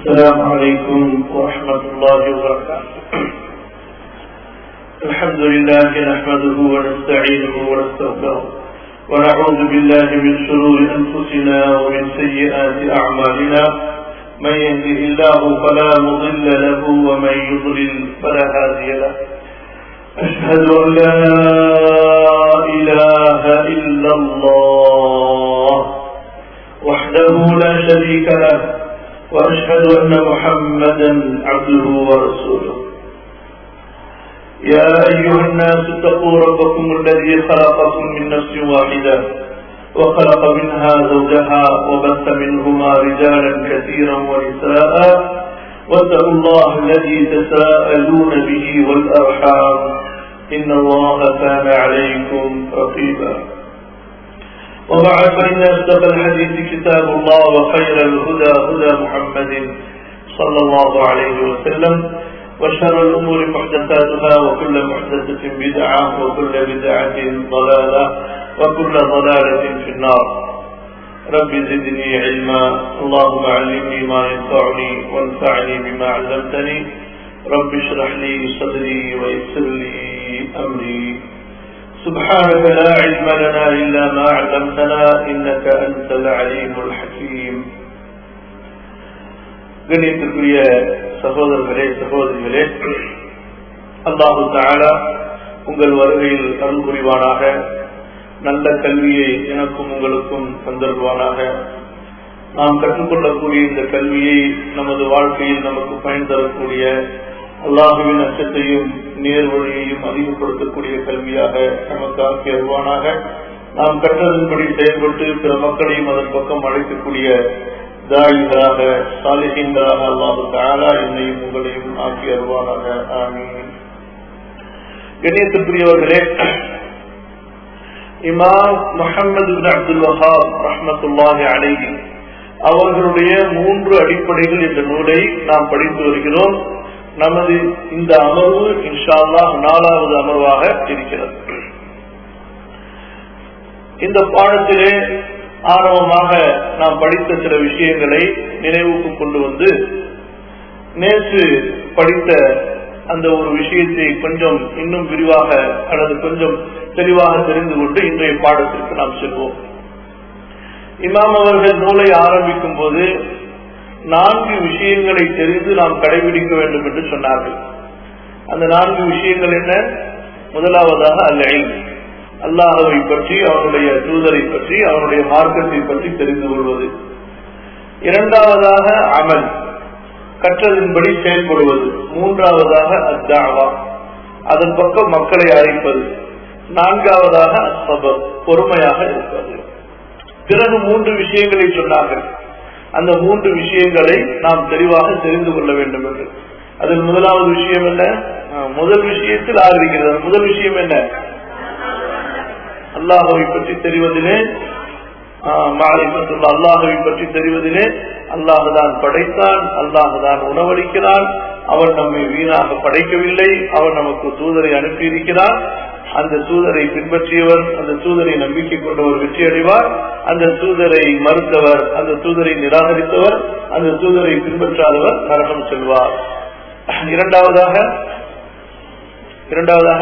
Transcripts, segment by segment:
السلام عليكم ورحمة الله وبركاته الحمد لله نحمده ونستعينه ونستغفره ونعوذ بالله من شرور أنفسنا ومن سيئات أعمالنا من يهده الله فلا مضل له ومن يضلل فلا هادي له أشهد أن لا إله إلا الله وحده لا شريك له وأشهد أن محمدا عبده ورسوله يا أيها الناس اتقوا ربكم الذي خلقكم من نفس واحدة وخلق منها زوجها وبث منهما رجالا كثيرا ونساء واتقوا الله الذي تساءلون به والأرحام إن الله كان عليكم رقيبا وبعد فإن أصدق الحديث كتاب الله وخير الهدى هدى محمد صلى الله عليه وسلم وشر الأمور محدثاتها وكل محدثة بدعة وكل بدعة ضلالة وكل ضلالة في النار رب زدني علما اللهم علمني ما ينفعني وانفعني بما علمتني رب اشرح لي صدري ويسر لي أمري سبحانك لا علم لنا إلا ما علمتنا إنك أنت العليم الحكيم கணியத்திற்குரிய சகோதரர்களே சகோதரிகளே அல்லாஹு தாலா உங்கள் வருகையில் அருள் புரிவானாக நல்ல கல்வியை எனக்கும் உங்களுக்கும் தந்தருவானாக நாம் கற்றுக்கொள்ளக்கூடிய இந்த கல்வியை நமது வாழ்க்கையில் நமக்கு பயன் தரக்கூடிய அல்லாஹுவின் அச்சத்தையும் நேர்வழியையும் அதிகப்படுத்தக்கூடிய கல்வியாக நமக்கு ஆக்கி வருவானாக நாம் கற்றதன்படி செயல்பட்டு பிற மக்களையும் அதன் பக்கம் அழைக்கக்கூடிய தாயிகளாக சாலிஹீன்களாக அல்லாஹு தாலா என்னையும் உங்களையும் ஆக்கி வருவானாக ஆமீன் கண்ணியத்துக்குரியவர்களே இமாம் முகமது அப்துல் வஹாப் ரஹமத்துல்லாஹி அலைஹி அவர்களுடைய மூன்று அடிப்படைகள் என்ற நூலை நாம் படித்து வருகிறோம் நமது இந்த அமர்வு இன்ஷால்லா நாலாவது அமர்வாக இருக்கிறது இந்த பாடத்திலே ஆரம்பமாக நாம் படித்த சில விஷயங்களை நினைவுக்கு கொண்டு வந்து நேற்று படித்த அந்த ஒரு விஷயத்தை கொஞ்சம் இன்னும் விரிவாக அல்லது கொஞ்சம் தெளிவாக தெரிந்து கொண்டு இன்றைய பாடத்திற்கு நாம் செல்வோம் இமாம் அவர்கள் நூலை ஆரம்பிக்கும் போது நான்கு விஷயங்களை தெரிந்து நாம் கடைபிடிக்க வேண்டும் என்று சொன்னார்கள் அந்த நான்கு விஷயங்கள் என்ன முதலாவதாக அல்ல அல்லாஹவை பற்றி அவருடைய தூதரை பற்றி அவருடைய மார்க்கத்தை பற்றி தெரிந்து கொள்வது இரண்டாவதாக அமல் கற்றதின்படி செயல்படுவது மூன்றாவதாக அத்தாவா அதன் பக்கம் மக்களை அழைப்பது நான்காவதாக அஸ்பபர் பொறுமையாக இருப்பது பிறகு மூன்று விஷயங்களை சொன்னார்கள் அந்த மூன்று விஷயங்களை நாம் தெளிவாக தெரிந்து கொள்ள வேண்டும் என்று அதில் முதலாவது விஷயம் என்ன முதல் விஷயத்தில் ஆதரிக்கிறது முதல் விஷயம் என்ன அல்லாஹவை பற்றி தெரிவதிலே அல்லாஹவை பற்றி தெரிவதிலே அல்லாஹுதான் படைத்தான் அல்லாஹுதான் உணவளிக்கிறான் அவன் நம்மை வீணாக படைக்கவில்லை அவன் நமக்கு தூதரை அனுப்பியிருக்கிறான் அந்த தூதரை பின்பற்றியவர் அந்த தூதரை நம்பிக்கை கொண்டவர் வெற்றி அடைவார் அந்த தூதரை மறுத்தவர் அந்த தூதரை நிராகரித்தவர் அந்த தூதரை பின்பற்றாதவர் நரகம் செல்வார் இரண்டாவதாக இரண்டாவதாக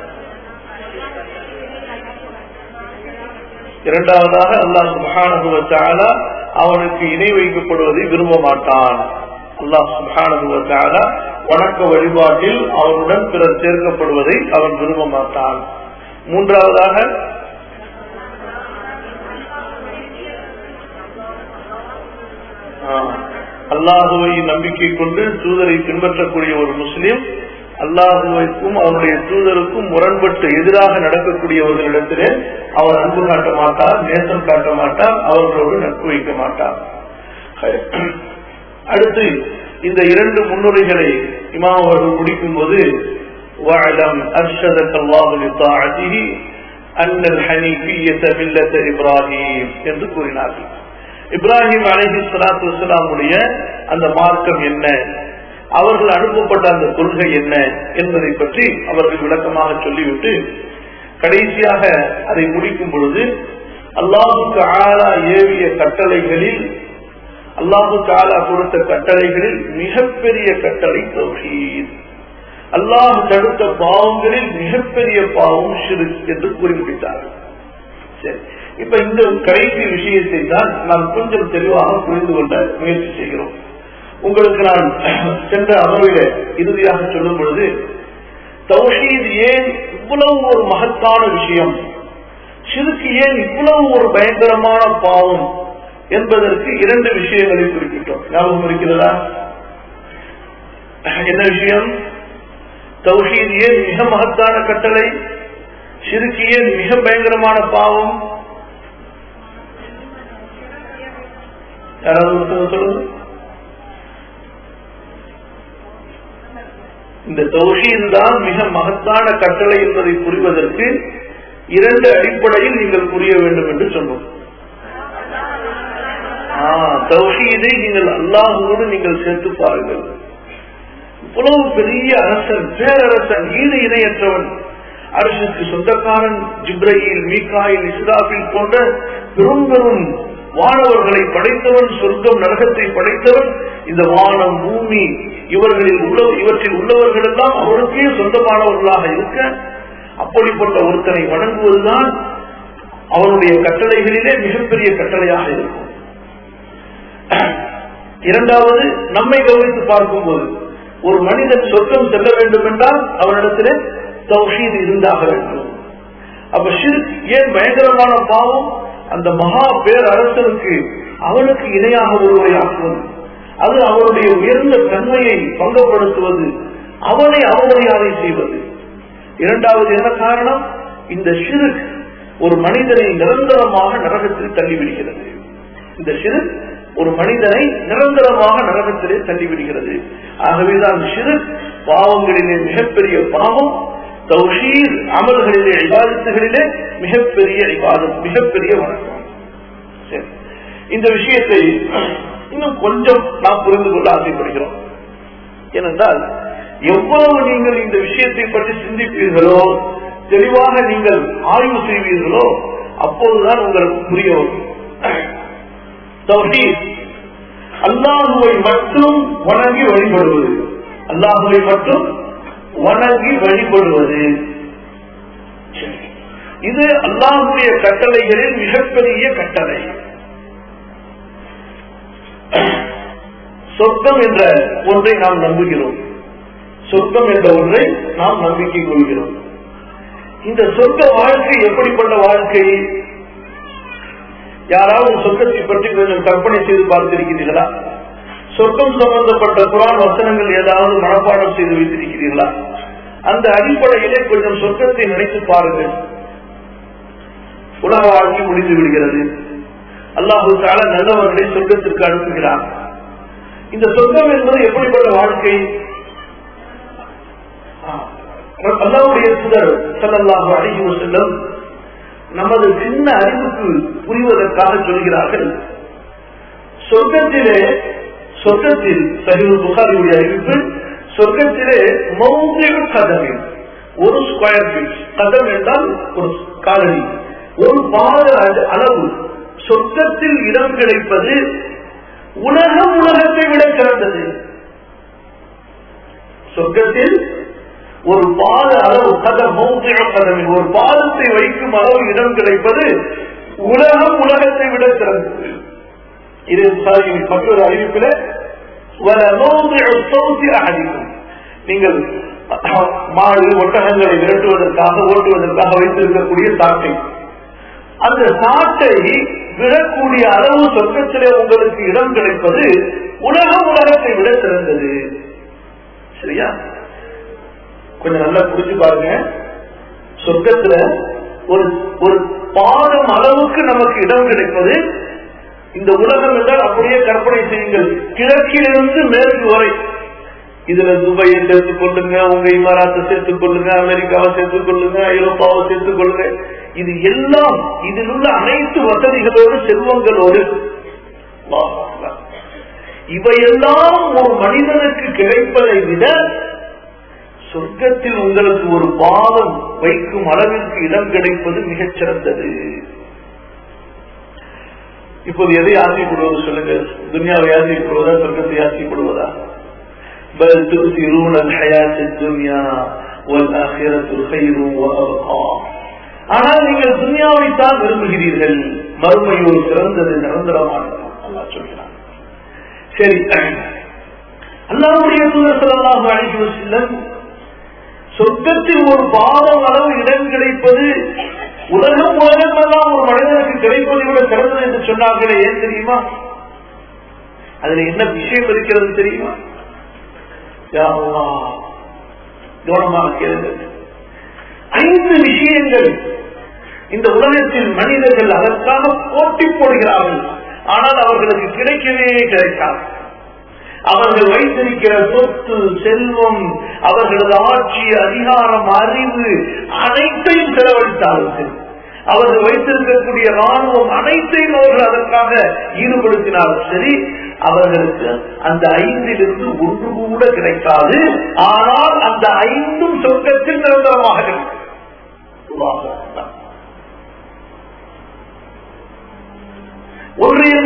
இரண்டாவதாக அல்லாஹ் சுபானுவத்தாலா அவனுக்கு இணை வைக்கப்படுவதை விரும்ப மாட்டான் அல்லாஹ் சுபானுவத்தாலா வணக்க வழிபாட்டில் அவனுடன் பிறர் சேர்க்கப்படுவதை அவன் விரும்ப மாட்டான் மூன்றாவதாக அல்லாஹுவை நம்பிக்கை கொண்டு தூதரை பின்பற்றக்கூடிய ஒரு முஸ்லிம் அல்லாஹுவைக்கும் அவருடைய தூதருக்கும் முரண்பட்டு எதிராக நடக்கக்கூடியவர்களிடத்திலே அவர் அன்பு காட்ட மாட்டார் நேசம் காட்ட மாட்டார் அவர்களோடு நட்பு வைக்க மாட்டார் அடுத்து இந்த இரண்டு முன்னுரைகளை இமாம் அவர்கள் முடிக்கும் போது واعلم أرشدك الله لطاعته أن الحنيفية ملة إبراهيم என்று கூறினார்கள் இப்ராஹிம் அலஹி சலாத்து வசலாமுடைய அந்த மார்க்கம் என்ன அவர்கள் அனுப்பப்பட்ட அந்த கொள்கை என்ன என்பதை பற்றி அவர்கள் விளக்கமாக சொல்லிவிட்டு கடைசியாக அதை முடிக்கும் பொழுது அல்லாஹுக்கு ஆளா ஏவிய கட்டளைகளில் அல்லாஹு தாலா கொடுத்த கட்டளைகளில் மிகப்பெரிய கட்டளை தௌஹீத் அல்லாஹ் தடுத்த பாவங்களில் மிகப்பெரிய பாவம் ஷிரு என்று குறிப்பிட்டார் சரி இப்ப இந்த கடைசி விஷயத்தை தான் நாம் கொஞ்சம் தெளிவாக புரிந்து கொள்ள முயற்சி செய்கிறோம் உங்களுக்கு நான் சென்ற அமர்வில இறுதியாக சொல்லும் பொழுது தௌஹீத் ஏன் இவ்வளவு ஒரு மகத்தான விஷயம் சிறுக்கு ஏன் இவ்வளவு ஒரு பயங்கரமான பாவம் என்பதற்கு இரண்டு விஷயங்களை குறிப்பிட்டோம் ஞாபகம் இருக்கிறதா என்ன விஷயம் தௌஹீத் ஏன் மிக மகத்தான கட்டளை சிறுக்கு ஏன் மிக பயங்கரமான பாவம் யாராவது சொல்லுங்க இந்த தௌஹீத் தான் மிக மகத்தான கட்டளை என்பதை புரிவதற்கு இரண்டு அடிப்படையில் நீங்கள் புரிய வேண்டும் என்று சொன்னோம் தௌஹீதை நீங்கள் அல்லாஹோடு நீங்கள் சேர்த்து பாருங்கள் இவ்வளவு பெரிய அரசன் பேரரசன் ஈடு இணையற்றவன் அரசுக்கு சொந்தக்காரன் ஜிப்ரையில் மீகாயில் இஸ்ராபில் போன்ற பெரும் பெரும் வானவர்களை படைத்தவன் சொர்க்கம் நரகத்தை படைத்தவன் இந்த வானம் பூமி இவர்களில் உள்ள இவற்றில் உள்ளவர்கள் எல்லாம் அவருக்கே சொந்தமானவர்களாக இருக்க அப்படிப்பட்ட ஒருத்தனை வணங்குவதுதான் அவருடைய கட்டளைகளிலே மிகப்பெரிய கட்டளையாக இருக்கும் இரண்டாவது நம்மை கவனித்து பார்க்கும்போது ஒரு மனிதன் சொர்க்கம் செல்ல வேண்டும் என்றால் அவனிடத்தில் தௌஹீத் இருந்தாக வேண்டும் அப்ப ஷிர்க் ஏன் பயங்கரமான பாவம் அந்த மகா பேரரசனுக்கு அவனுக்கு இணையாக ஒருவரை ஆக்குவது அது அவனுடைய உயர்ந்த தன்மையை பங்கப்படுத்துவது அவனை அவமரியாதை செய்வது இரண்டாவது என்ன காரணம் இந்த ஷிருக் ஒரு மனிதனை நிரந்தரமாக நரகத்தில் தள்ளிவிடுகிறது இந்த ஷிருக் ஒரு மனிதனை நிரந்தரமாக நரகத்திலே தள்ளிவிடுகிறது ஆகவேதான் ஷிருக் பாவங்களிலே மிகப்பெரிய பாவம் தௌஷீர் அமல்களிலே விவாதத்துகளிலே மிகப்பெரிய விவாதம் மிகப்பெரிய வணக்கம் சரி இந்த விஷயத்தை இன்னும் கொஞ்சம் நாம் புரிந்து கொள்ள ஆசைப்படுகிறோம் ஏனென்றால் எவ்வளவு நீங்கள் இந்த விஷயத்தை பற்றி சிந்திப்பீர்களோ தெளிவாக நீங்கள் ஆய்வு செய்வீர்களோ அப்போதுதான் உங்களுக்கு புரிய வரும் தௌஹீத் அல்லாஹுவை மட்டும் வணங்கி வழிபடுவது அல்லாஹுவை மட்டும் வணங்கி வழிபடுவது இது அல்லாஹுடைய கட்டளைகளில் மிகப்பெரிய கட்டளை சொர்க்கம் என்ற ஒன்றை நாம் நம்புகிறோம் சொர்க்கம் என்ற ஒன்றை நாம் நம்பிக்கை கொள்கிறோம் இந்த சொர்க்க வாழ்க்கை எப்படிப்பட்ட வாழ்க்கை யாராவது சொர்க்கத்தை பற்றி கொஞ்சம் கற்பனை செய்து பார்த்திருக்கிறீர்களா சொர்க்கம் சம்பந்தப்பட்ட குரான் வசனங்கள் ஏதாவது மனப்பாடம் செய்து வைத்திருக்கிறீர்களா அந்த அடிப்படையிலே கொஞ்சம் சொர்க்கத்தை நினைத்து பாருங்கள் உலக வாழ்க்கை முடிந்து விடுகிறது அல்லாஹு தால நல்லவர்களை சொர்க்கத்திற்கு அனுப்புகிறார் இந்த சொர்க்கம் என்பது எப்படிப்பட்ட வாழ்க்கை அல்லாவுடைய சுதர் சல்லாஹு அழகி செல்லும் நமது சின்ன அறிவுக்கு புரிவதற்காக சொல்கிறார்கள் சொர்க்கத்திலே சொர்க்கத்தில் சகிவு புகாரியுடைய அறிவிப்பு சொர்க்கத்திலே மௌந்திரு கதமில் ஒரு ஸ்கொயர் ஃபீட் கதம் என்றால் ஒரு காலனி ஒரு பாத அளவு சொர்க்கத்தில் இடம் கிடைப்பது உலகம் உலகத்தை விட சிறந்தது சொர்க்கத்தில் ஒரு பாத அளவு கதம் மௌந்திர கதமில் ஒரு பாதத்தை வைக்கும் அளவு இடம் கிடைப்பது உலகம் உலகத்தை விட சிறந்தது இது மற்றொரு அறிவிப்பில் அடிக்கும் நீங்கள் மாடு ஒட்டகங்களை விரட்டுவதற்காக ஓட்டுவதற்காக வைத்திருக்கக்கூடிய சாட்டை அந்த சாட்டை விடக்கூடிய அளவு சொர்க்கத்திலே உங்களுக்கு இடம் கிடைப்பது உலகம் உலகத்தை விட சிறந்தது சரியா கொஞ்சம் நல்லா புரிஞ்சு பாருங்க சொர்க்கத்துல ஒரு ஒரு பாதம் அளவுக்கு நமக்கு இடம் கிடைப்பது இந்த உலகம் என்றால் அப்படியே கற்பனை செய்யுங்கள் கிழக்கிலிருந்து மேற்கு வரை இதுல துபாயை சேர்த்துக் கொள்ளுங்க உங்க இமாராத்தை சேர்த்துக் கொள்ளுங்க அமெரிக்காவை சேர்த்துக் கொள்ளுங்க ஐரோப்பாவை சேர்த்துக் கொள்ளுங்க இது எல்லாம் இதில் உள்ள அனைத்து வசதிகளோடு செல்வங்களோடு இவையெல்லாம் ஒரு மனிதனுக்கு கிடைப்பதை விட சொர்க்கத்தில் உங்களுக்கு ஒரு பாதம் வைக்கும் அளவிற்கு இடம் கிடைப்பது மிகச் சிறந்தது இப்போது எதை ஆசைப்படுவது சொல்லுங்க துன்யாவை ஆசைப்படுவதா சொர்க்கத்தை ஆசைப்படுவதா بل تؤثرون الحياة الدنيا والآخرة خير وأبقى ஆனால் நீங்கள் துன்யாவை தான் விரும்புகிறீர்கள் மறுமை ஒரு சிறந்தது நிரந்தரமானது அல்லா சொல்கிறார் சரி அல்லாவுடைய தூதர் சொல்லலாம் அழைப்பு செல்லம் சொர்க்கத்தில் ஒரு பாதம் அளவு இடம் கிடைப்பது உலகம் உலகம் எல்லாம் ஒரு மனிதனுக்கு கிடைப்பதை விட சிறந்தது என்று சொன்னார்களே ஏன் தெரியுமா அதுல என்ன விஷயம் இருக்கிறது தெரியுமா கவனமாக கேளுங்கள் ஐந்து விஷயங்கள் இந்த உலகத்தில் மனிதர்கள் அதற்காக போட்டி போடுகிறார்கள் ஆனால் அவர்களுக்கு கிடைக்கவே கிடைக்காது அவர்கள் வைத்திருக்கிற சொத்து செல்வம் அவர்களது ஆட்சி அதிகாரம் அறிவு அனைத்தையும் செலவழித்தார்கள் அவர்கள் வைத்திருக்கக்கூடிய ராணுவம் அனைத்தையும் அவர்கள் அதற்காக ஈடுபடுத்தினாலும் சரி அவர்களுக்கு அந்த ஐந்திலிருந்து ஒன்று கூட கிடைக்காது ஆனால் அந்த ஐந்தும் சொர்க்கத்தில் நிரந்தரமாக கிடைக்கும் ஒன்று என்ன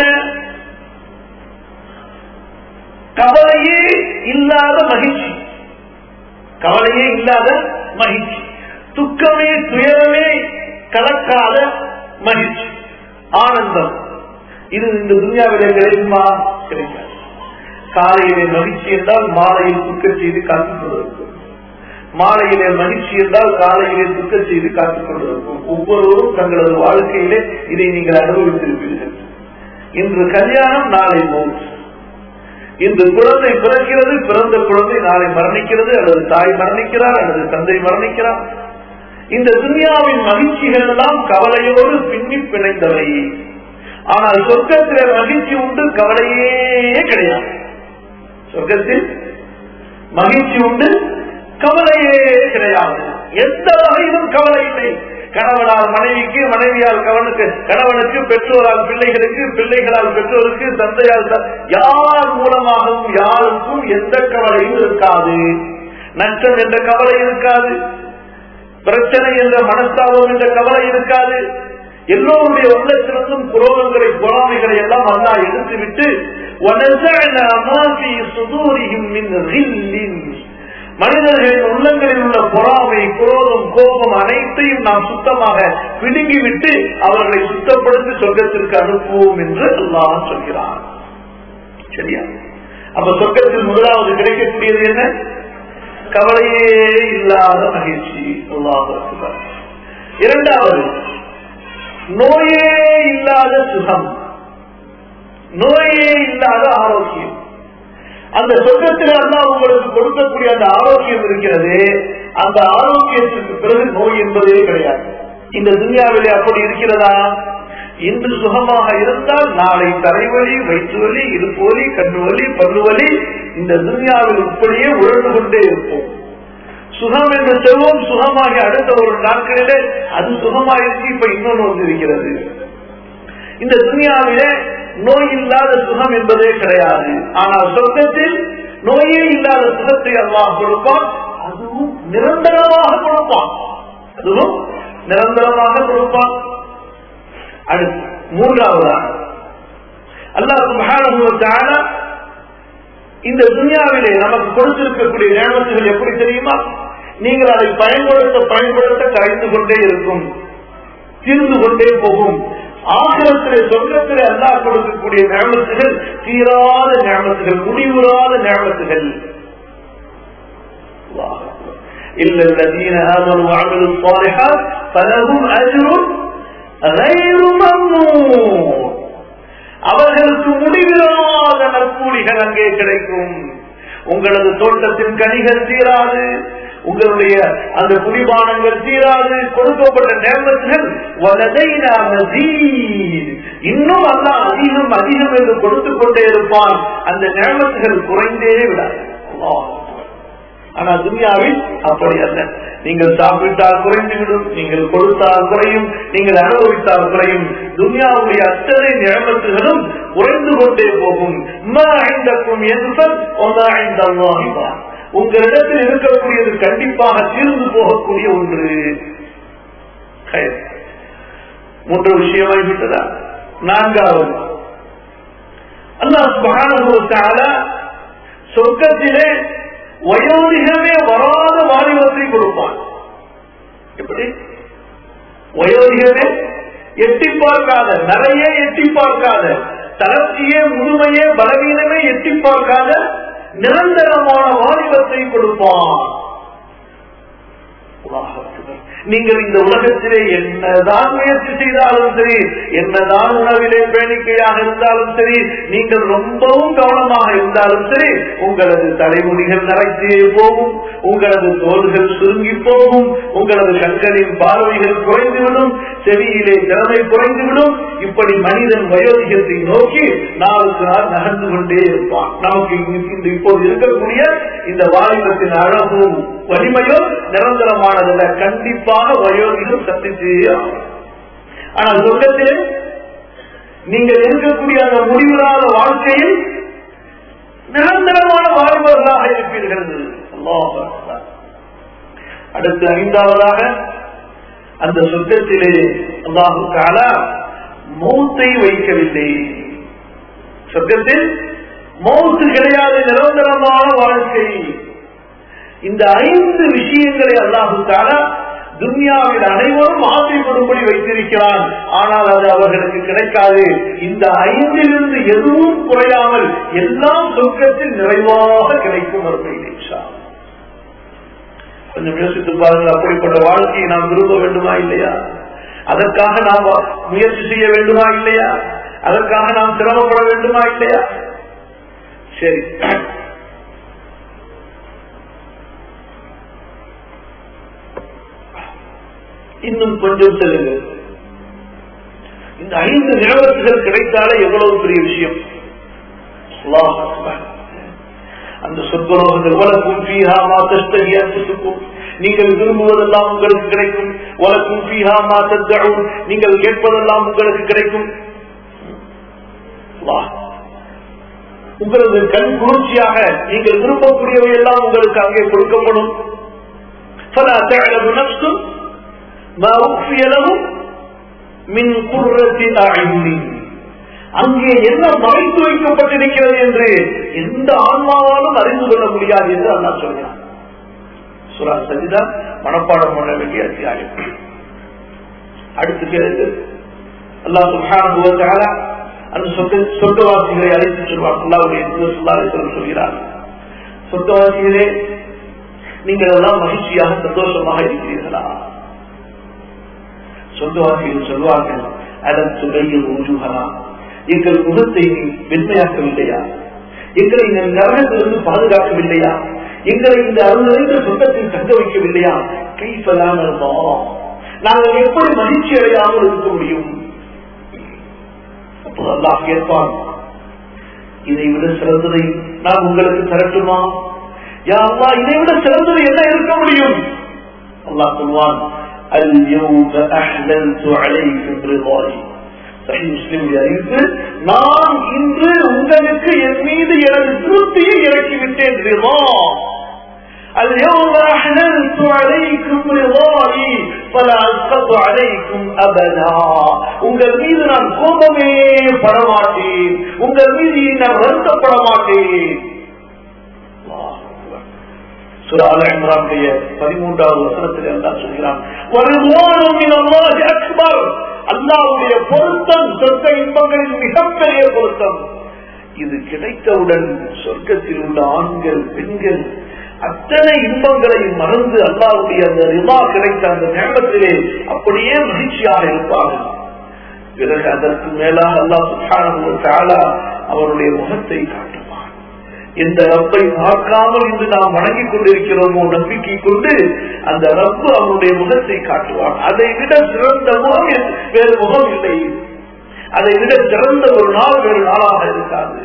கவலையே இல்லாத மகிழ்ச்சி கவலையே இல்லாத மகிழ்ச்சி துக்கமே துயரமே கலக்காத மகிழ்ச்சி ஆனந்தம் இது இந்த துன்யாவிலே கிடைக்குமா கிடைக்காது காலையிலே மகிழ்ச்சி என்றால் மாலையில் துக்க செய்து காத்துக் கொண்டிருக்கும் மாலையிலே மகிழ்ச்சி என்றால் காலையிலே துக்க செய்து காத்துக் கொண்டிருக்கும் ஒவ்வொருவரும் தங்களது வாழ்க்கையிலே இதை நீங்கள் அனுபவித்திருப்பீர்கள் இன்று கல்யாணம் நாளை மௌத் இன்று குழந்தை பிறக்கிறது பிறந்த குழந்தை நாளை மரணிக்கிறது அல்லது தாய் மரணிக்கிறார் அல்லது தந்தை மரணிக்கிறார் இந்த துன்யாவின் மகிழ்ச்சிகள் எல்லாம் கவலையோடு பின்னி பிணைந்தவை ஆனால் சொர்க்கத்தில் மகிழ்ச்சி உண்டு கவலையே கிடையாது சொர்க்கத்தில் மகிழ்ச்சி உண்டு கவலையே கிடையாது எந்த வகையிலும் கவலை இல்லை கணவனால் மனைவிக்கு மனைவியால் கவனுக்கு கணவனுக்கு பெற்றோரால் பிள்ளைகளுக்கு பிள்ளைகளால் பெற்றோருக்கு தந்தையால் யார் மூலமாகவும் யாருக்கும் எந்த கவலையும் இருக்காது நஷ்டம் என்ற கவலை இருக்காது பிரச்சனை என்ற மனஸ்தாபம் என்ற கவலை இருக்காது எல்லோருடைய உள்ளத்திலிருந்தும் குரோகங்களை பொறாமைகளை எல்லாம் அல்லா எடுத்துவிட்டு மனிதர்களின் உள்ளங்களில் உள்ள பொறாமை குரோதம் கோபம் அனைத்தையும் நாம் சுத்தமாக பிடுங்கிவிட்டு அவர்களை சுத்தப்படுத்தி சொர்க்கத்திற்கு அனுப்புவோம் என்று அல்லாஹ் சொல்கிறார் சரியா அப்ப சொர்க்கத்தில் முதலாவது கிடைக்கக்கூடியது என்ன கவலையே இல்லாத மகிழ்ச்சி அல்லாஹ் இரண்டாவது நோயே இல்லாத சுகம் நோயே இல்லாத ஆரோக்கியம் அந்த சொர்க்கத்தில் அல்லா உங்களுக்கு கொடுக்கக்கூடிய அந்த ஆரோக்கியம் இருக்கிறது அந்த ஆரோக்கியத்திற்கு பிறகு நோய் என்பதே கிடையாது இந்த துன்யாவிலே அப்படி இருக்கிறதா இன்று சுகமாக இருந்தால் நாளை தலைவலி வயிற்று வலி இடுப்பு வலி கண்ணு வலி பல்லு வலி இந்த துன்யாவில் இப்படியே உழந்து கொண்டே இருப்போம் சுகம் என்று செல்வம் சுகமாகி அடுத்த ஒரு நாட்களிலே அது சுகமாயிருக்கு இப்ப இன்னொன்று வந்து இருக்கிறது இந்த துனியாவிலே நோய் இல்லாத சுகம் என்பதே கிடையாது ஆனால் சொர்க்கத்தில் நோயே இல்லாத சுகத்தை அல்லாஹ் கொடுப்பான் அதுவும் நிரந்தரமாக கொடுப்பான் அதுவும் நிரந்தரமாக கொடுப்பான் அடுத்து மூன்றாவதாக அல்லாஹ் இந்த துனியாவிலே நமக்கு கொடுத்திருக்கக்கூடிய நியமத்துகள் எப்படி தெரியுமா நீங்கள் அதை பயன்படுத்த பயன்படுத்த கரைந்து கொண்டே இருக்கும் தீர்ந்து கொண்டே போகும் ஆசிரத்திலே சொர்க்கத்திலே அல்லா கொடுக்கக்கூடிய நியமத்துகள் தீராத நியமத்துகள் முடிவுறாத நியமத்துகள் إلا الذين آمنوا وعملوا الصالحات فلهم أجر غير ممنون அவர்களுக்கு முடிவில்லாத நற்கூலிகள் அங்கே கிடைக்கும் உங்களது தோட்டத்தின் கனிகள் தீராது உங்களுடைய அந்த குடிபானங்கள் தீராது கொடுக்கப்பட்ட நேமத்துகள் இன்னும் அல்ல அதிகம் அதிகம் என்று கொடுத்து கொண்டே இருப்பான் அந்த நேமத்துகள் குறைந்தே விடாது ஆனா துனியாவில் அப்படி அல்ல நீங்கள் சாப்பிட்டால் குறைந்துவிடும் நீங்கள் கொடுத்தால் குறையும் நீங்கள் அனுபவித்தால் குறையும் துனியாவுடைய அத்தனை நியமத்துகளும் குறைந்து கொண்டே போகும் உங்களிடத்தில் இருக்கக்கூடியது கண்டிப்பாக தீர்ந்து போகக்கூடிய ஒன்று மூன்று விஷயமாகிவிட்டதா நான்காவது அல்லாஹ் சுப்ஹானஹு வ தஆலா சொர்க்கத்திலே வயோதிகமே வராத வாலிபத்தை கொடுப்பான் எப்படி வயோதிகமே எட்டி பார்க்காத நிறைய எட்டி பார்க்காத தளர்ச்சியே முதுமையே பலவீனமே எட்டி பார்க்காத நிரந்தரமான வாலிபத்தை கொடுப்பான் நீங்கள் இந்த உலகத்திலே என்னதான் முயற்சி செய்தாலும் சரி என்னதான் உணவிலே பேணிக்கையாக இருந்தாலும் சரி நீங்கள் ரொம்பவும் கவனமாக இருந்தாலும் சரி உங்களது தலைமுடிகள் நரைத்தே போகும் உங்களது தோள்கள் சுருங்கி போகும் உங்களது கண்களின் பார்வைகள் குறைந்துவிடும் செவியிலே திறமை குறைந்துவிடும் இப்படி மனிதன் வயோதிகத்தை நோக்கி நாளுக்கு நாள் நகர்ந்து கொண்டே இருப்பான் நமக்கு இந்த இப்போது இருக்கக்கூடிய இந்த வாலிபத்தின் அழகும் வலிமையும் நிரந்தரமானதல்ல கண்டிப்பாக வயோதிகம் சந்திச்சே ஆகும் ஆனால் சொர்க்கத்திலே நீங்கள் இருக்கக்கூடிய அந்த முடிவில்லாத வாழ்க்கையில் நிரந்தரமான வாழ்வர்களாக இருப்பீர்கள் அல்லாஹ் அக்பர். அடுத்து ஐந்தாவதாக அந்த சொர்க்கத்திலே அல்லாஹு தாலா மௌத்தை வைக்கவில்லை சொர்க்கத்தில் மௌத்து கிடையாது நிரந்தரமான வாழ்க்கை இந்த ஐந்து விஷயங்களை அல்லாஹு தாலா துன்யாவில் அனைவரும் ஆசைப்படும்படி வைத்திருக்கிறான் ஆனால் அது அவர்களுக்கு கிடைக்காது இந்த ஐந்திலிருந்து எதுவும் குறையாமல் எல்லாம் சொர்க்கத்தில் நிறைவாக கிடைக்கும் மறுமையிலே கொஞ்சம் யோசித்து பாருங்கள் அப்படிப்பட்ட வாழ்க்கையை நாம் விரும்ப வேண்டுமா இல்லையா அதற்காக நாம் முயற்சி செய்ய வேண்டுமா இல்லையா அதற்காக நாம் சிரமப்பட வேண்டுமா இல்லையா சரி இன்னும் கொஞ்சம் செல்லுங்க இந்த ஐந்து நிலவரத்துகள் கிடைத்தாலே எவ்வளவு பெரிய விஷயம் அல்லாஹ் அக்பர். அந்த சொற்கலோகங்கள் வழக்கும் ஃபீஹா மா தஸ்தஹி அன்ஃபுசுக்கும் நீங்கள் விரும்புவதெல்லாம் உங்களுக்கு கிடைக்கும் வழக்கும் ஃபீஹா மா தத்தஊன் நீங்கள் கேட்பதெல்லாம் உங்களுக்கு கிடைக்கும் அல்லாஹ். உங்களது கண் குளிர்ச்சியாக நீங்கள் விரும்பக்கூடியவை எல்லாம் உங்களுக்கு அங்கே கொடுக்கப்படும் فلا تعلم نفس ما أخفي لهم من قرة أعين அங்கே என்ன மறைத்து வைக்கப்பட்டிருக்கிறது என்று எந்த ஆன்மாவாலும் அறிந்து கொள்ள முடியாது என்று அல்லா சொல்கிறான் சுரா சஜிதா மனப்பாடம் பண்ண வேண்டிய அத்தியாயம் அடுத்து பிறகு அல்லாஹ் சுல்ஹான அந்த சொந்த சொர்க்கவாசிகளை அழைத்து சொல்வார் அல்லாவுடைய சொல்லாரை சொல்கிறார் சொர்க்கவாசிகளே நீங்கள் எல்லாம் மகிழ்ச்சியாக சந்தோஷமாக இருக்கிறீர்களா சொர்க்கவாசிகள் சொல்வார்கள் அதன் துறையில் ஊஜுகலாம் எங்கள் முகத்தை நீ வெண்மையாக்கவில்லையா எங்களை இந்த நரகத்திலிருந்து பாதுகாக்கவில்லையா எங்களை இந்த அருள்நிறைந்த சொந்தத்தில் தங்க வைக்கவில்லையா கைப்பலான நாங்கள் எப்படி மகிழ்ச்சி அடையாமல் இருக்க முடியும் அப்போது அல்லாஹ் கேட்பான் இதை விட சிறந்ததை நான் உங்களுக்கு தரட்டுமா யா அல்லா இதை விட சிறந்தது என்ன இருக்க முடியும் அல்லாஹ் சொல்வான் اليوم أحللت عليكم رضاي சஹி முஸ்லிமுடைய அறிவிப்பு நான் இன்று உங்களுக்கு என் மீது எனது திருப்தியை இறக்கிவிட்டேன் ரிவா اليوم أحللت عليكم رضاي فلا أسقط عليكم أبدا உங்கள் மீது நான் கோபமே படமாட்டேன் உங்கள் மீது நான் வருத்தப்பட மாட்டேன் சுரால இம்ரானுடைய பதிமூன்றாவது வசனத்தில் எல்லாம் சொல்கிறான் அக்பர் அல்லாவுடைய பொருத்தம் சொர்க்க இன்பங்களின் மிகப்பெரிய பொருத்தம் இது கிடைத்தவுடன் சொர்க்கத்தில் உள்ள ஆண்கள் பெண்கள் அத்தனை இன்பங்களையும் மறந்து அல்லாவுடைய அந்த ரிமா கிடைத்த அந்த நேரத்திலே அப்படியே மகிழ்ச்சியாக இருப்பார்கள் பிறகு அதற்கு மேலாக அல்லா சுற்றான அவருடைய முகத்தை காட்டுவார் எந்த ரப்பை பார்க்காமல் இன்று நாம் வணங்கிக் கொண்டிருக்கிறோமோ நம்பிக்கை கொண்டு அந்த ரப்பு அவனுடைய முகத்தை காட்டுவான் அதை விட சிறந்த முகம் வேறு முகம் இல்லை அதை விட சிறந்த ஒரு நாள் வேறு நாளாக இருக்காது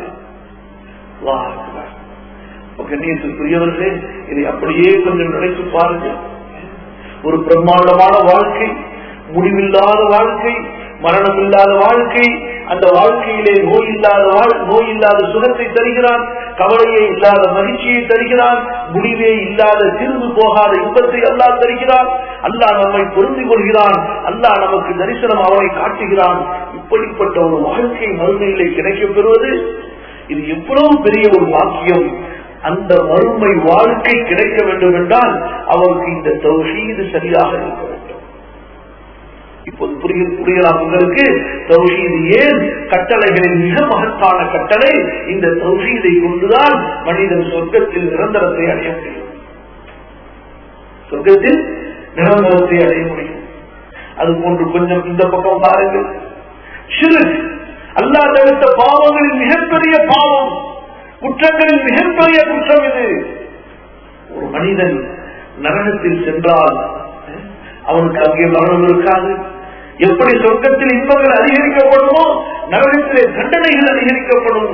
கண்ணியத்துக்குரியவர்களே இதை அப்படியே கொஞ்சம் நினைத்து பாருங்கள் ஒரு பிரம்மாண்டமான வாழ்க்கை முடிவில்லாத வாழ்க்கை மரணம் இல்லாத வாழ்க்கை அந்த வாழ்க்கையிலே நோய் இல்லாத நோய் இல்லாத சுகத்தை தருகிறான் கவலையே இல்லாத மகிழ்ச்சியை தருகிறான் முடிவே இல்லாத திரும்பு போகாத இன்பத்தை அல்லாஹ் தருகிறான் அல்லாஹ் நம்மை பொருந்தி கொள்கிறான் அல்லாஹ் நமக்கு தரிசனம் அவனை காட்டுகிறான் இப்படிப்பட்ட ஒரு வாழ்க்கை மறுமையிலே கிடைக்கப் பெறுவது இது எவ்வளவு பெரிய ஒரு வாக்கியம் அந்த மறுமை வாழ்க்கை கிடைக்க வேண்டும் என்றால் அவருக்கு இந்த தௌஹீது சரியாக இருக்க வேண்டும் இப்போது புரிய புரியலாம் உங்களுக்கு தௌஹீது ஏன் கட்டளைகளின் மிக மகத்தான கட்டளை இந்த தௌஹீதை கொண்டுதான் மனிதன் சொர்க்கத்தில் நிரந்தரத்தை அடைய முடியும் சொர்க்கத்தில் நிரந்தரத்தை அடைய முடியும் அது போன்று கொஞ்சம் இந்த பக்கம் பாருங்கள் சிறு அல்லா தவிர்த்த பாவங்களின் மிகப்பெரிய பாவம் குற்றங்களின் மிகப்பெரிய குற்றம் இது ஒரு மனிதன் நரகத்தில் சென்றால் அவனுக்கு அங்கே மரணம் இருக்காது எப்படி சொர்க்கத்தில் இன்பங்கள் அதிகரிக்கப்படுமோ நரகத்திலே தண்டனைகள் அதிகரிக்கப்படும்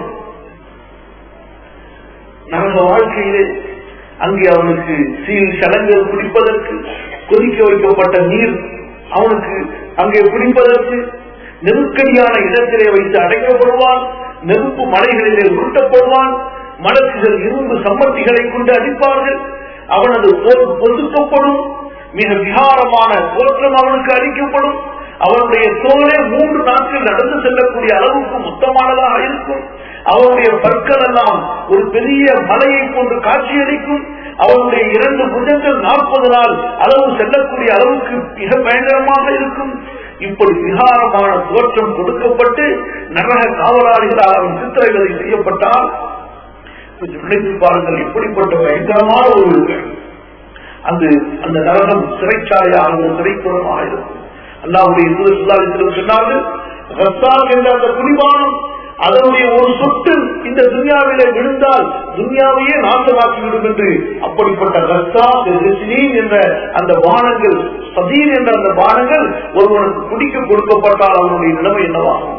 நரக வாழ்க்கையிலே அங்கே அவனுக்கு சீல் சடங்குகள் குடிப்பதற்கு கொதிக்க வைக்கப்பட்ட நீர் அவனுக்கு அங்கே குடிப்பதற்கு நெருக்கடியான இடத்திலே வைத்து அடைக்கப்படுவான் நெருப்பு மலைகளிலே உருட்டப்படுவான் மலக்குகள் இரும்பு சம்மட்டிகளை கொண்டு அடிப்பார்கள் அவனது போர் பொதுக்கப்படும் மிக விகாரமான தோற்றம் அவனுக்கு அளிக்கப்படும் அவனுடைய தோலே மூன்று நாட்கள் நடந்து செல்லக்கூடிய அளவுக்கு மொத்தமானதாக இருக்கும் அவனுடைய பற்கள் எல்லாம் ஒரு பெரிய மலையை போன்று காட்சியளிக்கும் அவனுடைய இரண்டு புஜங்கள் நாற்பது நாள் அளவு செல்லக்கூடிய அளவுக்கு மிக பயங்கரமாக இருக்கும் இப்படி விகாரமான தோற்றம் கொடுக்கப்பட்டு நரக காவலாளிகளால் அவன் சித்திரைகளை செய்யப்பட்டால் கொஞ்சம் நினைத்து பாருங்கள் எப்படிப்பட்ட பயங்கரமான ஒரு அந்த அந்த நரகம் சிறைச்சாலையாக சிறைப்புறமாக இருக்கும் அல்லாவுடைய சுல்லாவித்திலும் சொன்னார்கள் ரஸ்தான் என்ற அந்த குடிபானம் அதனுடைய ஒரு சொட்டு இந்த துன்யாவிலே விழுந்தால் துன்யாவையே நாசமாக்கிவிடும் என்று அப்படிப்பட்ட ரஸ்தா என்ற அந்த பானங்கள் சதீர் என்ற அந்த பானங்கள் ஒருவனுக்கு குடிக்க கொடுக்கப்பட்டால் அவனுடைய நிலைமை என்னவாகும்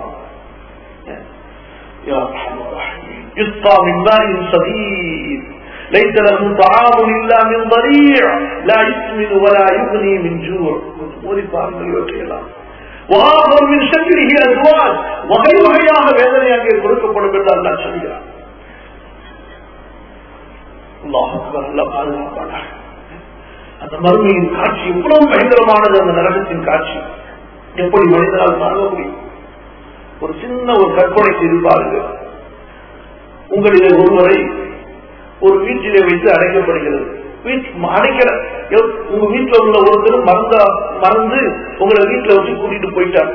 يسقى من ماء صديد ليس له طعام الا من ضريع لا يسمن ولا يغني من جوع மோதி பாருங்கள் இவற்றையெல்லாம் وآخر من شكله أزواج வகை வகையாக வேதனை அங்கே கொடுக்கப்படும் என்று அல்லா சொல்கிறார் அந்த மறுமையின் காட்சி எவ்வளவு பயங்கரமானது அந்த நரகத்தின் காட்சி எப்படி மனிதனால் தாங்க முடியும் ஒரு சின்ன ஒரு கற்பனை செய்து பாருங்கள் உங்களிலே ஒருவரை ஒரு வீட்டிலே வைத்து அடைக்கப்படுகிறது அடைக்கிற உங்க வீட்டுல உள்ள ஒருத்தர் மறந்த மறந்து உங்களை வீட்டுல வச்சு கூட்டிட்டு போயிட்டார்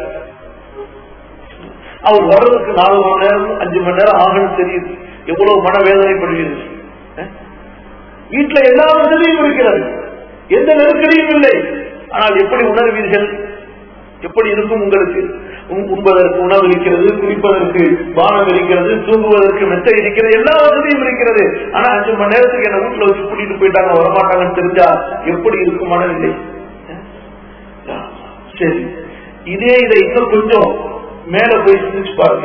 அவர் வர்றதுக்கு நாலு மணி நேரம் அஞ்சு மணி நேரம் ஆகணும் தெரியுது எவ்வளவு மனவேதனைப்படுகிறது வீட்டுல எல்லா வசதியும் இருக்கிறது எந்த நெருக்கடியும் இல்லை ஆனால் எப்படி உணர்வீர்கள் எப்படி இருக்கும் உங்களுக்கு உண்பதற்கு உணவு இருக்கிறது குடிப்பதற்கு பானம் இருக்கிறது தூங்குவதற்கு மெத்த இருக்கிறது எல்லா வசதியும் இருக்கிறது ஆனா அஞ்சு மணி நேரத்துக்கு என்ன வீட்டுல வச்சு கூட்டிட்டு போயிட்டாங்க வரமாட்டாங்கன்னு தெரிஞ்சா எப்படி இருக்கும் மனநிலை சரி இதே இதை இன்னும் கொஞ்சம் மேல போய் சிந்திச்சு பாருங்க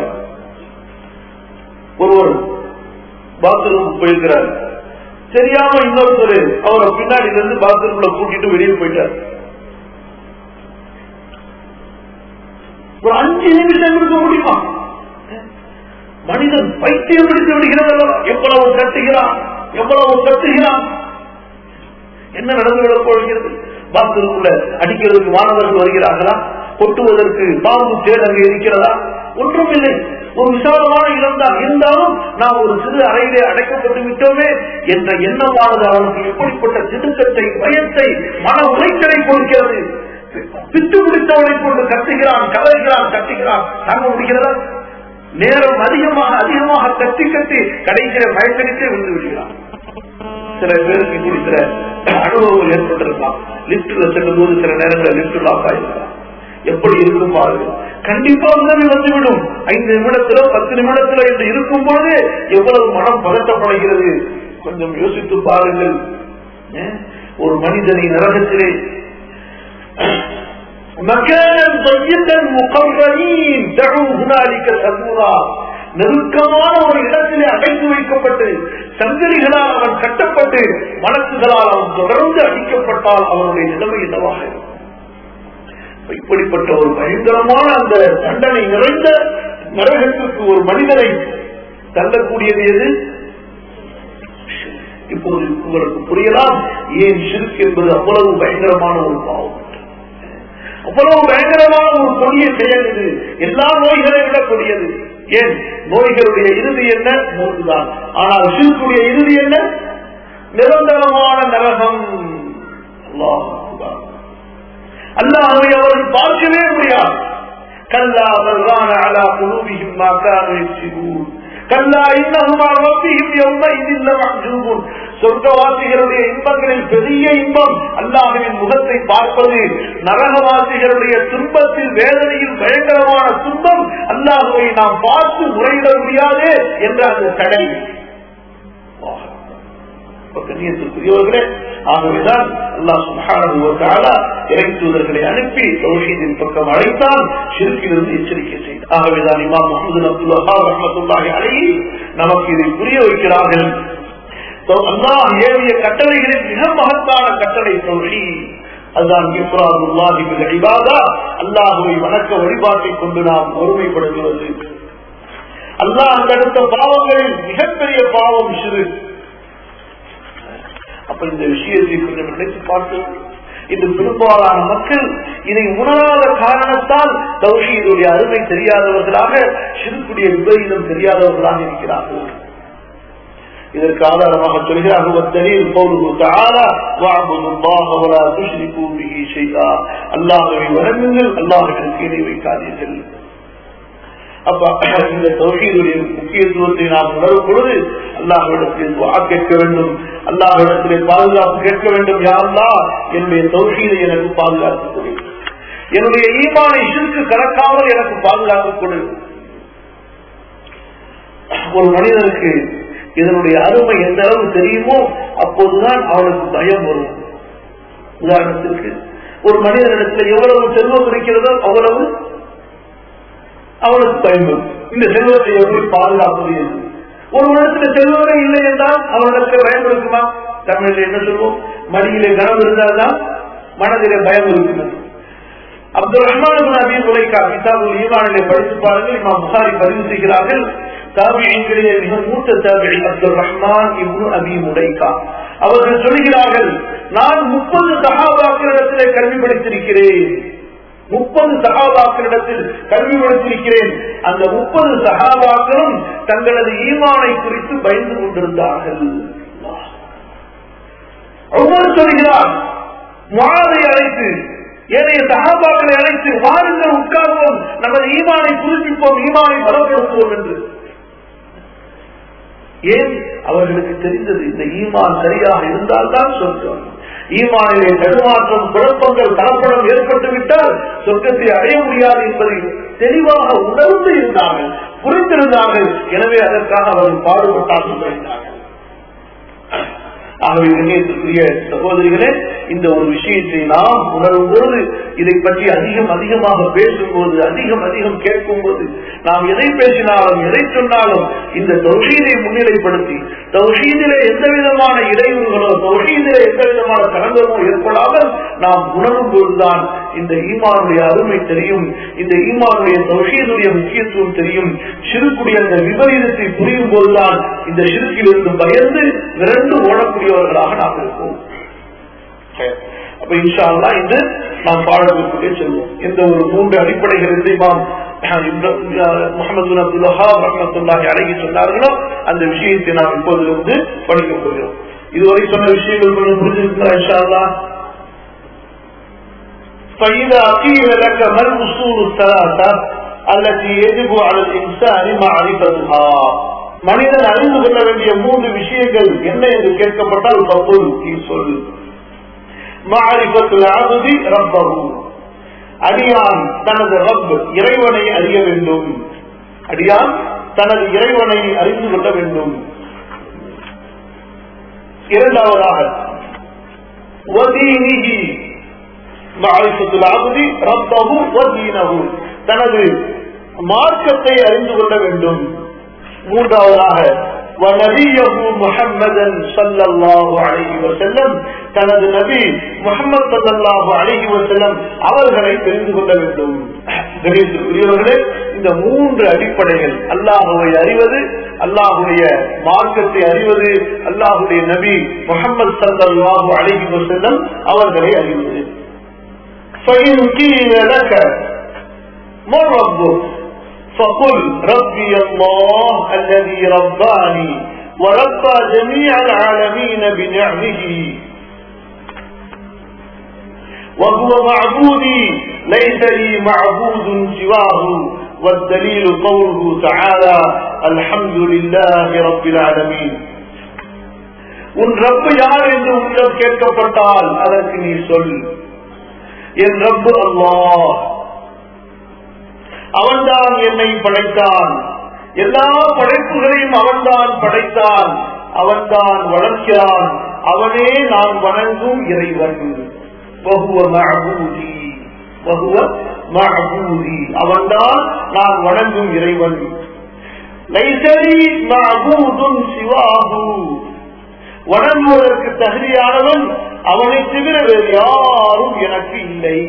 ஒருவர் பாத்ரூம் போயிருக்கிறார் தெரியாம இன்னொருத்தர் அவரை பின்னாடி இருந்து பாத்ரூம்ல கூட்டிட்டு வெளியே போயிட்டார் ஒரு அஞ்சு நிமிஷம் இருக்க முடியுமா மனிதன் பைத்தியம் பிடித்து விடுகிறது எவ்வளவு கட்டுகிறான் எவ்வளவு கட்டுகிறான் என்ன நடந்துவிடப் போகிறது பாத்ரூம்ல அடிக்கிறதுக்கு மாணவர்கள் வருகிறார்களா கொட்டுவதற்கு பாம்பு தேல் அங்கே இருக்கிறதா ஒன்றும் இல்லை ஒரு விசாலமான இடம் தான் இருந்தாலும் நாம் ஒரு சிறு அறையிலே அடைக்கப்பட்டு விட்டோமே என்ற எண்ணமானது அவனுக்கு எப்படிப்பட்ட திடுக்கத்தை பயத்தை மன உளைச்சலை கொடுக்கிறது பித்து பிடித்தவனை கொண்டு கத்துகிறான் கதறுகிறான் கத்துகிறான் தாங்க முடிகிறதா நேரம் அதிகமாக அதிகமாக கத்தி கத்தி கடைசியில பயத்தடித்தே விழுந்து விடுகிறான் சில பேருக்கு இப்படி சில அனுபவங்கள் ஏற்பட்டிருக்கலாம் லிப்ட்ல செல்லும் போது சில நேரங்களில் லிப்ட் லாக் ஆயிருக்கலாம் எப்படி இருக்கும் பாருங்க கண்டிப்பா உதவி வந்துவிடும் ஐந்து நிமிடத்திலோ பத்து நிமிடத்திலோ என்று இருக்கும் பொழுது எவ்வளவு மனம் பதட்டப்படுகிறது கொஞ்சம் யோசித்து பாருங்கள் ஒரு மனிதனை நரகத்திலே مكانا ضيقا مقررين دعوا هنالك ثبورا நெருக்கமான ஒரு இடத்திலே அடைத்து வைக்கப்பட்டு சங்கிலிகளால் அவன் கட்டப்பட்டு மனசுகளால் அவன் தொடர்ந்து அடிக்கப்பட்டால் அவனுடைய நிலைமை என்னவாக இருக்கும் இப்படிப்பட்ட ஒரு பயங்கரமான அந்த தண்டனை நிறைந்த நரகத்திற்கு ஒரு மனிதனை தள்ளக்கூடியது எது இப்போது உங்களுக்கு புரியலாம் ஏன் சிறுக்கு என்பது அவ்வளவு பயங்கரமான ஒரு பாவம் அவ்வளவு பயங்கரமான ஒரு கொடிய செயல் இது எல்லா நோய்களை விட கொடியது ஏன் நோய்களுடைய இறுதி என்ன மூன்றுதான் ஆனால் சிறுக்குடைய இறுதி என்ன நிரந்தரமான நரகம் அல்லாஹை அவர்கள் பார்க்கவே முடியாது கல்லா வல்வான அலா குழுவியும் கல்லா இன்னகுமா ரப்பியும் எவ்வளவு இதில் மஹ்ஜூபுன் சொர்க்கவாசிகளுடைய இன்பங்களில் பெரிய இன்பம் அல்லாஹுவின் முகத்தை பார்ப்பது நரகவாசிகளுடைய துன்பத்தில் வேதனையில் பயங்கரமான துன்பம் அல்லாஹுவை நாம் பார்த்து முறையிட முடியாது என்ற அந்த தடை கண்ணியத்துக்குரியவர்களே ஆகவேதான் அல்லாஹ் சுகான இறைத்துவர்களை அனுப்பி தௌஹீதின் பக்கம் அழைத்தான் சிறுக்கிலிருந்து எச்சரிக்கை செய்தார் ஆகவேதான் இமாம் முகமது அப்துல்லா ரஹமத்துல்லாஹி அழகி நமக்கு இதை புரிய வைக்கிறார்கள் அல்லாஹ் ஏவிய கட்டளைகளில் மிக மகத்தான கட்டளை தோழி அதுதான் அல்லாஹுவை வணக்க வழிபாட்டை கொண்டு நாம் ஒருமைப்படுகிறது அல்லாஹ் அந்த அடுத்த பாவங்களில் மிகப்பெரிய பாவம் சிறு அப்ப இந்த விஷயத்தை கொஞ்சம் நினைத்து பார்த்து இன்று பெரும்பாலான மக்கள் இதை உணராத காரணத்தால் தௌஷீதுடைய அருமை தெரியாதவர்களாக சிறுக்குடைய விபரீதம் தெரியாதவர்களாக இருக்கிறார்கள் இதற்கு ஆதாரமாக சொல்கிறார்கள் அல்லாஹவை வணங்குங்கள் அல்லாஹர்களுக்கு இணை வைக்காதீர்கள் அப்ப இந்த தொகையினுடைய முக்கியத்துவத்தை நாம் உணரும் பொழுது அல்லாஹிடத்தில் வா கேட்க வேண்டும் அல்லாஹிடத்திலே பாதுகாப்பு கேட்க வேண்டும் யாருந்தா என்னுடைய தொகையை எனக்கு பாதுகாத்துக் கொடு என்னுடைய ஈமானை சிறுக்கு கலக்காமல் எனக்கு பாதுகாத்துக் கொடு ஒரு மனிதனுக்கு இதனுடைய அருமை எந்த அளவு தெரியுமோ அப்போதுதான் அவனுக்கு பயம் வரும் உதாரணத்திற்கு ஒரு மனிதனிடத்தில் எவ்வளவு செல்வம் இருக்கிறதோ அவ்வளவு அவனுக்கு பயன்படும் இந்த செல்வத்தை எப்படி பாதுகாப்பது என்று ஒரு இடத்துல செல்வமே இல்லை என்றால் அவனுக்கு பயம் இருக்குமா தமிழில் என்ன சொல்வோம் மடியிலே கனம் இருந்தால்தான் மனதிலே பயம் இருக்கிறது அப்துல் ரஹ்மான் அபி உரைக்கா கிதாபுல் ஈமானிலே படித்து பாருங்கள் இமாம் புகாரி பதிவு செய்கிறார்கள் தாபியங்களிலே மிக மூத்த தாபியை அப்துல் ரஹ்மான் இப்னு அபி முடைக்கா அவர்கள் சொல்கிறார்கள் நான் முப்பது சகாபாக்களிடத்திலே கல்வி படித்திருக்கிறேன் முப்பது சகாபாக்களிடத்தில் கல்வி படித்திருக்கிறேன் அந்த முப்பது சகாபாக்களும் தங்களது ஈமானை குறித்து பயந்து கொண்டிருந்தார்கள் ஒவ்வொரு சொல்கிறார் மாதை அழைத்து ஏனைய சகாபாக்களை அழைத்து வாருங்கள் உட்கார்வோம் நமது ஈமானை புதுப்பிப்போம் ஈமானை பலப்படுத்துவோம் என்று ஏன் அவர்களுக்கு தெரிந்தது இந்த ஈமான் சரியாக இருந்தால்தான் சொர்க்கம் ஈமானிலே தடுமாற்றம் குழப்பங்கள் கலப்படம் ஏற்பட்டு விட்டால் சொர்க்கத்தை அடைய முடியாது என்பதை தெளிவாக உணர்ந்து இருந்தார்கள் புரிந்திருந்தார்கள் எனவே அதற்காக அவர்கள் பாடுபட்டார்கள் இருந்தார்கள் ஆகவே கண்ணியத்திற்குரிய சகோதரிகளே இந்த ஒரு விஷயத்தை நாம் உணரும் போது இதை பற்றி அதிகம் அதிகமாக பேசும்போது அதிகம் அதிகம் கேட்கும் போது நாம் எதை பேசினாலும் எதை சொன்னாலும் இந்த தௌஷீதை முன்னிலைப்படுத்தி தௌஷீதிலே எந்த விதமான இடையூறுகளோ தௌஷீதிலே எந்த விதமான கலங்கமோ ஏற்படாமல் நாம் உணரும் போதுதான் இந்த ஈமானுடைய அருமை தெரியும் இந்த ஈமானுடைய தௌஷீதுடைய முக்கியத்துவம் தெரியும் சிறுக்குடைய அந்த விபரீதத்தை புரியும் போதுதான் இந்த சிறுக்கிலிருந்து பயந்து விரண்டு ஓடக்கூடியவர்களாக நாம் இருப்போம் அப்ப இன்ஷா அல்லா இன்று நாம் பாடத்திற்குள்ளே செல்வோம் இந்த ஒரு மூன்று அடிப்படைகள் இமாம் முகமது அப்துல்லா ரஹமத்துல்லாஹி அழகி சொன்னார்களோ அந்த விஷயத்தை நாம் இப்போதிலிருந்து படிக்கப் போகிறோம் இதுவரை சொன்ன விஷயங்கள் கொஞ்சம் புரிஞ்சிருக்கிறா இன்ஷா அல்லா فإذا قيل لك ما الأصول الثلاثة التي يجب على الإنسان معرفتها மனிதன் அறிந்து கொள்ள வேண்டிய மூன்று விஷயங்கள் என்ன என்று கேட்கப்பட்டால் பப்புல் நீ சொல் மாரிபத்தில் ஆகுதி ரப்பகு அடியான் தனது ரப் இறைவனை அறிய வேண்டும் அடியான் தனது இறைவனை அறிந்து கொள்ள வேண்டும் இரண்டாவதாக தனது மார்க்கத்தை அறிந்து கொள்ள வேண்டும் மூன்றாவதாக தனது நபி முகமது சல்லாஹு அழகி வசல்லம் அவர்களை தெரிந்து கொள்ள வேண்டும் கணேசர்களே இந்த மூன்று அடிப்படைகள் அல்லாஹுவை அறிவது அல்லாஹுடைய மார்க்கத்தை அறிவது அல்லாஹுடைய நபி முகமது சல்லாஹு அழகி வசல்லம் அவர்களை அறிவது فقل ربي الله الذي رباني وربى جميع العالمين بنعمه وهو معبودي ليس لي معبود سواه والدليل قوله تعالى الحمد لله رب العالمين உன் ரப்பு யார் என்று உன்னிடம் கேட்கப்பட்டால் அதற்கு நீ சொல் என் ரப்பு அல்லாஹ் அவன்தான் என்னை படைத்தான் எல்லா படைப்புகளையும் அவன்தான் படைத்தான் அவன்தான் வளர்க்கிறான் அவனே நான் வணங்கும் இறைவன் வகுவ மஅபூதி வகுவ மஅபூதி அவன்தான் நான் வணங்கும் இறைவன் லைசலி மஅபூதுன் சிவாஹு வணங்குவதற்கு தகுதியானவன் அவனை தவிர வேறு யாரும் எனக்கு இல்லை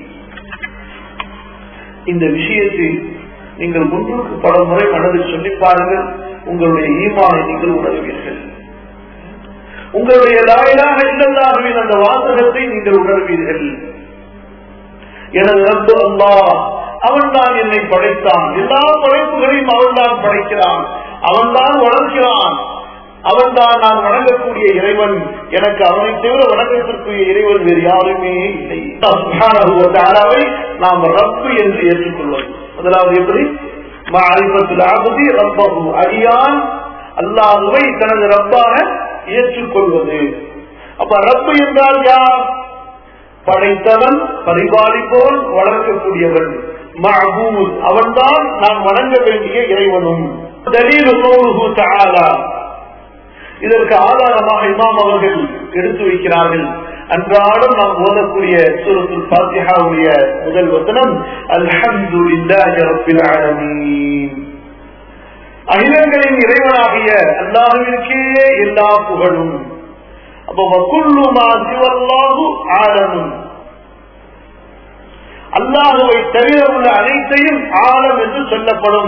இந்த விஷயத்தில் நீங்கள் முன்னுக்கு பல முறை மனதில் சொல்லி பாருங்கள் உங்களுடைய ஈமானை நீங்கள் உணர்வீர்கள் உங்களுடைய லாயிலாக இல்லல்லாகவின் அந்த வாசகத்தை நீங்கள் உணர்வீர்கள் எனது ரப்பு அல்லா அவன்தான் என்னை படைத்தான் எல்லா படைப்புகளையும் அவன்தான் படைக்கிறான் அவன்தான் வளர்க்கிறான் அவன்தான் நான் வணங்கக்கூடிய இறைவன் எனக்கு அவனை தவிர வணங்கத்திற்குரிய இறைவன் வேறு யாருமே இல்லை சுப்ஹானஹு நாம் ரப்பு என்று ஏற்றுக்கொள்வது முதலாவது எப்படி மாரிபத்தில் ஆகுதி ரப்பகு அடியான் அல்லாஹுவை தனது ரப்பாக ஏற்றுக்கொள்வது அப்ப ரப்பு என்றால் யார் படைத்தவன் பரிபாலிப்பவன் வளர்க்கக்கூடியவன் மஹபூத் அவன்தான் நான் வணங்க வேண்டிய இறைவனும் தலீல் தாலா இதற்கு ஆதாரமாக இமாம் அவர்கள் எடுத்து வைக்கிறார்கள் அன்றாடம் நாம் ஓதக்கூடிய சூரத்துல் பாத்தியாவுடைய முதல் வசனம் அல்ஹம்து ரப்பில் ஆலமீன் அகிலங்களின் இறைவனாகிய அல்லாஹுவிற்கே எல்லா புகழும் அப்ப வக்குள்ளுமா சிவல்லாஹு ஆலமும் அல்லாஹுவை தவிர உள்ள அனைத்தையும் ஆழம் என்று சொல்லப்படும்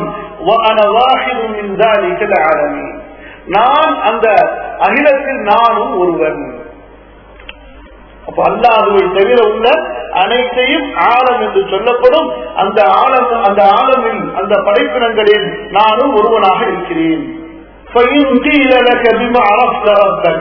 ஆலமி நான் அந்த அகிலத்தில் நானும் ஒருவன் அப்ப அல்லாஹுவை தவிர உள்ள அனைத்தையும் ஆழம் என்று சொல்லப்படும் அந்த ஆழம் அந்த ஆழமில் அந்த படைப்பினங்களில் நானும் ஒருவனாக இருக்கிறேன் فإن قيل لك بما عرفت ربك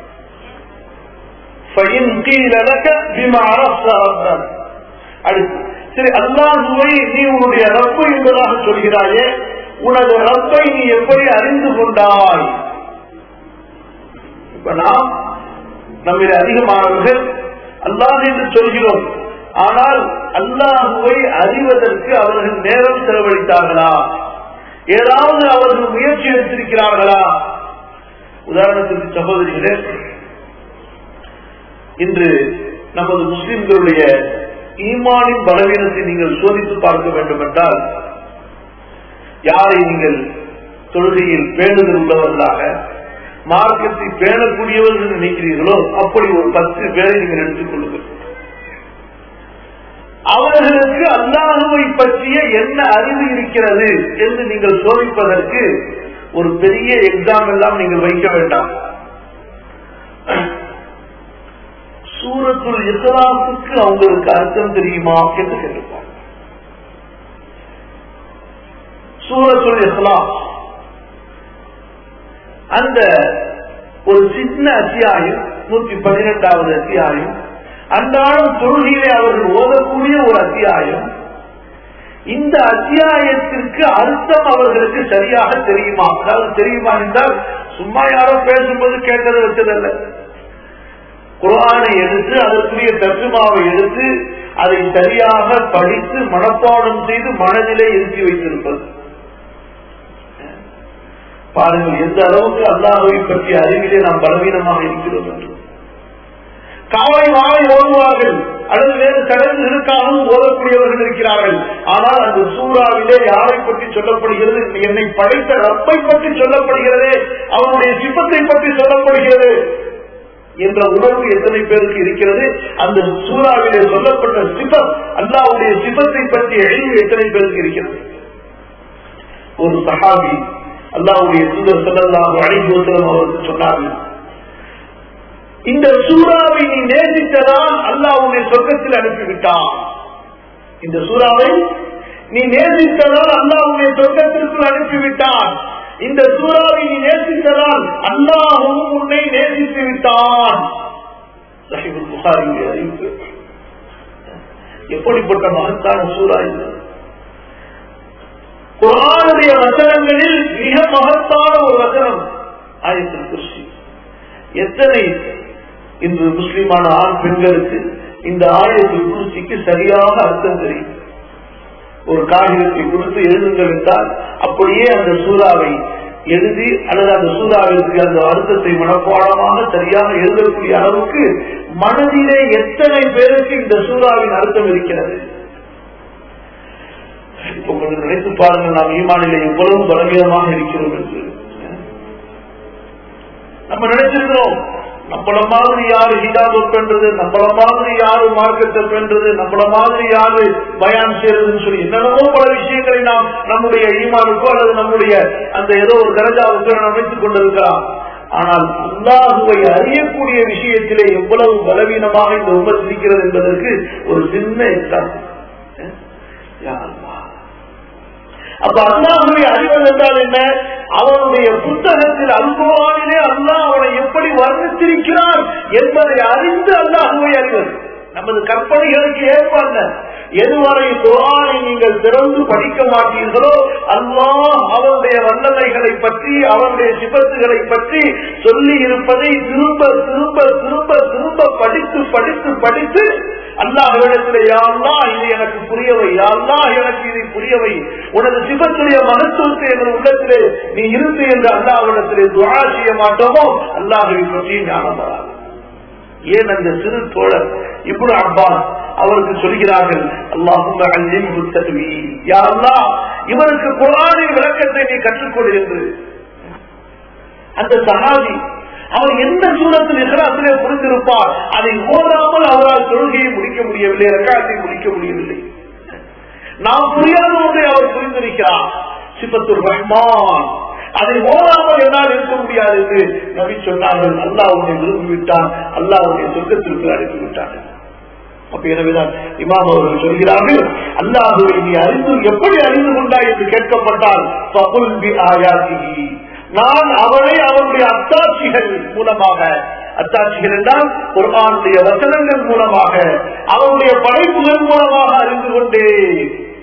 فإن قيل لك بما عرفت ربك அடுத்து சரி அல்லாஹுவை நீ உன்னுடைய ரப்பு என்பதாக சொல்கிறாயே உனது ரப்பை நீ எப்படி அறிந்து கொண்டாய் இப்ப நாம் நம்மில் அதிகமானவர்கள் அல்லாஹ் என்று சொல்கிறோம் ஆனால் அல்லாஹுவை அறிவதற்கு அவர்கள் நேரம் செலவழித்தார்களா ஏதாவது அவர்கள் முயற்சி எடுத்திருக்கிறார்களா உதாரணத்திற்கு சகோதரிகளே இன்று நமது முஸ்லிம்களுடைய ஈமானின் பலவீனத்தை நீங்கள் சோதித்து பார்க்க வேண்டும் என்றால் யாரை நீங்கள் தொழுகையில் பேணுதல் உள்ளவர்களாக மார்க்கத்தை பேணக்கூடியவர்கள் நினைக்கிறீர்களோ அப்படி ஒரு பத்து பேரை நீங்கள் எடுத்துக் கொள்ளுங்கள் அவர்களுக்கு அல்லாஹுவை பற்றிய என்ன அறிவு இருக்கிறது என்று நீங்கள் சோதிப்பதற்கு ஒரு பெரிய எக்ஸாம் எல்லாம் நீங்கள் வைக்க வேண்டாம் சூரத்துள் இஸ்லாத்துக்கு அவங்களுக்கு அர்த்தம் தெரியுமா என்று கேட்டுப்பாங்க சூரத்துள் இஸ்லாம் அந்த ஒரு சின்ன அத்தியாயம் நூற்றி பதினெட்டாவது அத்தியாயம் அன்றாடம் தொழுகையிலே அவர்கள் ஓதக்கூடிய ஒரு அத்தியாயம் இந்த அத்தியாயத்திற்கு அர்த்தம் அவர்களுக்கு சரியாக தெரியுமா அதாவது தெரியுமா என்றால் சும்மா யாரோ பேசும்போது கேட்டதை வச்சதல்ல குரானை எடுத்து அதற்குரிய தர்ஜுமாவை எடுத்து அதை சரியாக படித்து மனப்பாடம் செய்து மனதிலே இருத்தி வைத்திருப்பது பாருங்கள் எந்த அளவுக்கு அல்லாஹை பற்றிய அறிவிலே நாம் பலவீனமாக இருக்கிறோம் என்று காலை மாலை ஓடுவார்கள் அல்லது வேறு சடங்குகளுக்காகவும் ஓதக்கூடியவர்கள் இருக்கிறார்கள் ஆனால் அந்த சூறாவிலே யாரை பற்றி சொல்லப்படுகிறது என்னை படைத்த ரப்பை பற்றி சொல்லப்படுகிறது அவனுடைய சிப்பத்தை பற்றி சொல்லப்படுகிறது என்ற உணர்வு எத்தனை பேருக்கு இருக்கிறது அந்த சூறாவிலே சொல்லப்பட்ட சிபம் அல்லாவுடைய சிபத்தை பற்றிய எழிவு எத்தனை பேருக்கு இருக்கிறது ஒரு சஹாபி அல்லாவுடைய தூதர் சொல்லலாம் அழைபோசலம் அவருக்கு சொன்னார்கள் இந்த சூறாவை நீ நேசித்ததால் அல்லாவுடைய சொர்க்கத்தில் அனுப்பிவிட்டான் இந்த சூறாவை நீ நேசித்ததால் அல்லாஹ் உன்னை சொர்க்கத்திற்குள் அனுப்பிவிட்டான் இந்த சூறாவை நீ நேசித்ததால் அல்லாஹும் உன்னை நேசித்து விட்டான் சஹீபுல் புகாரியுடைய அறிவிப்பு எப்படிப்பட்ட மகத்தான சூறா இது குரானுடைய வசனங்களில் மிக மகத்தான ஒரு வசனம் ஆயத்தில் குர்சி எத்தனை இன்று முஸ்லிமான ஆண் பெண்களுக்கு இந்த ஆயத்தில் குர்சிக்கு சரியாக அர்த்தம் தெரியும் ஒரு காகிதத்தை கொடுத்து எழுதுங்கள் என்றால் அப்படியே அந்த சூறாவை எழுதி அல்லது அந்த சூறாவிற்கு அந்த அர்த்தத்தை மனப்பாடமாக சரியாக எழுதக்கூடிய அளவுக்கு மனதிலே எத்தனை பேருக்கு இந்த சூறாவின் அர்த்தம் இருக்கிறது இப்ப கொஞ்சம் நினைத்து பாருங்கள் நாம் ஈமானிலே எவ்வளவு பலவீனமாக இருக்கிறோம் என்று நம்ம நினைச்சிருக்கிறோம் நம்மள மாதிரி யாரு ஹிஜாபு பண்றது நம்மள மாதிரி யாரு மார்க்கெட்டை பண்றது நம்மள மாதிரி யாரு பயான் செய்யறதுன்னு சொல்லி என்னென்னமோ பல விஷயங்களை நாம் நம்முடைய ஈமானுக்கோ அல்லது நம்முடைய அந்த ஏதோ ஒரு கரஜாவுக்கோ நாம் அமைத்துக் கொண்டிருக்கலாம் ஆனால் அல்லாஹுவை அறியக்கூடிய விஷயத்திலே எவ்வளவு பலவீனமாக இந்த உமர் இருக்கிறது என்பதற்கு ஒரு சின்ன எக்ஸாம்பிள் அப்ப அல்லாஹுவை அறிவது என்றால் என்ன அவனுடைய புத்தகத்தில் அல்குவானிலே அல்லாஹ் அவனை எப்படி வர்ணித்திருக்கிறார் என்பதை அறிந்து அல்லாஹுவை அறிவது நமது கற்பனைகளுக்கு ஏற்ப எதுவரை குரானை நீங்கள் திறந்து படிக்க மாட்டீர்களோ அல்லாஹ் அவருடைய வல்லமைகளை பற்றி அவருடைய சிபத்துகளை பற்றி சொல்லி இருப்பதை திரும்ப திரும்ப திரும்ப திரும்ப படித்து படித்து படித்து அல்லாஹிடத்தில் யாருலா இது எனக்கு புரியவை யாருலா எனக்கு இதை புரியவை உனது சிபத்துடைய மகத்துவத்தை எங்கள் உள்ளத்திலே நீ இருந்து என்று அல்லாஹிடத்திலே துவா செய்ய மாட்டோமோ அல்லாஹை பற்றி ஞானம் வராது ஏன் அந்த சிறு தோழர் இப்ரு அப்பாஸ் அவருக்கு சொல்கிறார்கள் அல்லாஹும் இவருக்கு குரானின் விளக்கத்தை நீ கற்றுக்கொடு என்று அந்த சகாதி அவர் எந்த சூழத்தில் இஸ்லாத்திலே புரிந்திருப்பார் அதை ஓதாமல் அவரால் தொழுகையை முடிக்க முடியவில்லை ரக்காத்தை முடிக்க முடியவில்லை நாம் புரியாத ஒன்றை அவர் புரிந்திருக்கிறார் சிபத்துர் ரஹ்மான் அதை ஓடாமல் என்னால் இருக்க முடியாது என்று நபி சொன்னார்கள் அல்லாஹ் உன்னை விரும்பிவிட்டான் அல்லாஹ் உன்னை சொர்க்கத்திற்கு அனுப்பிவிட்டார்கள் அப்ப எனவேதான் இமாம் அவர்கள் சொல்கிறார்கள் அல்லாஹுவை நீ அறிந்து எப்படி அறிந்து கொண்டாய் என்று கேட்கப்பட்டால் பகுல் பி ஆயாசிகி நான் அவரை அவருடைய அத்தாட்சிகள் மூலமாக அத்தாட்சிகள் என்றால் குர்ஆனுடைய வசனங்கள் மூலமாக அவருடைய படைப்புகள் மூலமாக அறிந்து கொண்டேன்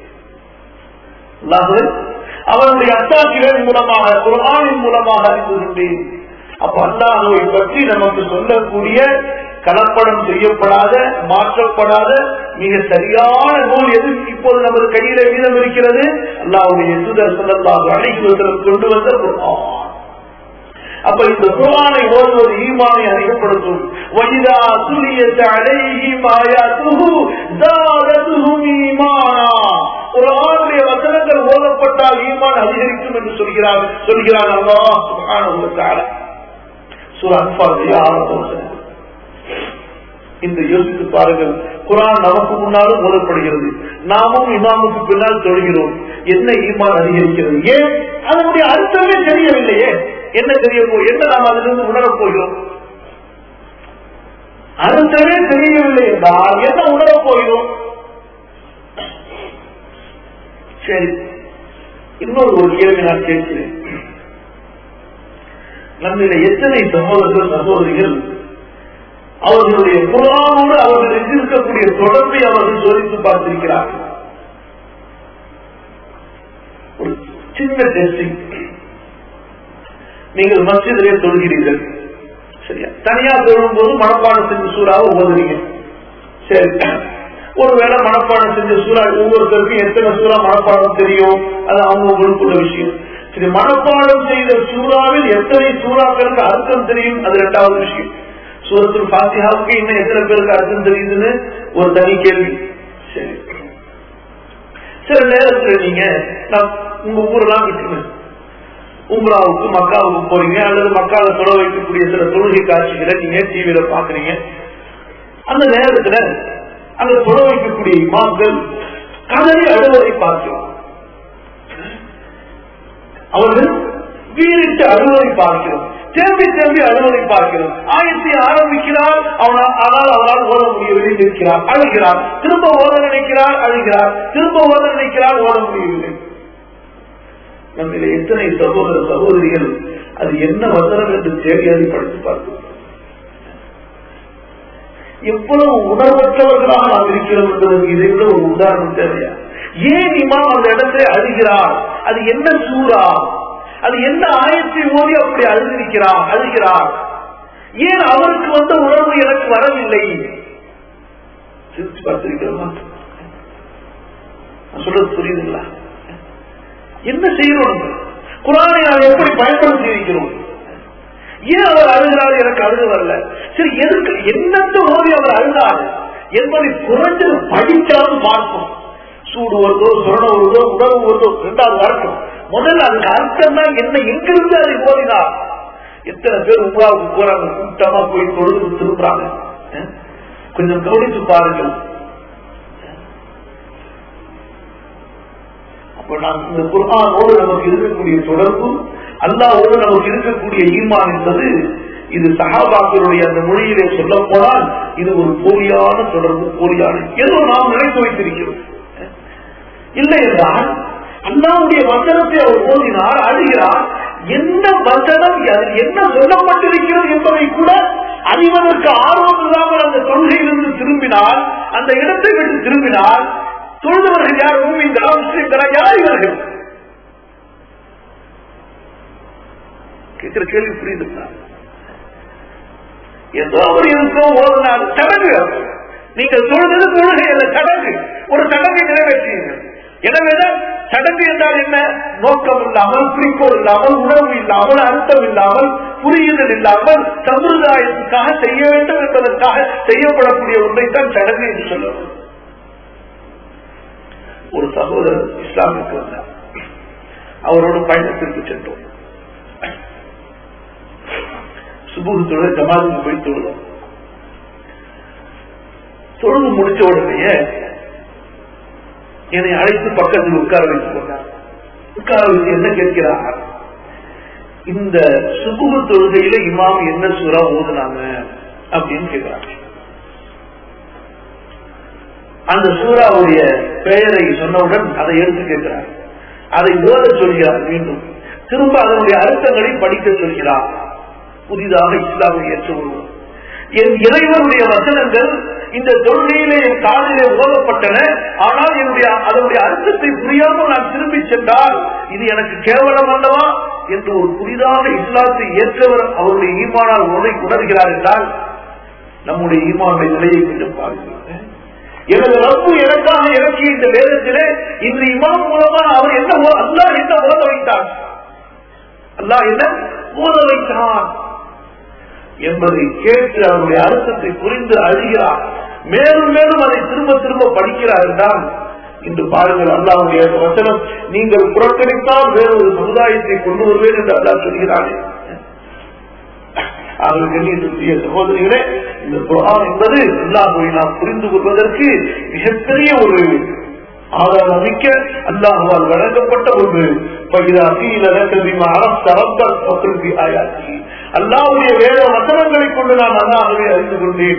அவருடைய அத்தாட்சிகள் மூலமாக குரானின் மூலமாக அறிந்து கொண்டேன் அப்ப அல்லாஹுவை பற்றி நமக்கு சொல்லக்கூடிய கலப்படம் செய்யப்படாத மாற்றப்படாத மிக சரியான நூல் எது இப்போது நமது கையில மீதம் இருக்கிறது அல்லாவுடைய சுதர் சொல்லல்லாக அழைக்குவதற்கு கொண்டு வந்த குரான் அப்ப இந்த குரானை ஓதுவது ஈமானை அதிகப்படுத்தும் வயிதா துலியத்த அலைஹி மாயாத்துஹு ஜாதத்துஹும் ஈமானா குரானுடைய வசனங்கள் ஓதப்பட்டால் ஈமான் அதிகரிக்கும் என்று சொல்கிறார் சொல்கிறார் அல்லாஹ் சுப்ஹானஹு வ தஆலா சூரா அன்ஃபால் ஆரம்ப இந்த யோசித்து பாருங்கள் குரான் நமக்கு முன்னாலும் ஓதப்படுகிறது நாமும் இமாமுக்கு பின்னால் தொழுகிறோம் என்ன ஈமான் அதிகரிக்கிறது ஏன் அதனுடைய அர்த்தமே தெரியவில்லையே என்ன தெரிய போ என்ன நாம் அதிலிருந்து உணரப் போகிறோம் அர்த்தமே தெரியவில்லை என்றால் என்ன உணரப் போகிறோம் சரி இன்னொரு ஒரு கேள்வி நான் கேட்கிறேன் நம்முடைய எத்தனை சகோதரர்கள் சகோதரிகள் அவர்களுடைய குரானோடு அவர்கள் இருக்கக்கூடிய தொடர்பை அவர்கள் சோதித்து பார்த்திருக்கிறார்கள் ஒரு சின்ன டெஸ்டிங் நீங்கள் மசிதிலே தொழுகிறீர்கள் சரியா தனியா தொழும் போது மனப்பாடம் செஞ்ச சூறாவை ஓதுறீங்க சரி ஒருவேளை மனப்பாடம் செஞ்ச சூறா ஒவ்வொருத்தருக்கும் எத்தனை சூறா மனப்பாடம் தெரியும் அது அவங்க உங்களுக்குள்ள விஷயம் சரி மனப்பாடம் செய்த சூறாவில் எத்தனை சூறாக்களுக்கு அர்த்தம் தெரியும் அது இரண்டாவது விஷயம் சூரத்தில் பாத்தியாவுக்கு இன்னும் எத்தனை பேருக்கு அர்த்தம் தெரியுதுன்னு ஒரு தனி கேள்வி சரி சில நேரத்தில் நீங்க நான் உங்க ஊரெல்லாம் விட்டுருங்க உம்ராவுக்கு மக்காவுக்கு போறீங்க அல்லது மக்கால தொலை வைக்கக்கூடிய சில தொழுகை காட்சிகளை நீங்க டிவியில பாக்குறீங்க அந்த நேரத்துல அந்த தொலை வைக்கக்கூடிய இமாம்கள் கதறி அழுவதை பார்க்கிறோம் அவர்கள் வீரிட்டு அழுவதை பார்க்கிறோம் தேம்பி தேம்பி அழுவதை பார்க்கிறோம் ஆயத்தை ஆரம்பிக்கிறார் அவனால் ஆனால் அவரால் ஓத முடியவில்லை நிற்கிறார் அழுகிறார் திரும்ப ஓத நினைக்கிறார் அழுகிறார் திரும்ப ஓத நினைக்கிறார் ஓத முடியவில்லை நம்மில எத்தனை சகோதர சகோதரிகள் அது என்ன வசனம் என்று தேடி அதை படித்து பார்க்கிறோம் எவ்வளவு உணர்வற்றவர்களாக நாம் இருக்கிறோம் என்பதற்கு இதை விட ஒரு உதாரணம் தேவையா ஏன் இமாம் அந்த இடத்தை அழுகிறார் அது என்ன சூறா அது என்ன ஆயத்தை ஓதி அப்படி அழுதிருக்கிறார் அழுகிறார் ஏன் அவருக்கு வந்த உணர்வு எனக்கு வரவில்லை சிரிச்சு பார்த்திருக்கிறோமா நான் சொல்றது புரியுதுங்களா என்ன செய்யறோம் குரானை நாம் எப்படி பயன்படுத்தி இருக்கிறோம் ஏன் அவர் அழுகிறார் எனக்கு அழுக வரல சரி எதுக்கு என்னத்த ஓதி அவர் அழுதார் என்பதை குறைஞ்சது படிச்சாலும் பார்ப்போம் சூடு வருதோ சுரண வருதோ உணவு வருதோ ரெண்டாவது வரட்டும் முதல்ல அதுக்கு அர்த்தம் தான் என்ன எங்கிருந்து அதை ஓதினார் எத்தனை பேர் உங்களாவுக்கு போறாங்க கூட்டமா போய் தொழுது திரும்புறாங்க கொஞ்சம் கவனித்து பாருங்கள் அப்ப நாம் இந்த குர்ஆனோடு நமக்கு இருக்கக்கூடிய தொடர்பு அல்லாவோடு நமக்கு இருக்கக்கூடிய ஈமான் என்பது இது சகாபாக்களுடைய அந்த மொழியிலே சொல்ல போனால் இது ஒரு போலியான தொடர்பு போலியான ஏதோ நாம் நினைத்து வைத்திருக்கிறோம் இல்லை என்றால் அண்ணாவுடைய வசனத்தை அவர் ஓதினார் அழுகிறார் என்ன வசனம் அதில் என்ன சொல்லப்பட்டிருக்கிறது என்பதை கூட அறிவதற்கு ஆர்வம் இல்லாமல் அந்த கொள்கையிலிருந்து திரும்பினால் அந்த இடத்தை விட்டு திரும்பினால் தொழுதவர்கள் யார் மூமிங்களா முஸ்லிம்களா யார் இவர்கள் கேட்கிற கேள்வி புரியுதுங்களா ஏதோ அவர் இருக்கோ ஓதுனார் சடங்கு நீங்கள் சொல்றது தொழுகை அல்ல சடங்கு ஒரு சடங்கை நிறைவேற்றியீர்கள் எனவேதான் சடங்கு என்றால் என்ன நோக்கம் இல்லாமல் குறிக்கோள் இல்லாமல் உணர்வு இல்லாமல் அர்த்தம் இல்லாமல் புரியுதல் இல்லாமல் சம்பிரதாயத்துக்காக செய்ய வேண்டும் என்பதற்காக செய்யப்படக்கூடிய ஒன்றைத்தான் சடங்கு என்று சொல்லணும் ஒரு சகோதரர் இஸ்லாமிற்கு வந்தார் அவரோட பயணத்திற்கு சென்றோம் சுபூகத்தோட ஜமாலுக்கு போய் தொழுதோம் தொழுது முடிச்ச உடனே என்னை அழைத்து பக்கத்தில் உட்கார வைத்துக் கொண்டார் உட்கார வைத்து என்ன கேட்கிறார் இந்த சுபுக தொழுகையில இமாம் என்ன சூறா ஓதுனாங்க அப்படின்னு கேட்கிறாங்க அந்த சூறாவுடைய பெயரை சொன்னவுடன் அதை எடுத்து கேட்கிறார் அதை ஓத சொல்கிறார் மீண்டும் திரும்ப அதனுடைய அர்த்தங்களை படிக்க சொல்கிறார் புதிதாக இஸ்லாமை ஏற்ற ஒருவர் என் இறைவனுடைய வசனங்கள் இந்த தொழுகையிலே என் காலிலே ஓதப்பட்டன ஆனால் என்னுடைய அதனுடைய அர்த்தத்தை புரியாமல் நான் திரும்பி சென்றால் இது எனக்கு கேவலம் அல்லவா என்று ஒரு புதிதாக இஸ்லாத்தை ஏற்றவர் அவருடைய ஈமானால் உணரை உணர்கிறார் என்றால் நம்முடைய ஈமானுடைய நிலையை கொஞ்சம் பாருங்கள் எனது ரப்பு எனக்காக இறக்கிய இந்த வேதத்திலே இந்த இமாம் மூலமா அவர் என்ன அல்லா என்ன ஓத வைத்தார் அல்லா என்ன ஓத வைத்தான் என்பதை கேட்டு அவருடைய அர்த்தத்தை புரிந்து அழுகிறார் மேலும் மேலும் அதை திரும்ப திரும்ப படிக்கிறார் என்றால் இன்று பாருங்கள் அல்லாவுடைய வசனம் நீங்கள் புறக்கணித்தால் வேறொரு சமுதாயத்தை கொண்டு வருவேன் என்று அல்லா சொல்கிறாரே அவர்கள் கண்ணியத்திற்குரிய சகோதரிகளே இந்த குரான் என்பது அல்லாஹுவை நாம் புரிந்து கொள்வதற்கு மிகப்பெரிய ஒரு ஆதாரம் மிக்க அல்லாஹுவால் வழங்கப்பட்ட ஒரு பகிரா கீழ கல்விமா அரசரப்பர் பத்திரிகை ஆயாச்சி அல்லாவுடைய வேத வசனங்களை கொண்டு நான் அல்லாஹுவை அறிந்து கொண்டேன்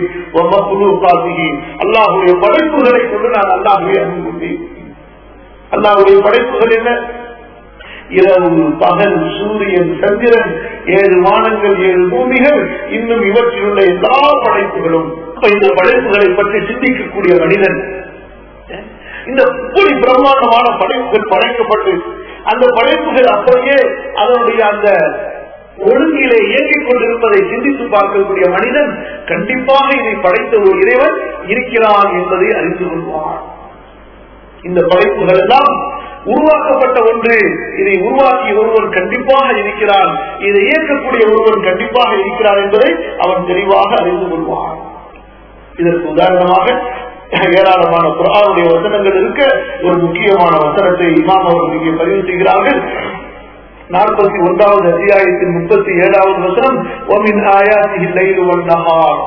அல்லாஹுடைய படைப்புகளை கொண்டு நான் அல்லாஹுவை அறிந்து கொண்டேன் அல்லாஹுடைய படைப்புகள் என்ன இரவு பகல் சூரியன் சந்திரன் ஏழு வானங்கள் ஏழு பூமிகள் இன்னும் இவற்றில் உள்ள எல்லா படைப்புகளும் இந்த படைப்புகளை பற்றி சிந்திக்கக்கூடிய மனிதன் இந்த இப்படி பிரம்மாண்டமான படைப்புகள் படைக்கப்பட்டு அந்த படைப்புகள் அப்படியே அதனுடைய அந்த ஒழுங்கிலே இயங்கிக் கொண்டிருப்பதை சிந்தித்து பார்க்கக்கூடிய மனிதன் கண்டிப்பாக இதை படைத்த ஒரு இறைவன் இருக்கிறான் என்பதை அறிந்து கொள்வான் இந்த படைப்புகள் எல்லாம் உருவாக்கப்பட்ட ஒன்று இதை உருவாக்கிய ஒருவன் கண்டிப்பாக இருக்கிறான் இதை இயக்கக்கூடிய ஒருவன் கண்டிப்பாக இருக்கிறான் என்பதை அவன் தெளிவாக அறிந்து கொள்வான் இதற்கு உதாரணமாக ஏராளமான குரானுடைய வசனங்கள் இருக்க ஒரு முக்கியமான வசனத்தை இமாம் அவர்கள் இங்கே பதிவு செய்கிறார்கள் நாற்பத்தி ஒன்றாவது அத்தியாயத்தின் முப்பத்தி ஏழாவது வசனம் ஒமின் ஆயாசி லைலு வண்ணஹார்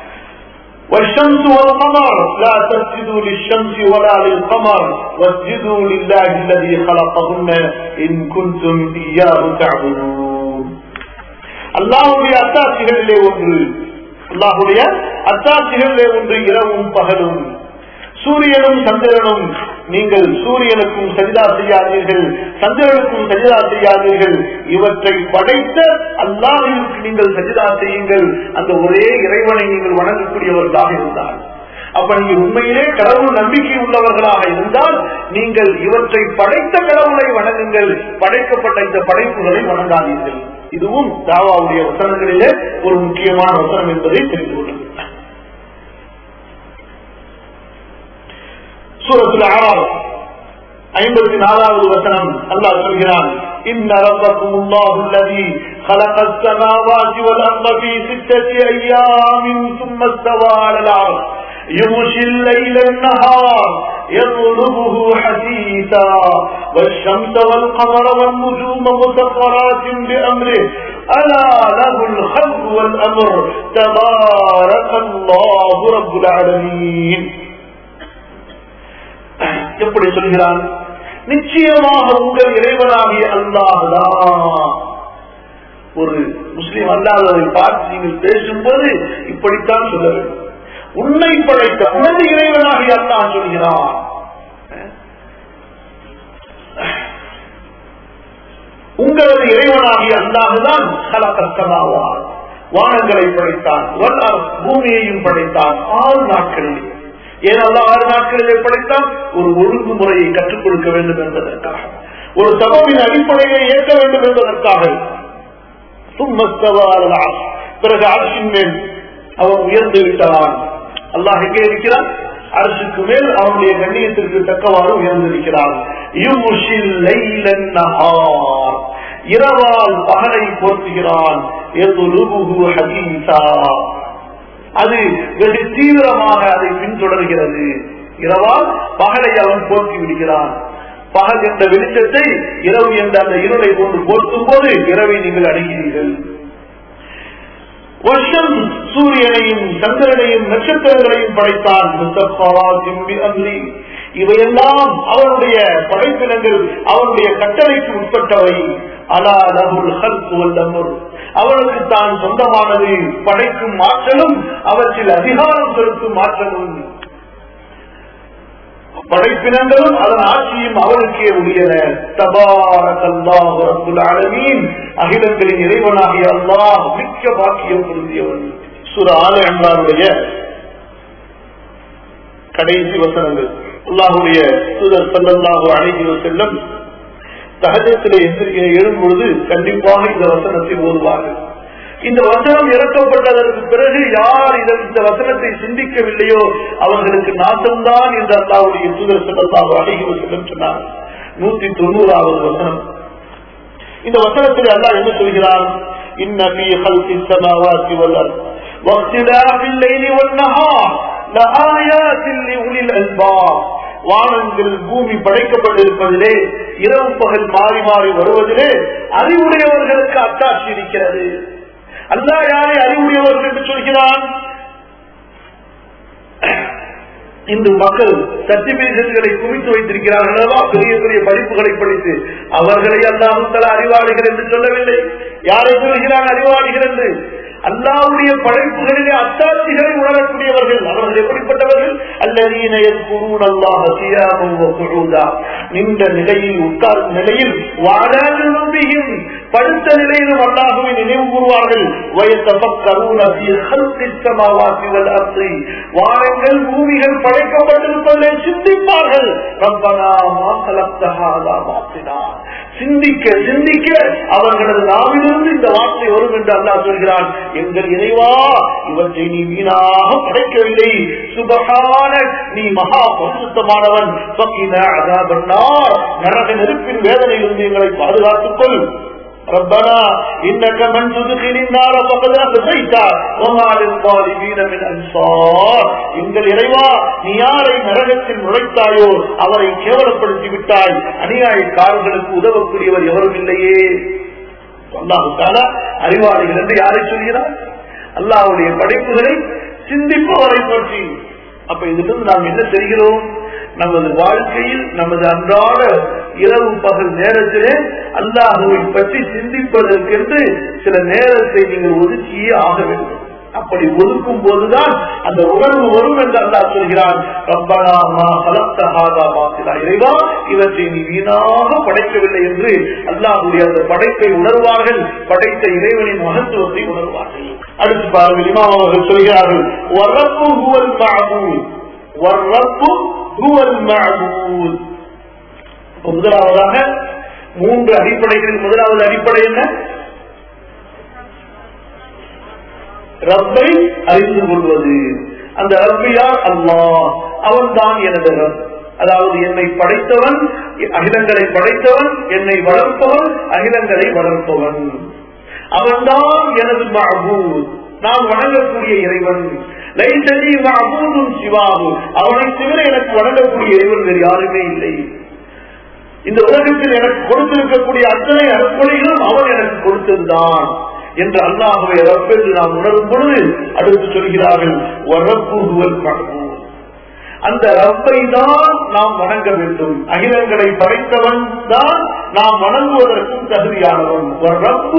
والشمس والقمر لا تسجدوا للشمس ولا للقمر واسجدوا لله الذي خلقهن إن كنتم إياه تعبدون அல்லாஹுடைய அத்தாட்சிகளிலே ஒன்று அல்லாஹுடைய அத்தாட்சிகளிலே ஒன்று இரவும் பகலும் சூரியனும் சந்திரனும் நீங்கள் சூரியனுக்கும் சஜிதா செய்யாதீர்கள் சந்திரனுக்கும் சஜிதா செய்யாதீர்கள் இவற்றை படைத்த அல்லாஹிற்கு நீங்கள் சஜிதா செய்யுங்கள் அந்த ஒரே இறைவனை நீங்கள் வணங்கக்கூடியவர்களாக இருந்தால் அப்ப நீங்க உண்மையிலே கடவுள் நம்பிக்கை உள்ளவர்களாக இருந்தால் நீங்கள் இவற்றை படைத்த கடவுளை வணங்குங்கள் படைக்கப்பட்ட இந்த படைப்புகளை வணங்காதீர்கள் இதுவும் தாவாவுடைய வசனங்களிலே ஒரு முக்கியமான வசனம் என்பதை தெரிந்து கொள்ளுங்கள் சூரத்தில் ஆறாவது ஐம்பத்தி நாலாவது வசனம் அல்லாஹ் சொல்கிறான் إن ربكم الله الذي خلق السماوات والأرض في ستة أيام ثم استوى على العرش يغشي الليل النهار يطلبه حثيثا والشمس والقمر والنجوم مسخرات بأمره ألا له الخلق والأمر تبارك الله رب العالمين எப்படி சொல்கிறான் நிச்சயமாக உங்கள் இறைவனாகிய அல்லாஹ்தான் ஒரு முஸ்லீம் அல்லாதவரை பார்த்து நீங்கள் பேசும்போது இப்படித்தான் சொல்ல வேண்டும் உன்னை படைத்த உனது இறைவனாகிய அல்லாஹ் சொல்கிறான் உங்களது இறைவனாகிய அல்லாஹுதான் கலக்கத்தமாவார் வானங்களை படைத்தான் பூமியையும் படைத்தான் ஆறு நாட்களில் ஏன் அல்ல ஆறு நாட்களிலே படைத்தான் ஒரு ஒழுங்குமுறையை கற்றுக் கொடுக்க வேண்டும் என்பதற்காக ஒரு சபவின் அடிப்படையை ஏற்க வேண்டும் என்பதற்காக பிறகு அரசின் மேல் அவன் உயர்ந்து விட்டான் அல்லாஹ் எங்கே இருக்கிறான் அரசுக்கு மேல் அவனுடைய கண்ணியத்திற்கு தக்கவாறு உயர்ந்திருக்கிறான் இரவால் பகலை போர்த்துகிறான் அது வெகு தீவிரமாக அதை பின்தொடர்கிறது இரவால் பகலை அவன் போக்கி விடுகிறான் பகல் என்ற வெளிச்சத்தை இரவு என்ற அந்த இருளை கொண்டு போர்த்தும் போது இரவை நீங்கள் அடைகிறீர்கள் வருஷம் சூரியனையும் சந்திரனையும் நட்சத்திரங்களையும் படைத்தான் இவையெல்லாம் அவனுடைய படைப்பினங்கள் அவனுடைய கட்டளைக்கு உட்பட்டவை அலா லகுல் ஹல்குவல் அவனுக்கு தான் சொந்தமானது படைக்கும் மாற்றலும் அவற்றில் அதிகாரம் செலுத்தும் மாற்றலும் படைப்பினங்களும் அதன் ஆட்சியும் அவனுக்கே உரியன தபாரீன் அகிலங்களின் இறைவனாகிய அல்லாஹ் மிக்க பாக்கியம் பொருந்தியவன் சுர ஆலை அன்றாருடைய கடைசி வசனங்கள் அல்லாஹுடைய சுதர் சல்லாஹு அணைகி செல்லும் சகஜத்திலே எழும் பொழுது கண்டிப்பாக இந்த வசனத்தை ஓதுவார்கள் இந்த வசனம் இறக்கப்பட்டதற்கு பிறகு யார் இந்த வசனத்தை சிந்திக்கவில்லையோ அவர்களுக்கு நாசம்தான் என்று அல்லாவுடைய தூதர் செல்லத்தாக அழகி செல்லும் சொன்னார் நூத்தி தொண்ணூறாவது வசனம் இந்த வசனத்தில் அல்லாஹ் என்ன சொல்கிறான் இன்னபி ஹல்கி சமாவாசி வல்லர் واختلاف الليل والنهار لآيات لأولي الألباب வானங்கள் பூமி படைக்கப்பட்டிருப்பதிலே இரவு பகல் மாறி மாறி வருவதிலே அறிவுடையவர்களுக்கு அத்தாட்சி இருக்கிறது அல்லா யாரை அறிவுடையவர்கள் என்று சொல்கிறான் இன்று மக்கள் சர்டிபிகேட்களை குவித்து வைத்திருக்கிறார்களா பெரிய பெரிய படிப்புகளை படித்து அவர்களை அல்லாமல் தல அறிவாளிகள் என்று சொல்லவில்லை யாரை சொல்கிறான் அறிவாளிகள் என்று அல்லாவுடைய படைப்புகளிலே அத்தாட்சிகளை உணரக்கூடியவர்கள் அவர்கள் எப்படிப்பட்டவர்கள் அல்லதீனையா நின்ற நிலையில் உட்கார்ந்த நிலையில் வாழாது நம்பியும் படுத்த நிலையிலும் அல்லாஹுவை நினைவு கூறுவார்கள் வாரங்கள் பூமிகள் படைக்கப்பட்டிருப்பதை சிந்திப்பார்கள் ரப்பனா மாத்தலப்தகா சிந்திக்க சிந்திக்க அவர்களது நாவிலிருந்து இந்த வார்த்தை வரும் என்று அல்லா சொல்கிறான் எங்கள் இறைவா இவற்றை நீ வீணாக படைக்கவில்லை சுபகான நீ மகா பரிசுத்தமானவன் நரக நெருப்பின் வேதனையிலிருந்து எங்களை பாதுகாத்துக் கொள் ربنا إنك من تدخل النار فقد أخزيته وما للظالمين من أنصار எங்கள் இறைவா நீ யாரை நரகத்தில் நுழைத்தாயோ அவரை கேவலப்படுத்தி விட்டாய் அநியாயக்காரர்களுக்கு உதவக்கூடியவர் எவரும் இல்லையே அல்லாஹுக்கான அறிவாளிகள் என்று யாரை சொல்கிறார் அல்லாஹுடைய படைப்புகளை சிந்திப்பவரை பற்றி அப்ப இதிலிருந்து நாம் என்ன செய்கிறோம் நமது வாழ்க்கையில் நமது அன்றாட இரவு பகல் நேரத்திலே அல்லாஹுவை பற்றி சிந்திப்பதற்கென்று சில நேரத்தை நீங்கள் ஒதுக்கியே ஆக வேண்டும் அப்படி ஒதுக்கும் போதுதான் அந்த உணர்வு வரும் என்று அல்லாஹ் சொல்கிறான் ரப்பனா மா ஹலக்த ஹாதா பாத்திலா இறைவா இவற்றை நீ வீணாக படைக்கவில்லை என்று அல்லாஹுடைய அந்த படைப்பை உணர்வார்கள் படைத்த இறைவனின் மகத்துவத்தை உணர்வார்கள் அடுத்து பாருங்கள் இமாம் அவர்கள் சொல்கிறார்கள் வரப்பு ஹுவல் மஅபூத் வரப்பு ஹுவல் மஅபூத் முதலாவதாக மூன்று அடிப்படைகளில் முதலாவது அடிப்படை என்ன ரப்பை அறிந்து கொள்வது அந்த ரப்பியார் அல்லாஹ் அவன் தான் எனது ரப் அதாவது என்னை படைத்தவன் அகிலங்களை படைத்தவன் என்னை வளர்ப்பவன் அகிலங்களை வளர்ப்பவன் அவன்தான் எனது மஹபூத் நான் வணங்கக்கூடிய இறைவன் லைசலி மஹபூதும் சிவாகு அவனை தவிர எனக்கு வணங்கக்கூடிய இறைவன் வேறு யாருமே இல்லை இந்த உலகத்தில் எனக்கு கொடுத்திருக்கக்கூடிய அத்தனை அற்பொழிகளும் அவன் எனக்கு கொடுத்ததுதான் என்று அல்லாஹுவை ரப்பென்று நாம் உணரும் பொழுது அடுத்து சொல்கிறார்கள் அந்த ரப்பை தான் நாம் வணங்க வேண்டும் அகிலங்களை படைத்தவன் தான் நாம் வணங்குவதற்கும் தகுதியானவன் ரப்பு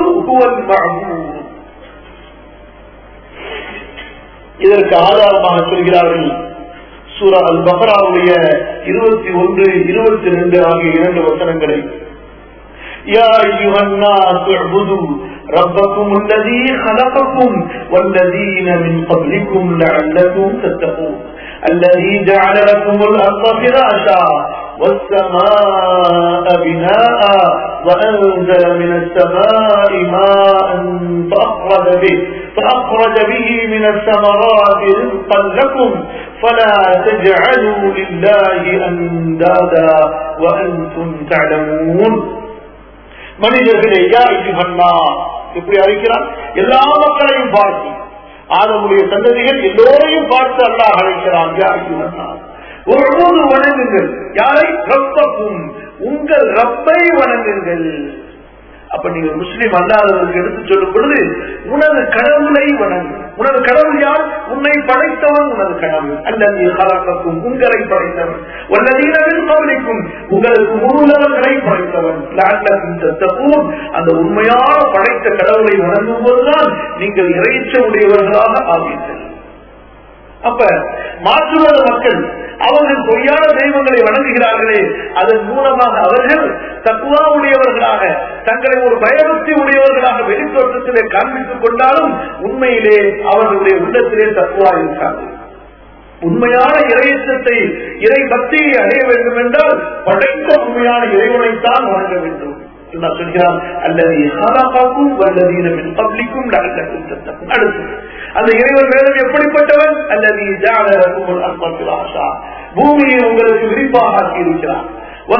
இதற்கு ஆதாரமாக சொல்கிறார்கள் சூரா அல் பஹராவுடைய இருபத்தி ஒன்று இருபத்தி ரெண்டு ஆகிய இரண்டு வசனங்களை يا أيها الناس اعبدوا ربكم الذي خلقكم والذين من قبلكم لعلكم تتقون الذي جعل لكم الأرض فراشا والسماء بناء وأنزل من السماء ماء فأخرج به فأخرج به من الثمرات رزقا لكم فلا تجعلوا لله أندادا وأنتم تعلمون மனிதர்களே யாருன்னா இப்படி அழைக்கிறான் எல்லா மக்களையும் பார்த்து ஆதமுடைய சந்ததிகள் எல்லோரையும் பார்த்து அல்லாஹ் அழைக்கிறான் யாருன்னா ஒரு மூணு வணங்குங்கள் யாரை ரப்பக்கும் உங்கள் ரப்பை வணங்குங்கள் அப்ப நீங்க முஸ்லீம் அல்லாதவர்களுக்கு எடுத்து சொல்லும் பொழுது உனது கடவுளை வணங்கு உனது கடவுள் யார் உன்னை படைத்தவன் உனது கடவுள் அல்லது கலக்கக்கும் உங்களை படைத்தவன் உன்னதீனவில் கவனிக்கும் உங்களுக்கு முழுலவர்களை படைத்தவன் லாட்லக்கும் சத்தப்பூர் அந்த உண்மையான படைத்த கடவுளை வணங்கும் போதுதான் நீங்கள் இறைச்ச உடையவர்களாக ஆவீர்கள் அப்ப மாற்றுவத மக்கள் அவர்கள் பொய்யான தெய்வங்களை வணங்குகிறார்களே அதன் மூலமாக அவர்கள் தக்குவா உடையவர்களாக தங்களை ஒரு பயபக்தி உடையவர்களாக வெளித்தோட்டத்திலே காண்பித்துக் கொண்டாலும் உண்மையிலே அவர்களுடைய உள்ளத்திலே தக்குவா இருக்காது உண்மையான இறையச்சத்தை இறை பக்தியை அடைய வேண்டும் என்றால் படைத்த உண்மையான இறைவனைத்தான் வணங்க வேண்டும் சொல்கிறான் அல்லது ஹாராக்கும் வல்லதீனம் பப்ளிக்கும் அடுத்து அந்த இறைவன் வேதம் எப்படிப்பட்டவன் அல்லது ஜாலரக்கும் அற்பத்திராஷா பூமியை உங்களுக்கு விரிப்பாக ஆக்கியிருக்கிறான்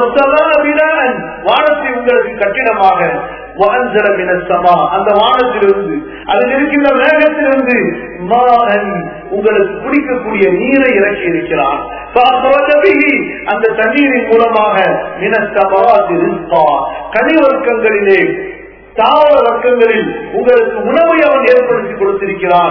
வானத்தை உங்களுக்கு கட்டிடமாக அந்த வானத்திலிருந்து அதில் இருக்கின்ற மேகத்திலிருந்து உங்களுக்கு குடிக்கக்கூடிய நீரை இறக்கி இருக்கிறார் அந்த தண்ணீரின் மூலமாக கனிவர்க்கங்களிலே தாவர வர்க்கங்களில் உங்களுக்கு உணவை அவன் ஏற்படுத்தி கொடுத்திருக்கிறான்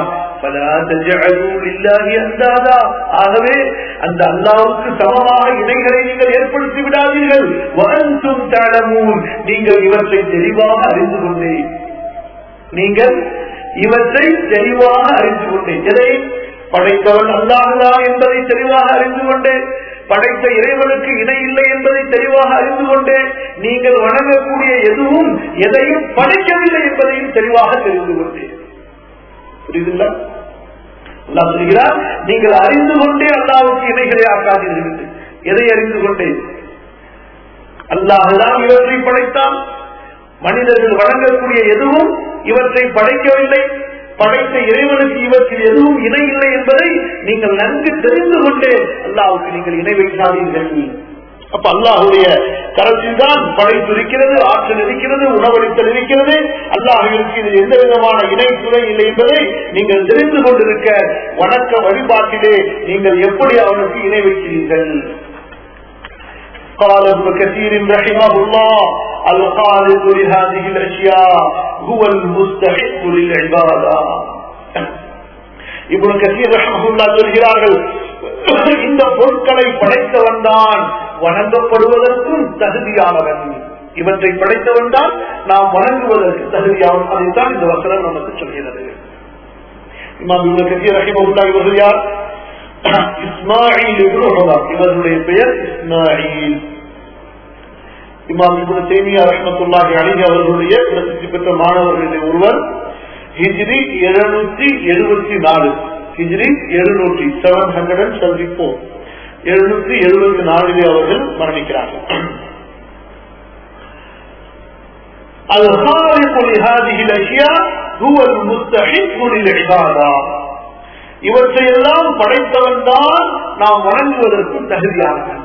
ஆகவே அந்த அல்லாவுக்கு சமமாக இணைகளை நீங்கள் ஏற்படுத்தி விடாதீர்கள் வகந்தும் தளமும் நீங்கள் இவற்றை தெளிவாக அறிந்து கொண்டேன் நீங்கள் இவற்றை தெளிவாக அறிந்து கொண்டேன் எதை படைத்தவன் அல்லாஹா என்பதை தெளிவாக அறிந்து கொண்டேன் படைத்த இறைவனுக்கு இணை இல்லை என்பதை தெளிவாக அறிந்து கொண்டேன் நீங்கள் வணங்கக்கூடிய எதுவும் எதையும் படைக்கவில்லை என்பதையும் தெளிவாக தெரிந்து கொண்டேன் புரியுதுங்களா அல்லாஹ் சொல்கிறார் நீங்கள் அறிந்து கொண்டே அல்லாவுக்கு இணைகளை ஆக்காதீர்கள் எதை அறிந்து கொண்டேன் அல்லாஹுதான் இவற்றை படைத்தான் மனிதர்கள் வழங்கக்கூடிய எதுவும் இவற்றை படைக்கவில்லை படைத்த இறைவனுக்கு இவற்றில் எதுவும் இணை இல்லை என்பதை நீங்கள் நன்கு தெரிந்து கொண்டே அல்லாவுக்கு நீங்கள் இணை வைக்காதீர்கள் அப்ப அல்லாஹுடைய கரத்தில் தான் படைப்பு இருக்கிறது ஆற்றல் இருக்கிறது உணவளித்தல் இருக்கிறது அல்லாஹுவிற்கு இதில் எந்த விதமான இணை துறை இல்லை என்பதை நீங்கள் தெரிந்து கொண்டிருக்க வணக்க வழிபாட்டிலே நீங்கள் எப்படி அவனுக்கு இணை வைக்கிறீர்கள் قال ابن كثير رحمه الله الخالق لهذه الاشياء هو المستحق للعباده இப்னு கசீர் ரஹ்மத்துல்லாஹ் சொல்கிறார்கள் இந்த பொருட்களை படைத்தவன் தான் வணங்கப்படுவதற்கும் தகுதியானவன் இவற்றை படைத்தவன் தான் நாம் வணங்குவதற்கு தகுதியானவன் அதைத்தான் இந்த வசனம் நமக்கு சொல்கிறது இமாம் இவங்க கத்திய ரஹிமவுல்லா இவர்கள் யார் இஸ்மாயில் இவருடைய பெயர் இஸ்மாயில் இமாம் இபுன தேமியா ரஹமத்துல்லாஹி அலிஹி அவர்களுடைய பிரசித்தி பெற்ற மாணவர்களுடைய ஒருவர் ஹிஜ்ரி எழுநூற்றி எழுபத்தி நாலு ஹிஜ்ரி எழுநூற்றி seven hundred and seventy four எழுநூற்றி எழுபத்தி நாலிலே அவர்கள் மரணிக்கிறார்கள் الخالق لهذه الاشياء هو المستحق للعباده இவற்றையெல்லாம் படைத்தவன் தான் நாம் வணங்குவதற்கு தகுதியானவன்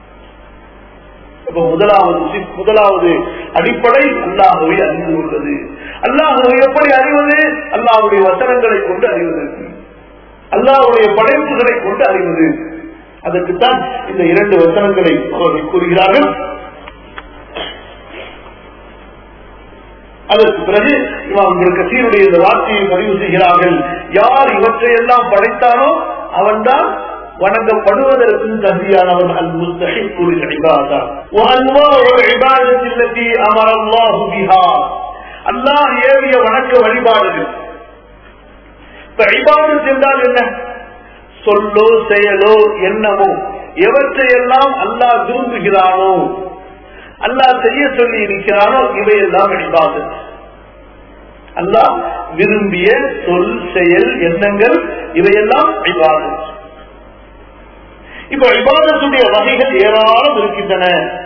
இப்ப முதலாவது முதலாவது அடிப்படை அல்லாஹுவை அறிந்து கொள்வது அல்லாஹுவை எப்படி அறிவது அல்லாஹுடைய வசனங்களை கொண்டு அறிவது அல்லாஹுடைய படைப்புகளை கொண்டு அறிவது அதற்குத்தான் இந்த இரண்டு வசனங்களை அவர்கள் கூறுகிறார்கள் அதற்கு பிறகு இவர்கள் கசீருடைய இந்த வார்த்தையை பதிவு செய்கிறார்கள் யார் இவற்றையெல்லாம் படைத்தானோ அவன்தான் வணங்கப்படுவதற்கும் தகுதியானவன் அல் முஸ்தஹிக்குல் இபாதா وانواع العباده التي امر الله بها அல்லாஹ் ஏவிய வணக்க வழிபாடுகள் இப்ப இபாதத் என்றால் என்ன சொல்லோ செயலோ எண்ணமோ எவற்றையெல்லாம் அல்லாஹ் விரும்புகிறானோ அல்லாஹ் செய்ய சொல்லி இருக்கிறானோ இவையெல்லாம் இபாதத் அல்லாஹ் விரும்பிய சொல் செயல் எண்ணங்கள் இவையெல்லாம் இபாதத் இப்ப விவாதத்துடைய வகைகள் ஏராளம் இருக்கின்றன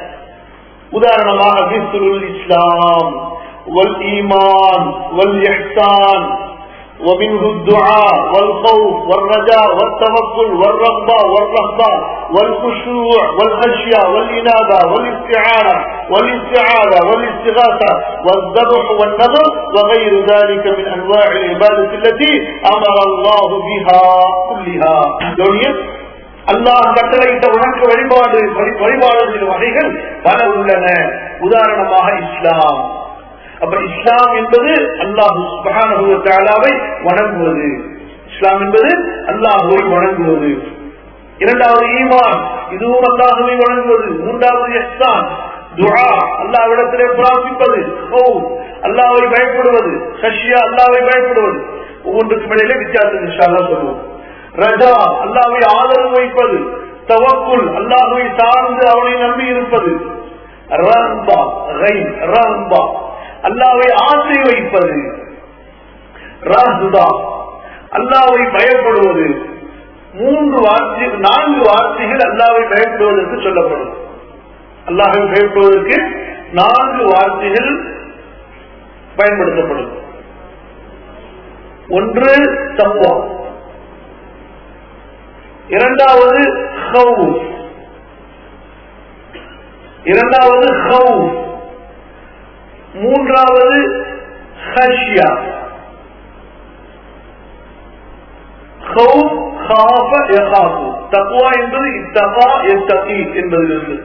உதாரணமாக ஹிஸ்ருல் இஸ்லாம் வல் ஈமான் வல் இஹ்சான் ومنه الدعاء والخوف والرجاء والتوكل والرغبة والرهبة والخشوع والخشية والإنابة والاستعانة والاستعاذة والاستغاثة والذبح والنذر وغير ذلك من أنواع العبادة التي أمر الله بها كلها அல்லாஹ் கட்டளையிட்ட வணக்க வழிபாடு வழிபாடுகளின் வகைகள் பல உள்ளன உதாரணமாக இஸ்லாம் அப்ப இஸ்லாம் என்பது அல்லாஹு வணங்குவது இஸ்லாம் என்பது அல்லாஹுவை வணங்குவது இரண்டாவது ஈமான் இதுவும் அல்லாஹுவை வணங்குவது மூன்றாவது எஸ்தான் துஆ அல்லாவிடத்திலே பிரார்த்திப்பது ஓ அல்லாவை பயப்படுவது சஷியா அல்லாவை பயப்படுவது ஒவ்வொன்றுக்கும் இடையிலே வித்தியாசம் இன்ஷால்லா சொல்லுவோம் ரஜா அல்லாவை ஆதரவு வைப்பது தவக்குள் அல்லாஹுவை சார்ந்து அவனை நம்பி இருப்பது ரம்பா ரம்பா அல்லாவை ஆசை வைப்பது ராசுதா அல்லாவை பயப்படுவது மூன்று வார்த்தை நான்கு வார்த்தைகள் அல்லாவை பயப்படுவதற்கு சொல்லப்படும் அல்லாஹை பயப்படுவதற்கு நான்கு வார்த்தைகள் பயன்படுத்தப்படும் ஒன்று தப்பா இரண்டாவது இரண்டாவது மூன்றாவது ஹஷ்யா தக்குவா என்பது இத்தகா எத்தகி என்பதிலிருந்து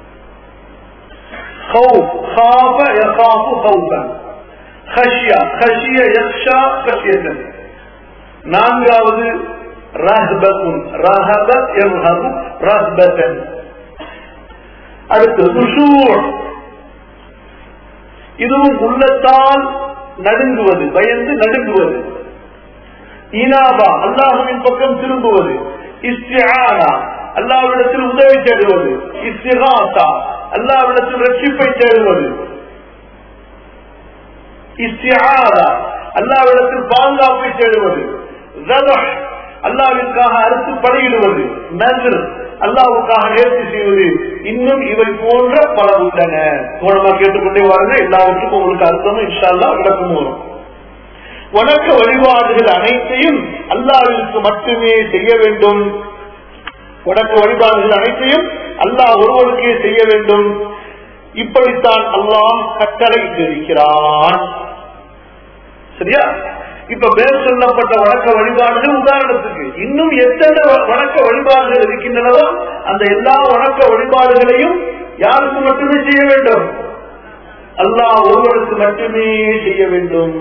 நான்காவது ரஹ்பத்துன் ரஹப யர்ஹபு ரஹ்பத்தன் அடுத்து குஷூர் இதுவும் உள்ளத்தால் நடுங்குவது பயந்து நடுங்குவது இனாபா அல்லாஹுவின் பக்கம் திரும்புவது இஸ்திஆனா அல்லாவிடத்தில் உதவி தேடுவது இஸ்திகாசா அல்லாவிடத்தில் ரட்சிப்பை தேடுவது இஸ்திஆனா அல்லாவிடத்தில் பாதுகாப்பை தேடுவது அல்லாவிற்காக அறுத்து படையிடுவது நன்று அல்லாவுக்காக நேர்த்தி செய்வது இன்னும் இவை போன்ற பல உள்ளன கவனமா கேட்டுக்கொண்டே வாருங்க எல்லாவற்றுக்கும் உங்களுக்கு அர்த்தமும் இன்ஷால்லா விளக்கமும் வரும் வணக்க வழிபாடுகள் அனைத்தையும் அல்லாவிற்கு மட்டுமே செய்ய வேண்டும் வணக்க வழிபாடுகள் அனைத்தையும் அல்லாஹ் ஒருவருக்கே செய்ய வேண்டும் இப்படித்தான் அல்லாஹ் கட்டளை இருக்கிறான் சரியா இப்ப மேல் சொல்லப்பட்ட வணக்க வழிபாடுகள் உதாரணத்துக்கு இன்னும் எத்தனை வணக்க வழிபாடுகள் இருக்கின்றனவோ அந்த எல்லா வணக்க வழிபாடுகளையும் யாருக்கு மட்டுமே செய்ய வேண்டும் அல்லாஹ் ஒருவருக்கு மட்டுமே செய்ய வேண்டும்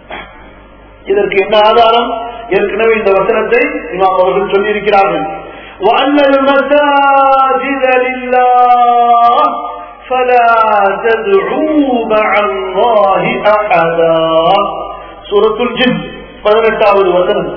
இதற்கு என்ன ஆதாரம் ஏற்கனவே இந்த வசனத்தை இமாம் அவர்கள் சொல்லியிருக்கிறார்கள் وأن المساجد لله فلا تدعوا مع الله أحدا سورة الجن பதினெட்டாவது வசனம்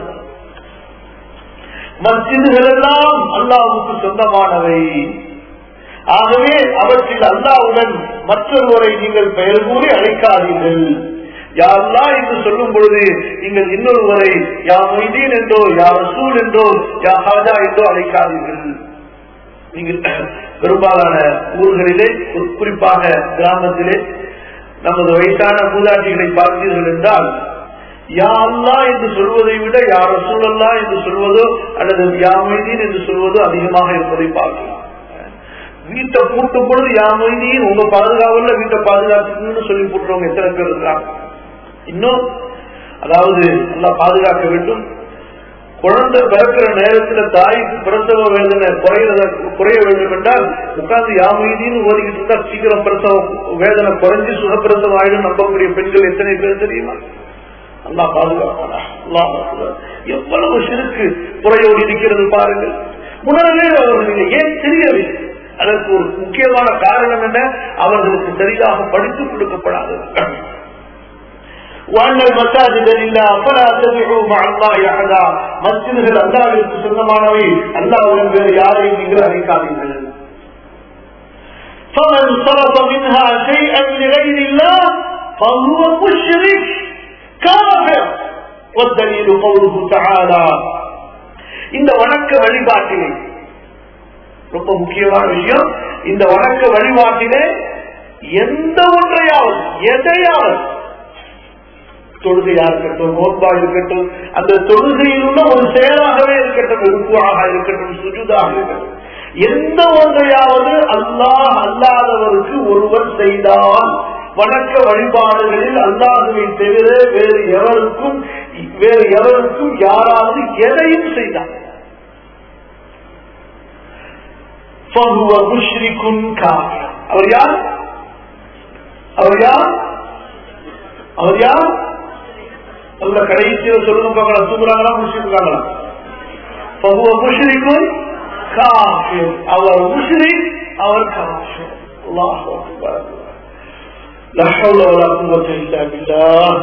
மஸ்ஜிதுகள் எல்லாம் அல்லாவுக்கு சொந்தமானவை ஆகவே அவற்றில் அல்லாவுடன் மற்றொருவரை நீங்கள் பெயர் கூறி அழைக்காதீர்கள் யாருலா என்று சொல்லும் பொழுது நீங்கள் இன்னொருவரை யா மொய்தீன் என்றோ யா ரசூல் என்றோ யா ஹாஜா என்றோ அழைக்காதீர்கள் நீங்கள் பெரும்பாலான ஊர்களிலே குறிப்பாக கிராமத்திலே நமது வயசான மூதாட்டிகளை பார்த்தீர்கள் என்றால் யா அல்லா என்று சொல்வதை விட யா ரசூலல்லா என்று சொல்வதோ அல்லது யா மொய்தீன் என்று சொல்வதோ அதிகமாக இருப்பதை பார்க்கலாம் வீட்டை பூட்டும் பொழுது யா மொய்தீன் உங்க பாதுகாவல வீட்டை பாதுகாத்துக்கணும்னு சொல்லி போட்டுறவங்க எத்தனை பேர் இருக்காங்க இன்னும் அதாவது நல்லா பாதுகாக்க வேண்டும் குழந்தை பிறக்கிற நேரத்துல தாய்க்கு பிரசவ வேதனை குறையிறத குறைய வேண்டும் என்றால் உட்கார்ந்து யாமைதின்னு ஓதிக்கிட்டு இருந்தா சீக்கிரம் பிரசவம் வேதனை குறைஞ்சு சுகப்பிரசவம் ஆயிடும் நம்பக்கூடிய பெண்கள் எத்தனை பேர் தெரியுமா அல்லா பாதுகாப்பானா அல்லா எவ்வளவு சிறுக்கு குறையோடு இருக்கிறது பாருங்கள் உணரவே அவர்கள் ஏன் தெரியவில்லை அதற்கு ஒரு முக்கியமான காரணம் என்ன அவர்களுக்கு சரியாக படித்துக் கொடுக்கப்படாதது وأن المساجد لله فلا تدعوا مع الله أحدا مسجدகள் அல்லாஹ்விற்கு சொந்தமானவை அல்லாஹ்வுடன் வேறு யாரையும் நீங்கள் அழைக்காதீர்கள் فمن صرف منها شيئا لغير الله فهو مشرك كافر والدليل قوله تعالى இந்த வணக்க வழிபாட்டிலே ரொம்ப முக்கியமான விஷயம் இந்த வணக்க வழிபாட்டிலே எந்த ஒன்றையாவது எதையாவது தொழுகையா இருக்கட்டும் நோன்பா இருக்கட்டும் அந்த தொழுகையில் உள்ள ஒரு செயலாகவே இருக்கட்டும் உருவாக இருக்கட்டும் சுஜுதாக இருக்கட்டும் எந்த ஒன்றையாவது அல்லாஹ் அல்லாதவருக்கு ஒருவர் செய்தால் வணக்க வழிபாடுகளில் அல்லாஹுவை தவிர வேறு எவருக்கும் வேறு எவருக்கும் யாராவது எதையும் செய்தார் அவர் யார் அவர் யார் அவர் யார் அல்ல கடைசியில் சொல்லுங்க பார்க்கலாம் தூங்குறாங்களா முடிச்சிருக்காங்களா பகுவ முஷ்ரிக்கும் காஃபிர் அவர் முஷ்ரிக் அவர் காஃபிர் அல்லாஹ் அக்பர் லா ஹவ்ல வலா குவத்த இல்லா பில்லாஹ்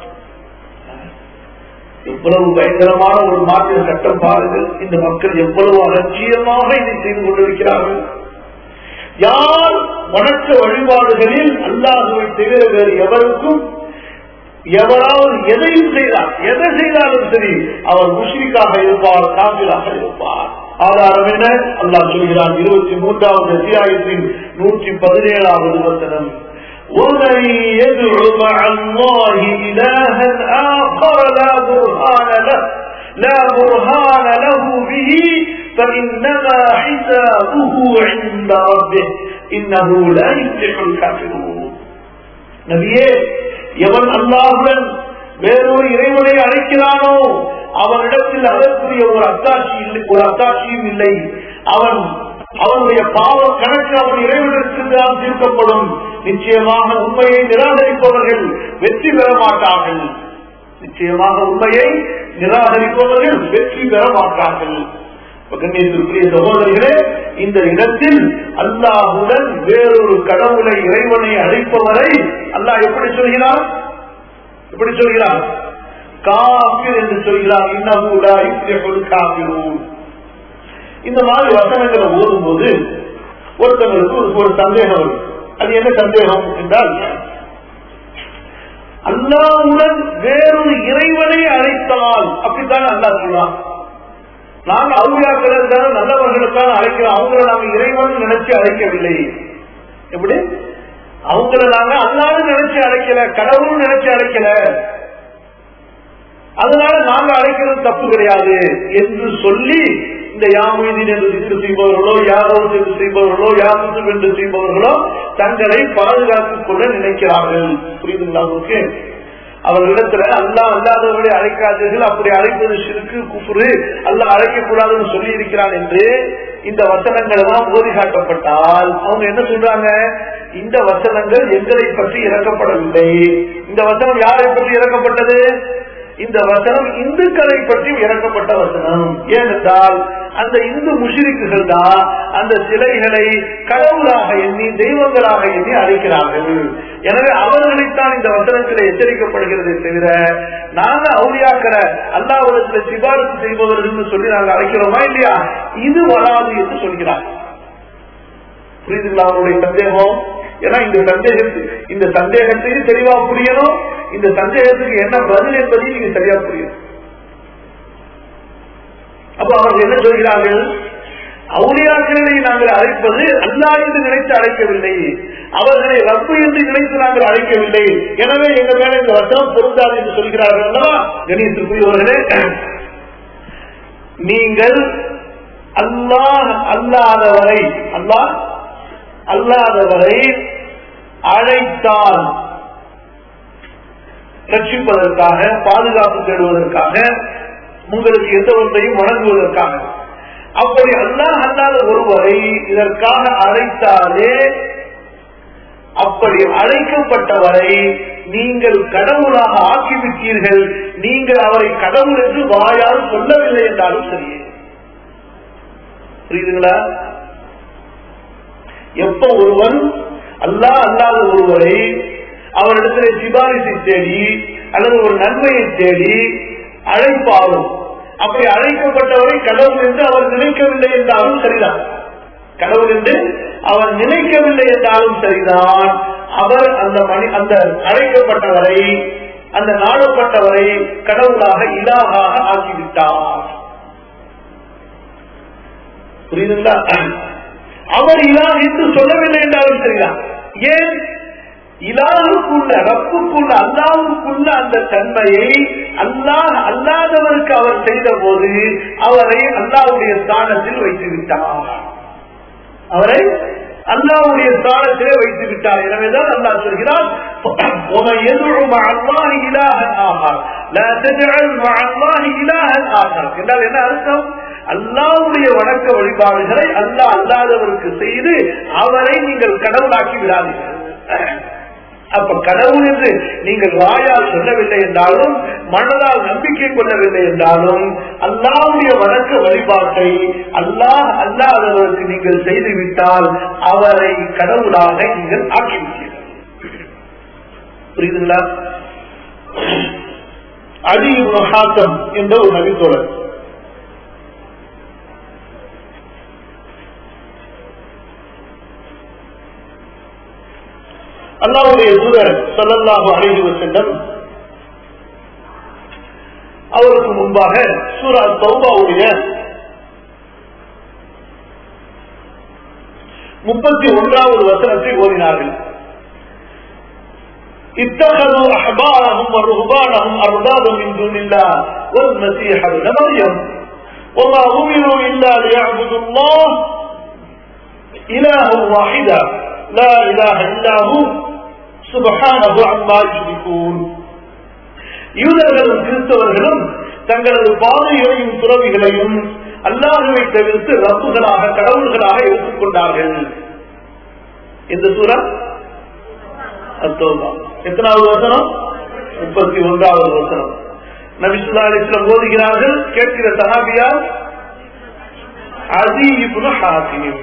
எவ்வளவு பயங்கரமான ஒரு மாற்று சட்டம் பாருங்கள் இந்த மக்கள் எவ்வளவு அலட்சியமாக இதை செய்து கொண்டிருக்கிறார்கள் யார் வணக்க வழிபாடுகளில் அல்லாஹுவை தவிர வேறு எவருக்கும் எவராவது எதையும் செய்தார் எதை செய்தாலும் சரி அவர் முஸ்லிக்காக இருப்பார் காபிலாக இருப்பார் ஆதாரம் என்ன அல்லாஹ் சொல்கிறான் இருபத்தி மூன்றாவது அத்தியாயத்தின் நூற்றி பதினேழாவது வசனம் ومن يدع مع الله إلها آخر لا برهان له لا برهان له به فإنما حسابه عند ربه إنه لا يفلح الكافرون நபியே எவன் அல்லாஹுடன் வேறொரு இறைவனை அழைக்கிறானோ அவனிடத்தில் அதற்குரிய ஒரு அத்தாட்சி இல்லை ஒரு அத்தாட்சியும் இல்லை அவன் அவனுடைய பாவ கணக்கு அவன் இறைவனுக்கு தான் தீர்க்கப்படும் நிச்சயமாக உண்மையை நிராகரிப்பவர்கள் வெற்றி பெற மாட்டார்கள் நிச்சயமாக உண்மையை நிராகரிப்பவர்கள் வெற்றி பெற மாட்டார்கள் கண்ணியத்திற்குரிய சகோதரிகளே இந்த இடத்தில் அல்லாஹுடன் வேறொரு கடவுளை இறைவனை அழைப்பவரை அல்லாஹ் எப்படி சொல்கிறார் எப்படி சொல்கிறார் காபிர் என்று சொல்கிறார் இன்னமுடா இப்படி காபிரும் இந்த மாதிரி வசனங்களை ஓதும் போது ஒருத்தவங்களுக்கு ஒரு சந்தேகம் வரும் அது என்ன சந்தேகம் என்றால் அல்லாவுடன் வேறொரு இறைவனை அழைத்தால் அப்படித்தான் அல்லா சொல்லலாம் நாங்க அவுளியாக்களுக்கான நல்லவர்களுக்கான அழைக்கிறோம் அவங்கள நாங்க இறைவன் நினைச்சு அழைக்கவில்லை எப்படி அவங்கள நாங்க அல்லாத நினைச்சு அழைக்கல கடவுள் நினைச்சு அழைக்கல அதனால நாங்க அழைக்கிறது தப்பு கிடையாது என்று சொல்லி இந்த யாமீதின் என்று திட்டு செய்பவர்களோ யாரோ என்று செய்பவர்களோ யாரும் என்று செய்பவர்களோ தங்களை பாதுகாத்துக் கொள்ள நினைக்கிறார்கள் புரியுதுங்களா உங்களுக்கு அவர்களிடத்துல அல்லா அல்லாதவர்களை அழைக்காதீர்கள் அப்படி அழைப்பது சிறுக்கு குஃபுரு அல்ல அழைக்கக்கூடாதுன்னு சொல்லி இருக்கிறான் என்று இந்த வசனங்கள் எல்லாம் ஓதி காட்டப்பட்டால் அவங்க என்ன சொல்றாங்க இந்த வசனங்கள் எங்களை பற்றி இறக்கப்படவில்லை இந்த வசனம் யாரை பற்றி இறக்கப்பட்டது இந்த வசனம் இந்துக்களை பற்றி இறக்கப்பட்ட வசனம் ஏனென்றால் அந்த இந்து முஷிரிக்குகள் தான் அந்த சிலைகளை கடவுளாக எண்ணி தெய்வங்களாக எண்ணி அழைக்கிறார்கள் எனவே அவர்களைத்தான் இந்த வசனத்தில் எச்சரிக்கப்படுகிறது தவிர நாங்க அவுளியாக்கிற அல்லாவிடத்தில் சிபாரிசு செய்பவர்கள் சொல்லி நாங்கள் அழைக்கிறோமா இல்லையா இது வராது என்று சொல்கிறார் புரியுதுங்களா அவருடைய சந்தேகம் ஏன்னா இந்த சந்தேகத்துக்கு இந்த சந்தேகத்தையும் தெளிவா புரியணும் இந்த சந்தேகத்துக்கு என்ன பதில் என்பதையும் நீங்க சரியா புரியணும் அப்ப அவர்கள் என்ன சொல்கிறார்கள் அவுளியாக்களை நாங்கள் அழைப்பது அல்லா என்று நினைத்து அழைக்கவில்லை அவர்களை ரப்பு என்று நினைத்து நாங்கள் அழைக்கவில்லை எனவே எங்க மேல இந்த வசனம் பொருந்தாது என்று சொல்கிறார்கள் அல்லவா கணேசத்துக்குரியவர்களே நீங்கள் அல்லாஹ் அல்லாதவரை அல்லாஹ் அல்லாதவரை அழைத்தால் ரட்சிப்பதற்காக பாதுகாப்பு தேடுவதற்காக உங்களுக்கு எந்த ஒன்றையும் வழங்குவதற்காக அப்படி அல்லாஹ் அல்லாத ஒருவரை இதற்காக அழைத்தாலே அப்படி அழைக்கப்பட்டவரை நீங்கள் கடவுளாக ஆக்கிவிட்டீர்கள் நீங்கள் அவரை கடவுள் என்று வாயால் சொல்லவில்லை என்றாலும் சரியே புரியுதுங்களா எப்ப ஒருவன் அல்லா அல்லாத ஒருவரை அவரிடத்தில் சிபாரிசை தேடி அல்லது ஒரு நன்மையை தேடி அழைப்பாரும் அப்படி அழைக்கப்பட்டவரை கடவுள் என்று அவர் நினைக்கவில்லை என்றாலும் சரிதான் கடவுள் என்று அவர் நினைக்கவில்லை என்றாலும் சரிதான் அவர் அந்த மணி அந்த அழைக்கப்பட்டவரை அந்த நாடப்பட்டவரை கடவுளாக இலாகாக ஆக்கிவிட்டார் புரியுதுங்களா அவர் இலா என்று சொல்லவில்லை என்றாலும் சரிதான் ஏன் இலாவுக்குள்ள ரப்புக்குள்ள அல்லாவுக்குள்ள அந்த தன்மையை அல்லாஹ் அல்லாதவருக்கு அவர் செய்த போது அவரை அல்லாவுடைய ஸ்தானத்தில் வைத்து விட்டார் அவரை அல்லாவுடைய ஸ்தானத்திலே வைத்து விட்டார் எனவேதான் அல்லாஹ் சொல்கிறார் ومن يدعو مع الله إلها آخر لا تجعل مع الله إلها آخر என்றால் என்ன அர்த்தம் அல்லாவுடைய வணக்க வழிபாடுகளை அல்லாஹ் அல்லாதவருக்கு செய்து அவரை நீங்கள் கடவுளாக்கி விடாதீர்கள் அப்ப கடவுள் என்று நீங்கள் வாயால் சொல்லவில்லை என்றாலும் மனதால் நம்பிக்கை கொள்ளவில்லை என்றாலும் அல்லாவுடைய வணக்க வழிபாட்டை அல்லாஹ் அல்லாதவருக்கு நீங்கள் செய்துவிட்டால் அவரை கடவுளாக நீங்கள் ஆக்கிவிட்டீர்கள் புரியுதுங்களா அடி ஹாத்தம் என்ற ஒரு நபித்தோழர் அல்லாவுடைய தூதர் சொல்லல்லாஹு அழைவு செல்லம் அவருக்கு முன்பாக சூரா சௌபாவுடைய முப்பத்தி ஒன்றாவது வசனத்தை ஓதினார்கள் اتخذوا احبارهم ورهبانهم اربابا من دون الله والمسيح ابن مريم وما امروا الا ليعبدوا الله الها واحدا لا اله الا هو சுபஹானஹு அம்மா யுஷ்ரிகூன் யூதர்களும் கிறிஸ்தவர்களும் தங்களது பாதைகளையும் துறவிகளையும் அல்லாஹுவை தவிர்த்து ரப்புகளாக கடவுள்களாக எடுத்துக்கொண்டார்கள் எந்த சூரம் அத்தோபா எத்தனாவது வசனம் முப்பத்தி ஒன்றாவது வசனம் நபிசுல்லா அலிஸ்லம் ஓதுகிறார்கள் கேட்கிற சஹாபியார் அசீபுன ஹாசிம்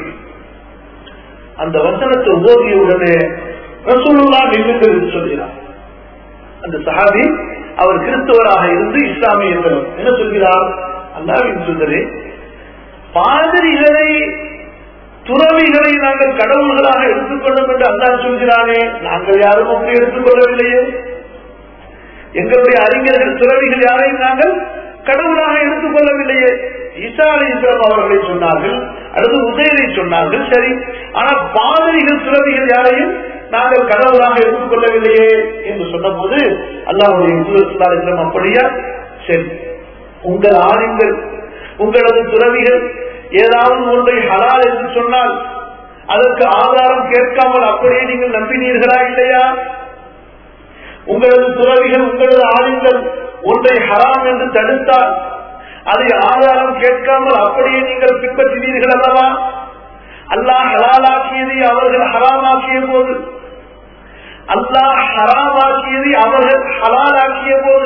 அந்த வசனத்தை ஓதிய உடனே ரசூலுல்லா நின்று சொல்கிறார் அந்த சஹாபி அவர் கிறிஸ்தவராக இருந்து இஸ்லாமிய என்ன சொல்கிறார் அல்லாவின் சுந்தரே பாதிரிகளை துறவிகளை நாங்கள் கடவுள்களாக எடுத்துக்கொள்ளும் என்று அல்லா சொல்கிறானே நாங்கள் யாரும் அப்படி எடுத்துக்கொள்ளவில்லையே எங்களுடைய அறிஞர்கள் துறவிகள் யாரையும் நாங்கள் கடவுளாக எடுத்துக்கொள்ளவில்லையே ஈசா அலி இஸ்லாம் அவர்களை சொன்னார்கள் அல்லது உதயனை சொன்னார்கள் சரி ஆனால் பாதிரிகள் துறவிகள் யாரையும் நாங்கள் கடவுளாக எடுத்துக்கொள்ளவில்லையே என்று சொன்ன போது அல்லாவுடைய அப்படியா சரி உங்கள் ஆளுங்கள் உங்களது துறவிகள் ஏதாவது ஒன்றை ஹலால் என்று சொன்னால் அதற்கு ஆதாரம் கேட்காமல் அப்படியே நீங்கள் நம்பினீர்களா இல்லையா உங்களது துறவிகள் உங்களது ஆளுங்கள் ஒன்றை ஹராம் என்று தடுத்தால் அதை ஆதாரம் கேட்காமல் அப்படியே நீங்கள் பின்பற்றினீர்கள் அல்லவா அல்லாஹ் ஹலாலாக்கியதை அவர்கள் ஹராமாக்கிய போது அல்லாஹ் ஹராமாக்கியதை அவர்கள் ஹலாலாக்கிய போது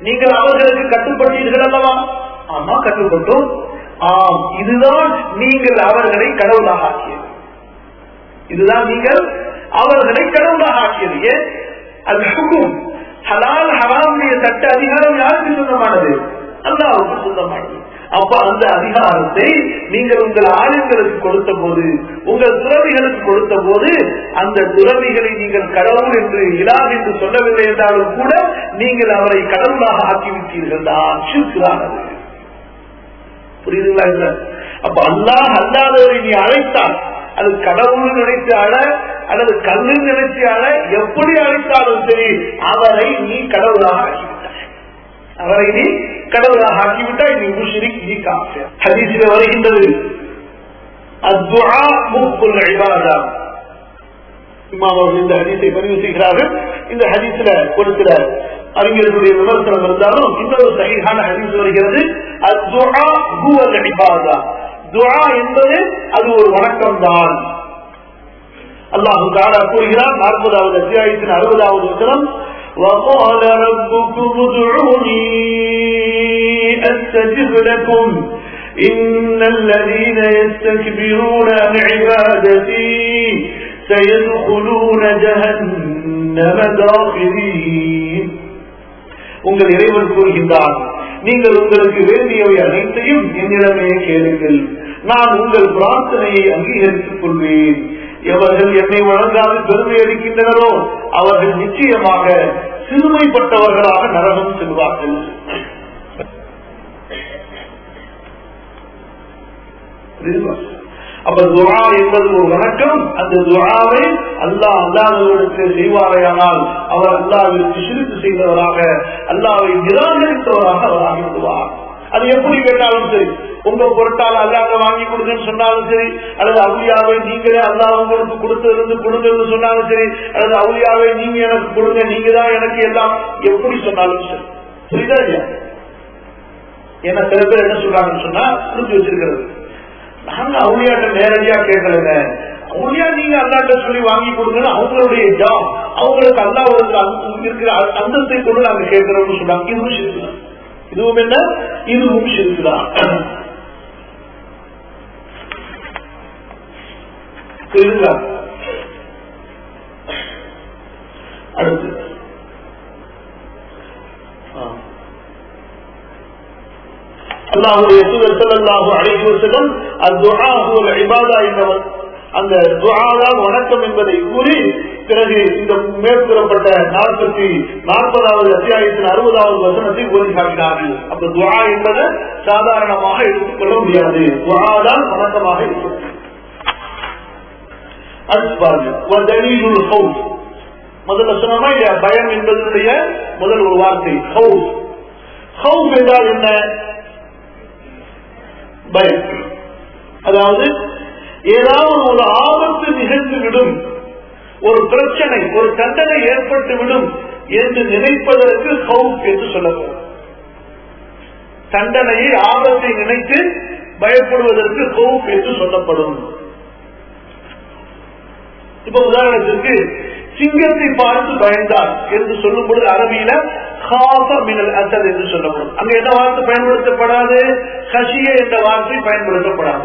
நீங்கள் அவர்களுக்கு கட்டுப்பட்டீர்கள் அல்லவா ஆமா கட்டுப்பட்டோம் ஆம் இதுதான் நீங்கள் அவர்களை கடவுளாக ஆக்கியது இதுதான் நீங்கள் அவர்களை கடவுளாக ஆக்கியது ஏன் அது ஹுக்கும் ஹலால் ஹராமுடைய சட்ட அதிகாரம் யாருக்கு சொந்தமானது அல்லாவுக்கு சொந்தமானது அப்ப அந்த அதிகாரத்தை நீங்கள் உங்கள் ஆளுங்களுக்கு கொடுத்த போது உங்கள் துறவிகளுக்கு கொடுத்த போது அந்த துறவிகளை நீங்கள் கடவுள் என்று இலா என்று சொல்லவில்லை என்றாலும் கூட நீங்கள் அவரை கடவுளாக ஆக்கிவிட்டீர்கள் தான் சிறுக்குறானது புரியுதுங்களா இல்ல அப்ப அல்லாஹ் அல்லாதவரை நீ அழைத்தால் அது கடவுள் நினைத்து அழ அல்லது கல்லு நினைத்து அழ எப்படி அழைத்தாலும் சரி அவரை நீ கடவுளாக ஆக்கிவிட்டாய் அவரை நீ கடவுளாக ஆக்கிவிட்டாய் நீ முஷிரிக் நீ காஃபிர் ஹதீஸில் வருகின்றது அத்வா முக்குல் இபாதா இமாம் அவர்கள் இந்த ஹதீஸை பதிவு செய்கிறார்கள் இந்த ஹதீஸ்ல ஒரு சில அறிஞர்களுடைய விமர்சனம் இருந்தாலும் இன்னொரு சகிஹான ஹதீஸ் வருகிறது அத்வா ஹுவல் இபாதா துஆ என்பது அது ஒரு வணக்கம் தான் அல்லாஹு தாலா கூறுகிறார் நாற்பதாவது அத்தியாயத்தின் அறுபதாவது வசனம் وقال ربكم ادعوني استجب لكم إن الذين يستكبرون عن عبادتي سيدخلون جهنم داخلين உங்கள் இறைவன் கூறுகின்றார் நீங்கள் உங்களுக்கு வேண்டியவை அனைத்தையும் என்னிடமே கேளுங்கள் நான் உங்கள் பிரார்த்தனையை அங்கீகரித்துக் கொள்வேன் எவர்கள் என்னை வழங்காது பெருமை அளிக்கின்றனரோ அவர்கள் நிச்சயமாக சிறுமைப்பட்டவர்களாக நரகம் செல்வார்கள் அப்ப துவா என்பது ஒரு வணக்கம் அந்த துவாவை அல்லாஹ் அல்லாதவர்களுக்கு செய்வாரையானால் அவர் அல்லாவிற்கு சிரித்து செய்தவராக அல்லாவை நிராகரித்தவராக அவர் ஆகிவிடுவார் அது எப்படி கேட்டாலும் சரி உங்க பொருட்டால் அல்லாத வாங்கி கொடுங்கன்னு சொன்னாலும் சரி அல்லது அவுளியாவை நீங்களே அல்லா உங்களுக்கு கொடுத்தது கொடுங்கன்னு சொன்னாலும் சரி அல்லது அவுளியாவை நீங்க எனக்கு கொடுங்க நீங்க தான் எனக்கு எல்லாம் எப்படி சொன்னாலும் சரி புரியுதா இல்லையா ஏன்னா சில பேர் என்ன சொல்றாங்கன்னு சொன்னா புரிஞ்சு வச்சிருக்கிறது நாங்க அவுளியாட்ட நேரடியா கேட்கலங்க அவுளியா நீங்க அல்லாட்ட சொல்லி வாங்கி கொடுங்கன்னு அவங்களுடைய ஜாப் அவங்களுக்கு அல்லா இருக்கிற அந்தத்தை கொண்டு நாங்க கேட்கிறோம்னு சொன்னாங்க இதுவும் சிரிக்கலாம் இதுவும் என்ன இதுவும் சிரிக்கலாம் புரியுதுங்களா அடுத்து அல்லாஹுடைய தூதர் செல்லாஹு அழைக்குவசகம் அத்துஆஹுல் இபாதா என்பவர் அந்த துஆதான் வணக்கம் என்பதை கூறி பிறகு இந்த மேற்கூறப்பட்ட நாற்பத்தி நாற்பதாவது அத்தியாயத்தின் அறுபதாவது வசனத்தை ஓதி காட்டினார்கள் அப்ப துஆ என்பதை சாதாரணமாக எடுத்துக்கொள்ள முடியாது துஆதான் வணக்கமாக இருக்கும் அடுத்து பாருங்க முதல்ல சொன்னோமா இல்லையா பயம் என்பதனுடைய முதல் ஒரு வார்த்தை ஹவுஸ் ஹவுஸ் என்றால் என்ன பயம் அதாவது ஏதாவது ஒரு ஆபத்து நிகழ்ந்து விடும் ஒரு பிரச்சனை ஒரு தண்டனை ஏற்பட்டு விடும் என்று நினைப்பதற்கு ஹவுஸ் என்று சொல்லப்படும் தண்டனையை ஆபத்தை நினைத்து பயப்படுவதற்கு ஹவுஸ் என்று சொல்லப்படும் இப்ப உதாரணத்திற்கு சிங்கத்தை பார்த்து பயந்தார் என்று சொல்லும் பொழுது அரபியில மினல் அசல் என்று சொல்லப்படும் அங்க என்ன வார்த்தை பயன்படுத்தப்படாது ஹஷிய என்ற வார்த்தை பயன்படுத்தப்படாது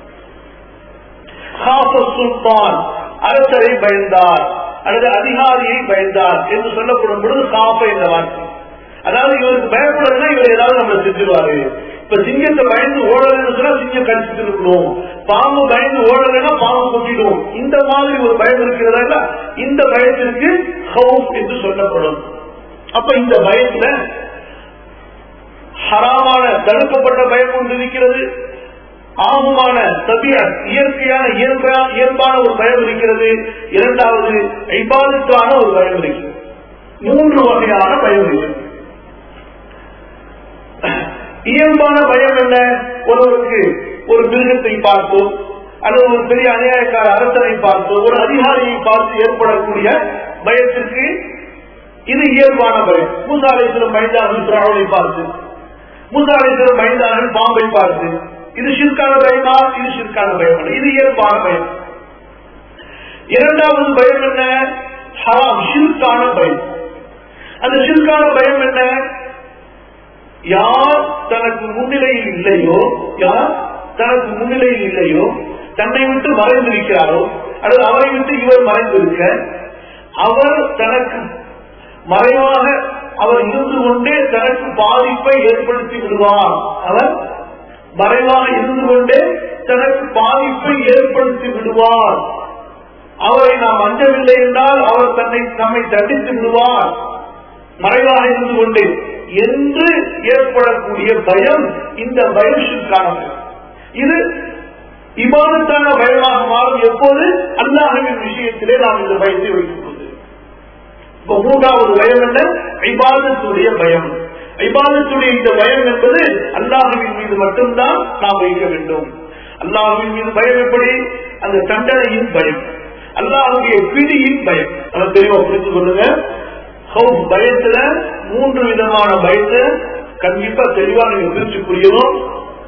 சுல்தான் அரசரை பயந்தார் அல்லது அதிகாரியை பயந்தார் என்று சொல்லப்படும் பொழுது காஃப என்ற வார்த்தை அதாவது இவருக்கு பயப்படுறதுன்னா இவர் ஏதாவது நம்ம செஞ்சிருவாரு இப்ப சிங்கத்தை பயந்து ஓடலன்னு சொன்னா சிங்கம் கடிச்சிட்டு இருக்கணும் பாம்பு பயந்து ஓடலைன்னா பாம்பு கொட்டிடும் இந்த மாதிரி ஒரு பயம் இருக்கிறதா இந்த பயத்திற்கு ஹவுஸ் என்று சொல்லப்படும் அப்ப இந்த பயத்துல ஹராமான தடுக்கப்பட்ட பயம் ஒன்று இருக்கிறது ஆகுமான தபிய இயற்கையான இயல்பான ஒரு பயம் இருக்கிறது இரண்டாவது ஐபாதத்தான ஒரு பயம் இருக்கிறது மூன்று வகையான பயம் இருக்கிறது இயல்பான பயம் என்ன ஒருவருக்கு ஒரு மிருகத்தை பார்த்தோ அல்லது ஒரு பெரிய அநியாயக்கார அரசனை பார்த்தோ ஒரு அதிகாரியை பார்த்து ஏற்படக்கூடிய பயத்திற்கு இது இயல்பான பயம் மூசாலேஸ்வரம் பயந்தார்கள் திராவலை பார்த்து மூசாலேஸ்வரம் பயந்தார்கள் பாம்பை பார்த்து இது சிற்கான பயமா இது சிற்கான பயம் இது இயல்பான பயம் இரண்டாவது பயம் என்ன ஹராம் ஷிற்கான பயம் அந்த ஷிற்கான பயம் என்ன யார் தனக்கு முன்னிலையில் இல்லையோ யார் தனக்கு முன்னிலையில் இல்லையோ தன்னை விட்டு மறைந்திருக்கிறாரோ அல்லது அவரை விட்டு இவர் மறைந்திருக்க அவர் தனக்கு மறைவாக அவர் இருந்து கொண்டே தனக்கு பாதிப்பை ஏற்படுத்தி விடுவார் அவர் மறைவாக இருந்து கொண்டே தனக்கு பாதிப்பை ஏற்படுத்தி விடுவார் அவரை நாம் அஞ்சவில்லை என்றால் அவர் தன்னை நம்மை தண்டித்து விடுவார் மறைவாக இருந்து கொண்டே என்று ஏற்படக்கூடிய பயம் இந்த பயத்திற்கான இது இபாதத்தான பயமாக மாறும் எப்போது அல்லாஹின் விஷயத்திலே நாம் இந்த பயத்தை வைக்கும் போது இப்ப மூன்றாவது பயம் என்ன ஐபாதத்துடைய பயம் ஐபாதத்துடைய இந்த பயம் என்பது அல்லாஹுவின் மீது மட்டும்தான் நாம் வைக்க வேண்டும் அல்லாஹுவின் மீது பயம் எப்படி அந்த தண்டனையின் பயம் அல்லாஹுடைய பிடியின் பயம் நம்ம தெளிவா புரிந்து கொள்ளுங்க ஹவுஸ் பயத்துல மூன்று விதமான பயத்தை கண்டிப்பா தெளிவா நீங்க பிரிச்சு புரியணும்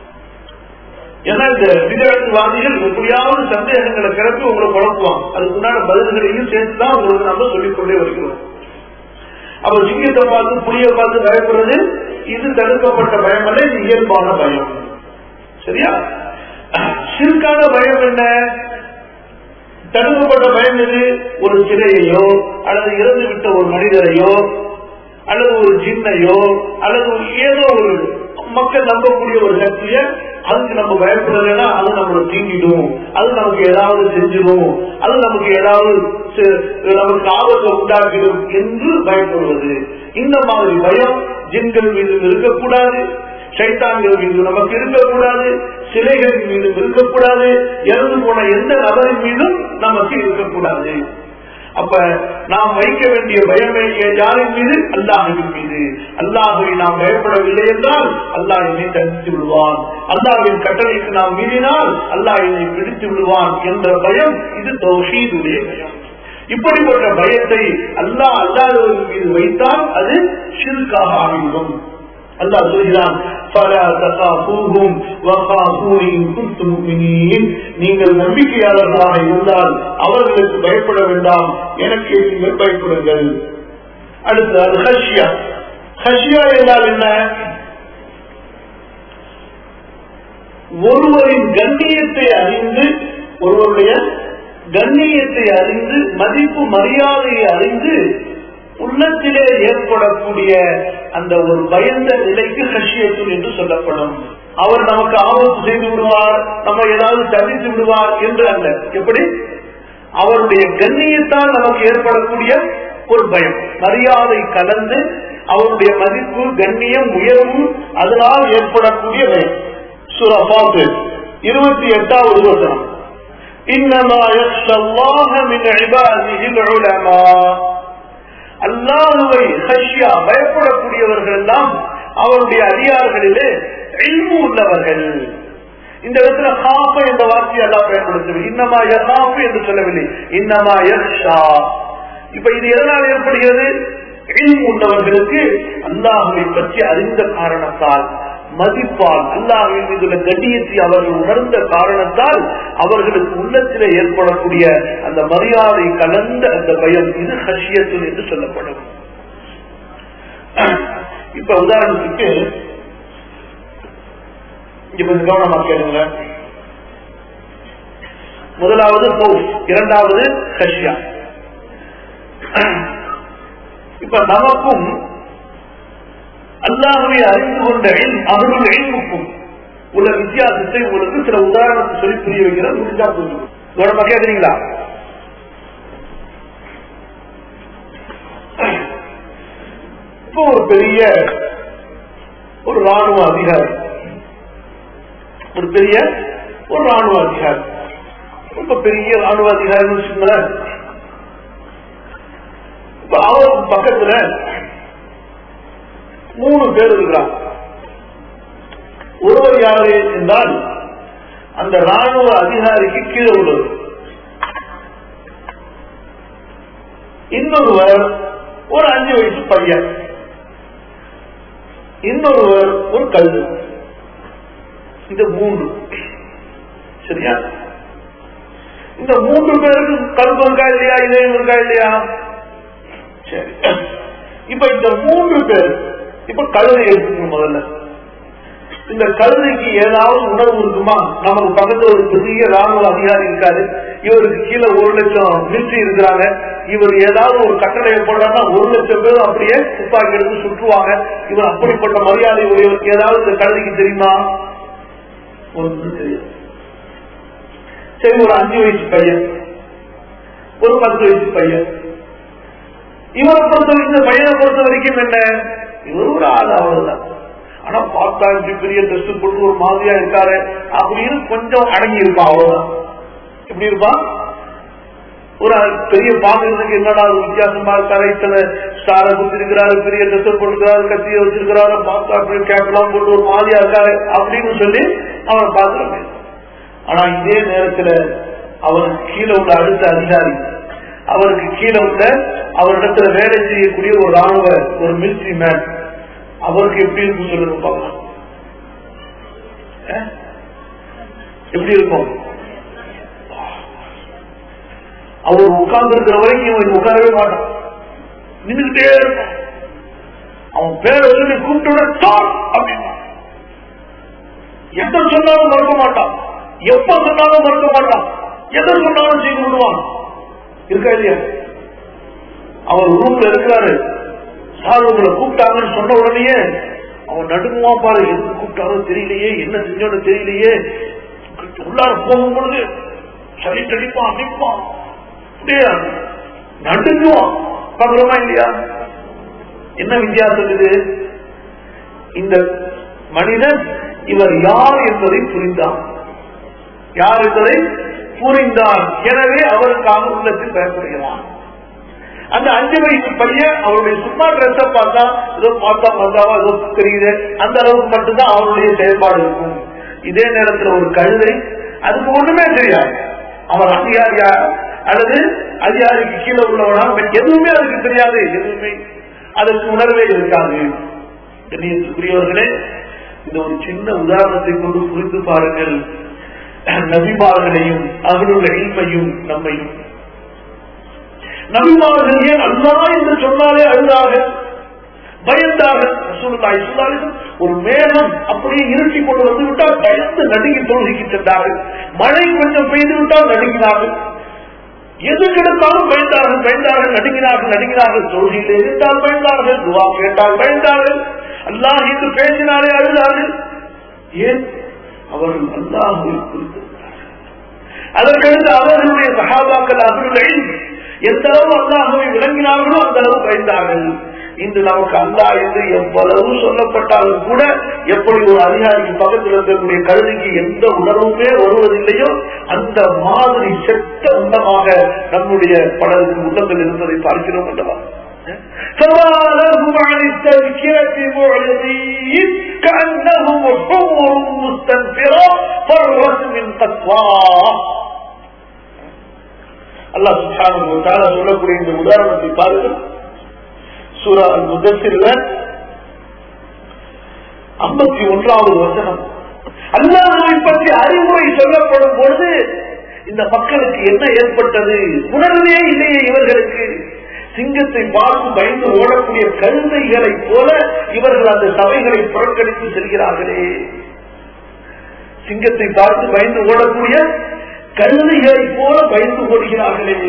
ஏன்னா இந்த விதவாதிகள் எப்படியாவது சந்தேகங்களை கிளப்பி உங்களை குழப்புவாங்க அதுக்கு உண்டான பதில்களையும் சேர்த்துதான் உங்களுக்கு நம்ம சொல்லிக்கொண்டே வருகிறோம் அப்ப சிங்கத்தை பார்த்து புளிய பார்த்து பயப்படுறது இது தடுக்கப்பட்ட பயம் அல்ல இது இயல்பான பயம் சரியா சிறுக்கான பயம் என்ன தடுக்கப்பட்ட பயம் எது ஒரு சிலையையோ அல்லது இறந்து விட்ட ஒரு மனிதரையோ அல்லது ஒரு ஜின்னையோ அல்லது ஏதோ ஒரு மக்கள் நம்பக்கூடிய ஒரு சக்திய அதுக்கு நம்ம பயப்படலைன்னா அது நம்மளை தீங்கிடும் அது நமக்கு ஏதாவது செஞ்சிடும் அது நமக்கு ஏதாவது நமக்கு ஆபத்தை உண்டாக்கிடும் என்று பயப்படுவது இந்த மாதிரி பயம் ஜின்கள் மீது இருக்கக்கூடாது சைத்தான்கள் மீது நமக்கு இருக்கக்கூடாது சிலைகளின் மீது இருக்கக்கூடாது இறந்து போன எந்த நபரின் மீதும் நமக்கு இருக்கக்கூடாது அப்ப நாம் வைக்க வேண்டிய பயமே யாரின் மீது அல்லாஹுவின் மீது அல்லாஹுவை நாம் பயப்படவில்லை என்றால் அல்லாஹ் என்னை தடுத்து விடுவான் அல்லாஹின் கட்டளைக்கு நாம் மீறினால் அல்லாஹ் என்னை பிடித்து விடுவான் என்ற பயம் இது தௌஷீதுடைய பயம் இப்படிப்பட்ட பயத்தை அல்லாஹ் அல்லாதவர்கள் மீது வைத்தால் அது ஷிர்காக ஆகிவிடும் அல்லாஹ் சொல்கிறான் நீங்கள் நம்பிக்கையாளர்களாக இருந்தால் அவர்களுக்கு பயப்பட வேண்டாம் எனக்கு நீங்கள் பயப்படுங்கள் அடுத்து அது ஹஷியா ஹஷியா என்றால் என்ன ஒருவரின் கண்ணியத்தை அறிந்து ஒருவருடைய கண்ணியத்தை அறிந்து மதிப்பு மரியாதையை அறிந்து உள்ளத்திலே ஏற்படக்கூடிய அந்த ஒரு பயந்த நிலைக்கு ஹஷியத்துன் என்று சொல்லப்படும் அவர் நமக்கு ஆபத்து செய்து விடுவார் நம்ம ஏதாவது தவித்து விடுவார் என்று அல்ல எப்படி அவருடைய கண்ணியத்தால் நமக்கு ஏற்படக்கூடிய ஒரு பயம் மரியாதை கலந்து அவருடைய மதிப்பு கண்ணியம் உயர்வு அதனால் ஏற்படக்கூடிய பயம் சுரபாத்து இருபத்தி எட்டாவது வசனம் இன்னமா மின் இபாதிஹில் உலமா அல்லாஹுவை ஹஷ்யா பயப்படக்கூடியவர்கள் எல்லாம் அவருடைய அதிகாரங்களிலே இல்மு உள்ளவர்கள் இந்த இடத்துல காப்ப என்ற வார்த்தையை எல்லாம் பயன்படுத்தவில்லை இன்னமா யகாப்பு என்று சொல்லவில்லை இன்னமா யக்ஷா இப்ப இது எதனால் ஏற்படுகிறது இல்மு உள்ளவர்களுக்கு அல்லாஹுவை பற்றி அறிந்த காரணத்தால் மதிப்பால் அல்லாஹின் மீதுள்ள கண்ணியத்தை அவர்கள் உணர்ந்த காரணத்தால் அவர்களுக்கு உள்ளத்திலே ஏற்படக்கூடிய அந்த மரியாதை கலந்த அந்த பயம் இது ஹஷியத்து என்று சொல்லப்படும் இப்ப உதாரணத்துக்கு இப்ப கவனமா கேளுங்க முதலாவது பௌஸ் இரண்டாவது ஹஷியா இப்ப நமக்கும் அல்லாஹுவை அறிந்து கொண்ட அவருடைய எல்முக்கும் உள்ள வித்தியாசத்தை உங்களுக்கு சில உதாரணத்தை சொல்லி புரிய வைக்கிற முடிஞ்சா புரியும் கவனமா கேட்குறீங்களா இப்போ ஒரு பெரிய ஒரு ராணுவ அதிகாரி ஒரு பெரிய ஒரு ராணுவ அதிகாரி ரொம்ப பெரிய ராணுவ அதிகாரின்னு வச்சுங்களேன் இப்ப அவர் பக்கத்துல மூணு பேர் இருக்கிறார் ஒருவர் யாரு என்றால் அந்த ராணுவ அதிகாரிக்கு கீழே உள்ளது இன்னொருவர் ஒரு அஞ்சு வயசு பையன் இன்னொருவர் ஒரு கல்வி இந்த மூன்று சரியா இந்த மூன்று பேருக்கு கல்வி இருக்கா இல்லையா இதயம் இருக்கா இல்லையா சரி இப்ப இந்த மூன்று பேர் இப்ப கழுதை எடுத்துக்கணும் முதல்ல இந்த கழுதைக்கு ஏதாவது உணர்வு இருக்குமா நமக்கு பக்கத்துல ஒரு பெரிய ராணுவ அதிகாரி இருக்காரு இவருக்கு கீழே ஒரு லட்சம் மிலிட்ரி இருக்கிறாங்க இவர் ஏதாவது ஒரு கட்டளையை போடுறாருன்னா ஒரு லட்சம் பேர் அப்படியே துப்பாக்கி எடுத்து சுற்றுவாங்க இவர் அப்படிப்பட்ட மரியாதை உடையவருக்கு ஏதாவது இந்த கழுதைக்கு தெரியுமா ஒன்றும் தெரியும் சரி ஒரு அஞ்சு வயசு பையன் ஒரு பத்து வயசு பையன் இவரை பொறுத்த வரைக்கும் இந்த பையனை பொறுத்த வரைக்கும் என்ன இவர் ஒரு ஆள் அவ்வளவுதான் ஆனா பார்த்தா இப்படி பெரிய ட்ரெஸ் போட்டு ஒரு மாதிரியா இருக்காரு அப்படின்னு கொஞ்சம் அடங்கி இருப்பான் அவ்வளவுதான் எப்படி இருப்பான் ஒரு பெரிய பாக்குறதுக்கு என்னடா ஒரு வித்தியாசமா இருக்காரு இத்தனை ஸ்டார குத்திருக்கிறாரு பெரிய ட்ரெஸ் போட்டுக்கிறாரு கத்திய வச்சிருக்கிறாரு பார்த்தா அப்படி கேப் எல்லாம் போட்டு ஒரு மாதிரியா இருக்காரு அப்படின்னு சொல்லி அவனை பார்க்கிறோம் ஆனா இதே நேரத்துல அவருக்கு கீழே உள்ள அடுத்த அதிகாரி அவருக்கு கீழே உள்ள அவரிடத்துல வேலை செய்யக்கூடிய ஒரு ராணுவ ஒரு மிலிட்ரி மேன் அவருக்கு எப்படி இருக்கும் சொல்லுங்க பார்க்கலாம் அஹ்? எப்படி இருக்கும் அவர் உட்கார்ந்து இருக்கிற வரைக்கும் இவன் உட்காரவே மாட்டான் நின்றுகிட்டே இருக்கும் அவன் பேரை சொல்லி கூப்பிட்டு அப்படின்னா எந்த சொன்னாலும் மறக்க மாட்டான் எப்ப சொன்னாலும் மறக்க மாட்டான் எதை சொன்னாலும் செய்து விடுவான் இருக்கா இல்லையா அவர் ரூம்ல இருக்கிறாரு சார் உங்களை கூப்பிட்டாங்கன்னு சொன்ன உடனேயே அவன் நடுங்குவான் பாரு எதுக்கு கூப்பிட்டாரோ தெரியலையே என்ன செஞ்சோன்னு தெரியலையே உள்ளார போகும் பொழுது சளி தடிப்பான் நிற்பான் அப்படியே நடுங்குவான் பாக்குறோமா இல்லையா என்ன வித்தியாசம் இது இந்த மனிதன் இவர் யார் என்பதை புரிந்தான் யார் என்பதை புரிந்தான் எனவே அவருக்காக உள்ளத்தில் பயப்படுகிறான் அந்த அஞ்சு வயசு பையன் அவருடைய சும்மா ட்ரெஸ்ஸ பார்த்தா ஏதோ பார்த்தா பார்த்தாவா ஏதோ தெரியுது அந்த அளவுக்கு மட்டும்தான் அவருடைய செயல்பாடு இருக்கும் இதே நேரத்தில் ஒரு கழுதை அதுக்கு ஒண்ணுமே தெரியாது அவர் அதிகாரியா அல்லது அதிகாரிக்கு கீழே உள்ளவனா எதுவுமே அதுக்கு தெரியாது எதுவுமே அதற்கு உணர்வே இருக்காது கண்ணியத்துக்குரியவர்களே இந்த ஒரு சின்ன உதாரணத்தை கொண்டு புரிந்து பாருங்கள் நபிமார்களையும் அவர்களுடைய இன்மையும் நம்மையும் நபிமார்கள் ஏன் அல்லா என்று சொன்னாலே அழுதார்கள் பயந்தார்கள் ரசூலுல்லாஹி ஸல்லல்லாஹு அலைஹி வஸல்லம் ஒரு மேகம் அப்படியே இருட்டி கொண்டு வந்து விட்டால் பயந்து நடுங்கி தொழுகைக்கு சென்றார்கள் மழை கொஞ்சம் பெய்து விட்டால் நடுங்கினார்கள் எது கிடைத்தாலும் பயந்தார்கள் பயந்தார்கள் நடுங்கினார்கள் நடுங்கினார்கள் தொழுகையில் இருந்தால் பயந்தார்கள் துவா கேட்டால் பயந்தார்கள் அல்லாஹ் என்று பேசினாலே அழுதார்கள் ஏன் அவர்கள் அல்லாஹுவை குறித்திருந்தார்கள் அதற்கடுத்து அவர்களுடைய சகாபாக்கள் அவர்கள் எந்த அளவு அல்லாஹுவை விளங்கினார்களோ அந்த அளவு பயந்தார்கள் இன்று நமக்கு அல்லா என்று எவ்வளவு சொல்லப்பட்டாலும் கூட எப்படி ஒரு அதிகாரிக்கு பக்கத்தில் இருக்கக்கூடிய கழுதிக்கு எந்த உணர்வுமே வருவதில்லையோ அந்த மாதிரி செட்ட உண்டமாக நம்முடைய பலருக்கு உள்ளங்கள் இருப்பதை பார்க்கிறோம் அல்லவா فما لهم عن التذكرة معرضين كأنهم حمر مستنفرة فرت من قسواه அல்லாஹ் சுப்ஹானஹு வ தஆலா சொல்லக்கூடிய இந்த உதாரணத்தை பாருங்கள் சூரா அல் முதஸ்ஸிர்ல 51வது வசனம் அல்லாஹ்வை பற்றி அறிவுரை சொல்லப்படும் பொழுது இந்த மக்களுக்கு என்ன ஏற்பட்டது உணர்வே இல்லையே இவர்களுக்கு சிங்கத்தை பார்த்து பயந்து ஓடக்கூடிய கழுதைகளை போல இவர்கள் அந்த சபைகளை புறக்கணித்து செல்கிறார்களே சிங்கத்தை பார்த்து பயந்து ஓடக்கூடிய கழுதைகளை போல பயந்து ஓடுகிறார்களே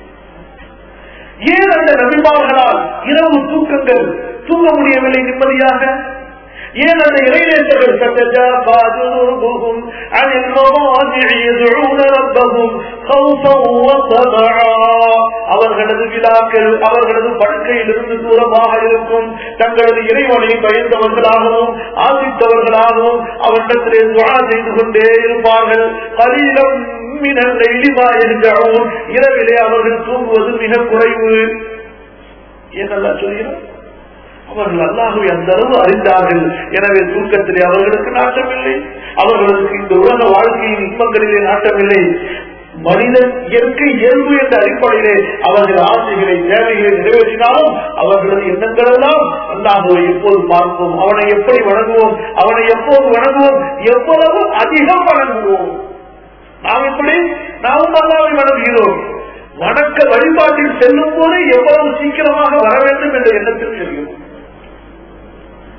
ஏன் அந்த நபிமார்களால் இரவு தூக்கங்கள் தூங்க முடியவில்லை நிம்மதியாக ஏன் அந்த இளைஞர்கள் تتجافى جنوبهم عن المضاجع يدعون ربهم خوفا وطمعا அவர்களது விழாக்கள் அவர்களது படுக்கையிலிருந்து தூரமாக இருக்கும் தங்களது இறைவனை பயந்தவர்களாகவும் ஆசித்தவர்களாகவும் அவரிடத்திலே துவா செய்து கொண்டே இருப்பார்கள் கலீலம் மினல் இழிவா என்கிறோம் இரவிலே அவர்கள் தூங்குவது மிக குறைவு ஏனெல்லாம் சொல்கிறோம் அவர்கள் அல்லாஹுவை அந்த அளவு அறிந்தார்கள் எனவே தூக்கத்திலே அவர்களுக்கு நாட்டமில்லை அவர்களுக்கு இந்த உலக வாழ்க்கையின் இன்பங்களிலே நாட்டமில்லை மனிதன் இயற்கை இயல்பு என்ற அடிப்படையிலே அவர்கள் ஆசைகளை தேவைகளை நிறைவேற்றினாலும் அவர்களது எண்ணங்கள் எல்லாம் அல்லாஹுவை எப்போது பார்ப்போம் அவனை எப்படி வணங்குவோம் அவனை எப்போது வணங்குவோம் எவ்வளவு அதிகம் வணங்குவோம் நாம் எப்படி நாமும் அல்லாவை வணங்குகிறோம் வணக்க வழிபாட்டில் செல்லும் போது எவ்வளவு சீக்கிரமாக வர வேண்டும் என்ற எண்ணத்தில் செல்கிறோம்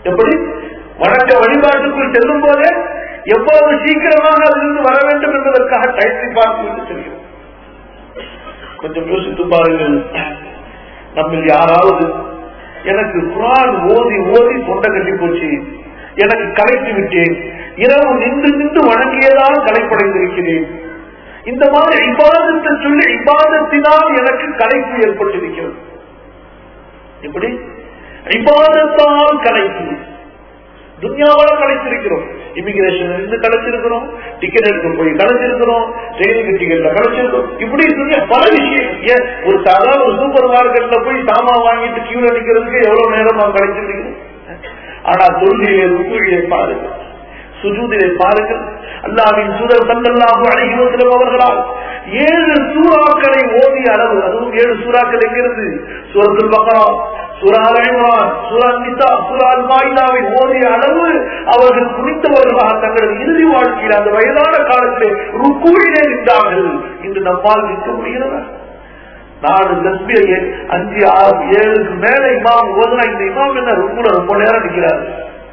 எப்படி வணக்க வழிபாட்டுக்குள் செல்லும் போதே எவ்வளவு சீக்கிரமாக அதிலிருந்து வர வேண்டும் என்பதற்காக டைத்தை பார்த்து விட்டு செல்கிறோம் கொஞ்சம் யோசித்து பாருங்கள் நம்ம யாராவது எனக்கு குரான் ஓதி ஓதி தொண்டை கட்டி போச்சு எனக்கு கலைத்து விட்டேன் இரவு நின்று நின்று வணங்கியதால் கலைப்படைந்திருக்கிறேன் இந்த மாதிரி இபாதத்தை சொல்லி இபாதத்தினால் எனக்கு கலைப்பு ஏற்பட்டிருக்கிறது எப்படி இபாதத்தால் கலைப்பு துன்யாவோட கலைச்சிருக்கிறோம் இமிகிரேஷன் இருந்து கலைச்சிருக்கிறோம் டிக்கெட் எடுக்க போய் கலைச்சிருக்கிறோம் ட்ரெயினுக்கு டிக்கெட்ல கலைச்சிருக்கிறோம் இப்படி துன்யா பல விஷயம் ஏன் ஒரு சாதாரண ஒரு சூப்பர் மார்க்கெட்ல போய் சாமான் வாங்கிட்டு கியூல நிக்கிறதுக்கு எவ்வளவு நேரம் நாம் கலைச்சிருக்கிறோம் ஆனா தொழுகையிலே ருக்குழியை பாருங்கள் சுஜூதிலே பாருங்கள் அல்லாவின் சுதர் சல்லல்லாஹு அலைஹி வஸல்லம் அவர்களால் ஏழு சூறாக்களை ஓதிய அளவு அதுவும் ஏழு சூறாக்கள் எங்கிருந்து சூரத்துல் பக்ரா சூரா அல் இம்ரான் சூரா நிசா சூரா அல் மாயிதாவை ஓதிய அளவு அவர்கள் குறித்தவர்களாக தங்களது இறுதி வாழ்க்கையில் அந்த வயதான காலத்திலே ருக்குழிலே நின்றார்கள் இன்று நம்மால் நிற்க முடிகிறதா நாலு தஸ்பியை அஞ்சு ஆறு ஏழுக்கு மேல இமாம் ஓதுனா இந்த இமாம் என்ன ருக்குல ரொம்ப நேரம் நிற்கிறாரு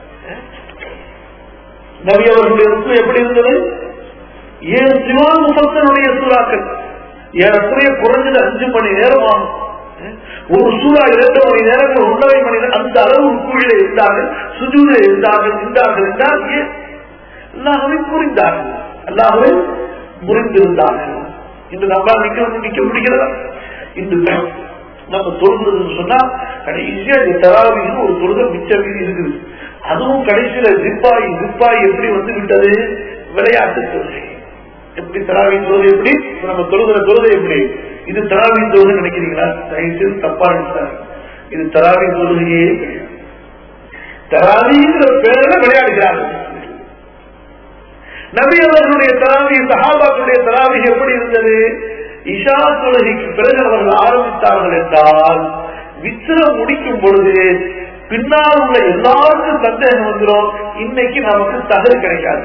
நபி அவர்களுடைய ருக்கு எப்படி இருந்தது ஏழு சிவான் முசத்தனுடைய சூறாக்கள் ஏறக்குறைய குறைஞ்சது அஞ்சு மணி நேரம் ஆகும் ஒரு சூறா இரண்டு மணி நேரங்கள் ஒன்றரை மணி நேரம் அந்த அளவு ருக்குழில இருந்தார்கள் சுஜூல இருந்தார்கள் இருந்தார்கள் என்றால் ஏன் அல்லாஹவை புரிந்தார்கள் அல்லாஹவை புரிந்திருந்தார்கள் இன்று நம்மால் நிக்க நிக்க முடிகிறதா இன்று நம்ம தொழுதுன்னு சொன்னா கடைசியா இந்த தராவின்னு ஒரு தொழுகை மிச்ச மீதி இருக்குது அதுவும் கடைசியில ஜிப்பாய் ஜிப்பாய் எப்படி வந்து விட்டது விளையாட்டு தொழுகை எப்படி தராவி தொழுகை எப்படி இப்ப நம்ம தொழுகிற தொழுகை எப்படி இது தராவி தொழுகை நினைக்கிறீங்களா தயவுசெய்து தப்பா நினைச்சாங்க இது தராவி தொழுகையே கிடையாது தராவிங்கிற பேர்ல விளையாடுகிறார்கள் நபி அவர்களுடைய தராவி சஹாபாக்களுடைய தராவி எப்படி இருந்தது இஷா தொழுகைக்கு பிறகு அவர்கள் ஆரம்பித்தார்கள் என்றால் வித்திரம் முடிக்கும் பொழுது பின்னால் உள்ள எல்லாருக்கும் சந்தேகம் வந்துடும் இன்னைக்கு நமக்கு தகவல் கிடைக்காது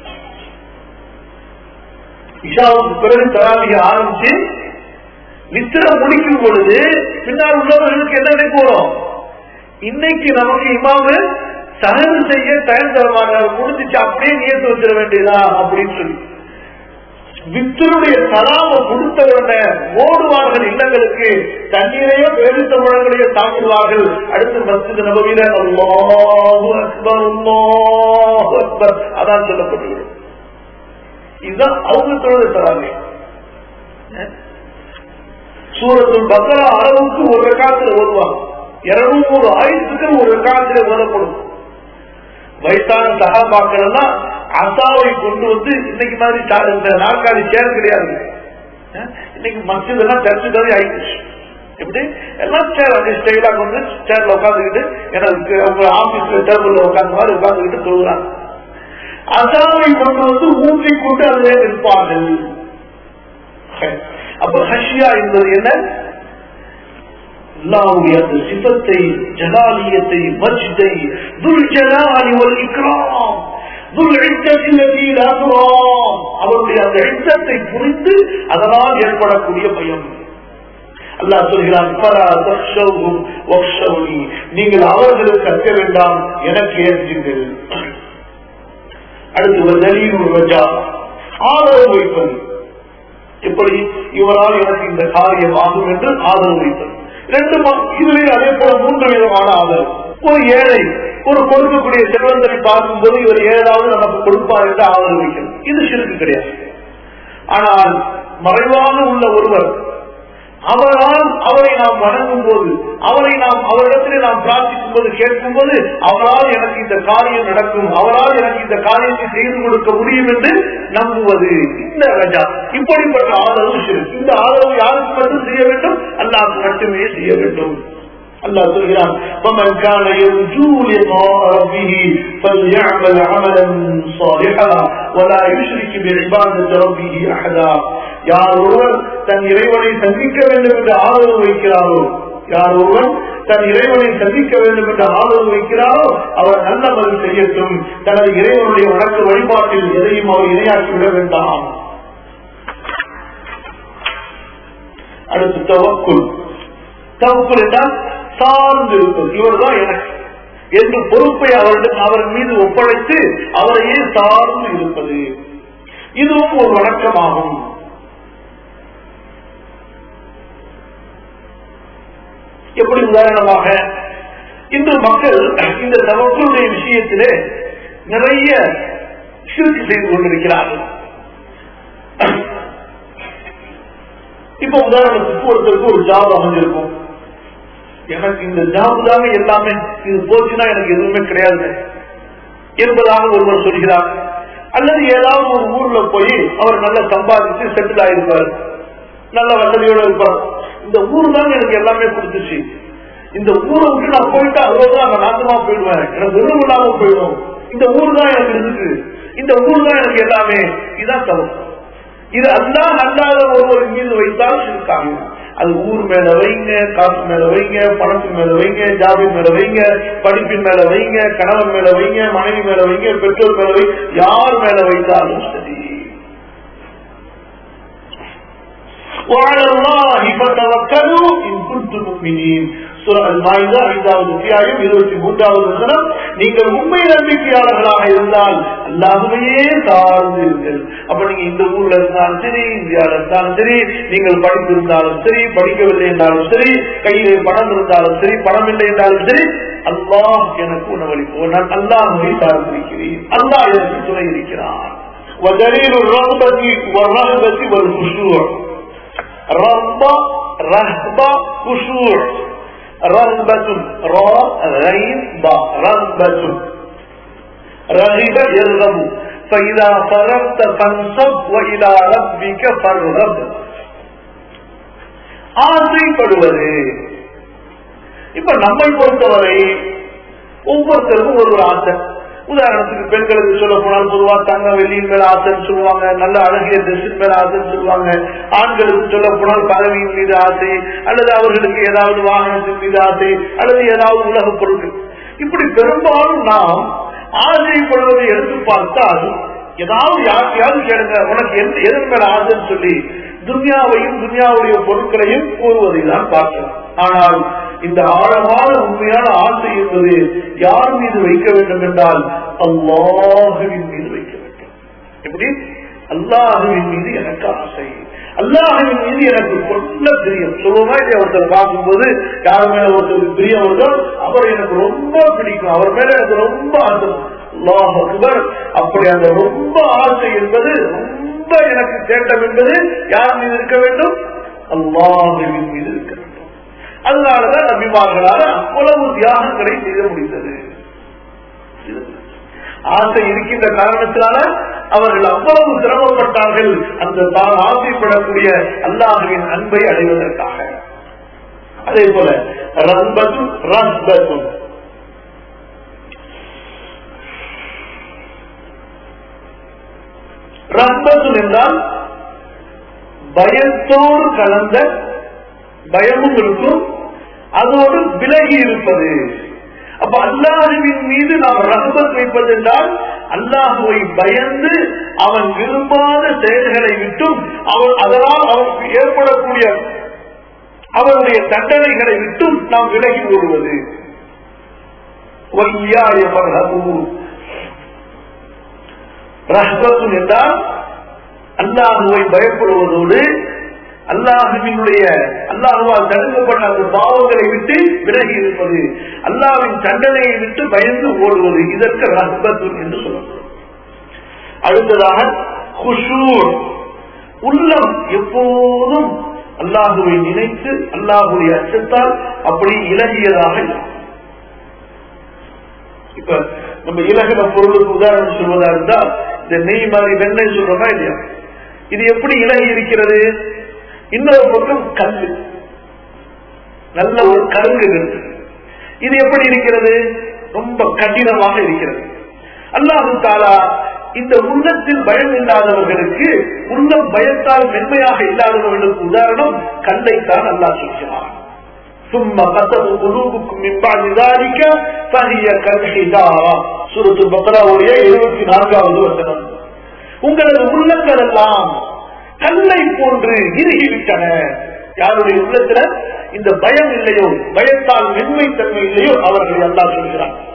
இஷாவுக்கு பிறகு தராவிக ஆரம்பிச்சு வித்திரம் முடிக்கும் பொழுது பின்னால் உள்ளவர்களுக்கு என்ன நினைப்பு வரும் இன்னைக்கு நமக்கு இமாமு சகது செய்ய தயார் தரமாட்டார் முடிஞ்சிச்சு அப்படியே நியத்து வச்சிட வேண்டியதா அப்படின்னு சொல்லி வித்தருடைய தலாம கொடுத்த உடனே ஓடுவார்கள் இல்லங்களுக்கு தண்ணீரையோ பேரித்த முழங்களையோ சாப்பிடுவார்கள் அடுத்து மஸ்ஜித் நபவியில அல்லாஹு அக்பர் அல்லாஹு அக்பர் அதான் சொல்லப்பட்டுவிடும் இதுதான் அவங்க தொழுது தராங்க சூரத்துள் பக்கரா அளவுக்கு ஒரு காலத்துல ஓடுவாங்க இருநூறு ஆயிரத்துக்கு ஒரு காலத்துல ஓதப்படும் வயசான சகாபாக்கள் எல்லாம் அசாவை கொண்டு வந்து இன்னைக்கு மாதிரி இந்த நாற்காலி சேர் கிடையாது இன்னைக்கு மசித் எல்லாம் சர்ச்சுக்காவே ஆயிடுச்சு எப்படி எல்லாம் சேர் அப்படி ஸ்டைலா கொண்டு சேர்ல உட்காந்துக்கிட்டு எனக்கு அவங்க ஆபீஸ்ல டேபிள்ல உட்காந்து மாதிரி உட்காந்துக்கிட்டு தொழுகிறாங்க அசாவை கொண்டு வந்து ஊற்றி கொண்டு அதிலே நிற்பார்கள் அப்ப ஹஷியா என்பது என்ன அல்லாவுடைய அந்த சிபத்தை ஜலாலியத்தை மஜ்தை துல் ஜலாலி ஒல் இக்ராம் அவருடைய அந்த எண்ணத்தை புரிந்து அதனால் ஏற்படக்கூடிய பயம் அல்லா சொல்கிறான் நீங்கள் அவர்களுக்கு அக்க வேண்டாம் எனக்கு ஏற்றுங்கள் அடுத்து ஒரு நலியும் ரஜா ஆதரவு வைப்பது எப்படி இவரால் எனக்கு இந்த காரியம் ஆகும் என்று ஆதரவு வைப்பது ரெண்டு இதுவே அதே போல மூன்று விதமான ஆதரவு ஒரு ஏழை ஒரு கொடுக்கக்கூடிய செல்வந்தரை பார்க்கும்போது இவர் ஏதாவது நமக்கு கொடுப்பார் என்று ஆதரவு வைக்கிறது இது சிறுக்கு கிடையாது ஆனால் மறைவாக உள்ள ஒருவர் அவரால் அவரை நாம் வணங்கும் போது அவரை நாம் அவரிடத்திலே நாம் பிரார்த்திக்கும் போது கேட்கும் போது அவரால் எனக்கு இந்த காரியம் நடக்கும் அவரால் எனக்கு இந்த காரியத்தை செய்து கொடுக்க முடியும் என்று நம்புவது இந்த ரஜா இப்படிப்பட்ட ஆதரவு சிறுக்கு இந்த ஆதரவு யாருக்கு மட்டும் செய்ய வேண்டும் அல்லாஹ் மட்டுமே செய்ய வேண்டும் الله سبحانه فمن كان يرجو لقاء ربه فليعمل عملا صالحا ولا يشرك بعبادة ربه أحدا யார் ஒருவர் தன் இறைவனை சந்திக்க வேண்டும் என்று ஆதரவு வைக்கிறாரோ யார் ஒருவர் தன் இறைவனை சந்திக்க வேண்டும் என்று ஆதரவு வைக்கிறாரோ அவர் நல்லமல் செய்யட்டும் தனது இறைவனுடைய வழக்கு வழிபாட்டில் எதையும் அவர் இணையாக்கி விட வேண்டாம் அடுத்து தவக்குள் தவக்குள் என்றால் சார்ந்து இருப்பது இவர் தான் எனக்கு என்று பொறுப்பை அவரிடம் அவர் மீது ஒப்படைத்து அவரையே சார்ந்து இருப்பது இதுவும் ஒரு வணக்கமாகும் எப்படி உதாரணமாக இன்று மக்கள் இந்த தவக்களுடைய விஷயத்திலே நிறைய சிறுக்கு செய்து கொண்டிருக்கிறார்கள் இப்ப உதாரணத்துக்கு ஒருத்தருக்கு ஒரு ஜாப் அமைஞ்சிருக்கும் எனக்கு இந்த ஜாப் தாங்க எல்லாமே இது போச்சுன்னா எனக்கு எதுவுமே கிடையாது என்பதாக ஒருவர் சொல்கிறார் அல்லது ஏதாவது ஒரு ஊர்ல போய் அவர் நல்லா சம்பாதிச்சு செட்டில் ஆயிருப்பார் நல்ல வசதியோட இருப்பார் இந்த ஊர் தான் எனக்கு எல்லாமே கொடுத்துச்சு இந்த ஊரை விட்டு நான் போயிட்டு அவ்வளவுதான் நான் நாசமா போயிடுவேன் எனக்கு வெறும் இல்லாம போயிடும் இந்த ஊர் தான் எனக்கு இருக்கு இந்த ஊர் தான் எனக்கு எல்லாமே இதுதான் தவறு இது அல்லா அல்லாத ஒருவரின் மீது வைத்தால் இருக்காங்க அது ஊர் மேல வைங்க காசு மேல வைங்க பணத்தின் மேல வைங்க ஜாபின் மேல வைங்க படிப்பின் மேல வைங்க கணவன் மேல வைங்க மனைவி மேல வைங்க பெற்றோர் மேல வைங்க யார் மேல வைத்தாலும் சரி وعلى الله فتوكلوا إن كنتم مؤمنين நீங்கள் உண்மை நம்பிக்கையாளர்களாக இருந்தால் அல்லாஹுவையே சார்ந்தீர்கள் அப்ப நீங்க இந்த ஊர்ல இருந்தாலும் சரி இந்தியாவில் இருந்தாலும் சரி நீங்கள் படித்திருந்தாலும் சரி படிக்கவில்லை என்றாலும் சரி கையிலே பணம் இருந்தாலும் சரி பணம் இல்லை என்றாலும் சரி அல்லாஹ் எனக்கு உணவளிப்போம் நான் அல்லாஹுவை சார்ந்திருக்கிறேன் அல்லாஹ் எனக்கு துணை இருக்கிறான் ودليل الرغبة والرهبة والخشوع رغبة رهبة خشوع رغبة را غين با رغبة رغب يرغب فإذا فرغت فانصب وإلى ربك فارغب ஆசைப்படுவது இப்ப நம்மை பொறுத்தவரை ஒவ்வொருத்தருக்கும் ஒரு ஒரு ஆசை உதாரணத்துக்கு பெண்களுக்கு சொல்ல போனால் பொதுவா தங்க வெள்ளியின் மேல ஆசைன்னு சொல்லுவாங்க நல்ல அழகிய ட்ரெஸ்ஸின் மேல ஆசைன்னு சொல்லுவாங்க ஆண்களுக்கு சொல்ல போனால் பதவியின் மீது ஆசை அல்லது அவர்களுக்கு ஏதாவது வாகனத்தின் மீது ஆசை அல்லது ஏதாவது உலக பொருட்கள் இப்படி பெரும்பாலும் நாம் ஆசைப்படுவதை எடுத்து பார்த்தால் ஏதாவது யாருக்கையாவது கேளுங்க உனக்கு எந்த எதன் மேல ஆசைன்னு சொல்லி துன்யாவையும் துன்யாவுடைய பொருட்களையும் கூறுவதை தான் பார்க்கலாம் ஆனால் இந்த ஆழமான உண்மையான ஆசை என்பது யார் மீது வைக்க வேண்டும் என்றால் அல்லாஹுவின் மீது வைக்க வேண்டும் எப்படி அல்லாஹுவின் மீது எனக்கு ஆசை அல்லாஹுவின் மீது எனக்கு கொள்ள பிரியம் சொல்லுவோமா இல்லையா ஒருத்தர் பார்க்கும்போது யார் மேல ஒருத்தருக்கு பிரியம் வருதோ அவர் எனக்கு ரொம்ப பிடிக்கும் அவர் மேல எனக்கு ரொம்ப ஆசை அல்லாஹ் அக்பர் அப்படி அந்த ரொம்ப ஆசை என்பது ரொம்ப எனக்கு தேட்டம் என்பது யார் மீது இருக்க வேண்டும் அல்லாஹுவின் மீது இருக்க வேண்டும் அதனாலதான் நபிமார்களால் அவ்வளவு தியாகங்களை செய்ய முடிந்தது ஆசை இருக்கின்ற காரணத்தினால அவர்கள் அவ்வளவு சிரமப்பட்டார்கள் அந்த தான் ஆசைப்படக்கூடிய அல்லாஹுவின் அன்பை அடைவதற்காக அதே போல ரன்பத்தும் ரன்பத்தும் ரன்பத்தும் என்றால் பயத்தோடு கலந்த பயமும் இருக்கும் அதோடு விலகி இருப்பது அப்ப அல்லாஹுவின் மீது நாம் ரகபத் வைப்பது என்றால் அல்லாஹுவை பயந்து அவன் விரும்பாத செயல்களை விட்டும் அவன் அதனால் அவனுக்கு ஏற்படக்கூடிய அவனுடைய தண்டனைகளை விட்டும் நாம் விலகி ஓடுவது ரஹபத்து என்றால் அல்லாஹுவை பயப்படுவதோடு அல்லாஹுவினுடைய அல்லாஹுவால் தடுக்கப்பட்ட அந்த பாவங்களை விட்டு விலகி இருப்பது அல்லாவின் தண்டனையை விட்டு பயந்து ஓடுவது இதற்கு ரஹபத்து என்று சொல்லப்படும் அடுத்ததாக குஷூர் உள்ளம் எப்போதும் அல்லாஹுவை நினைத்து அல்லாஹுடைய அச்சத்தால் அப்படி இலகியதாக இப்ப நம்ம இலகின பொருளுக்கு உதாரணம் சொல்வதா இருந்தால் இந்த நெய் மாதிரி வெண்ணெய் சொல்றோமா இல்லையா இது எப்படி இலகி இருக்கிறது இன்னொரு பக்கம் கல்லு நல்ல ஒரு கருங்கு இருக்கு இது எப்படி இருக்கிறது ரொம்ப கடினமாக இருக்கிறது அல்லாஹு தாலா இந்த உள்ளத்தில் பயம் இல்லாதவர்களுக்கு உள்ளம் பயத்தால் மென்மையாக இல்லாதவர்களுக்கு உதாரணம் கல்லைத்தான் அல்லாஹ் சொல்கிறார் ثم قسم قلوبكم من بعد ذلك فهي كالحجارة سورة البقرة உடைய இருபத்தி நான்காவது வசனம் உங்களது உள்ளங்கள் எல்லாம் கல்லை போன்று இறுகிவிட்டன யாருடைய உள்ளத்துல இந்த பயம் இல்லையோ பயத்தால் மென்மை தன்மை இல்லையோ அவர்கள் எல்லாம் சொல்கிறார்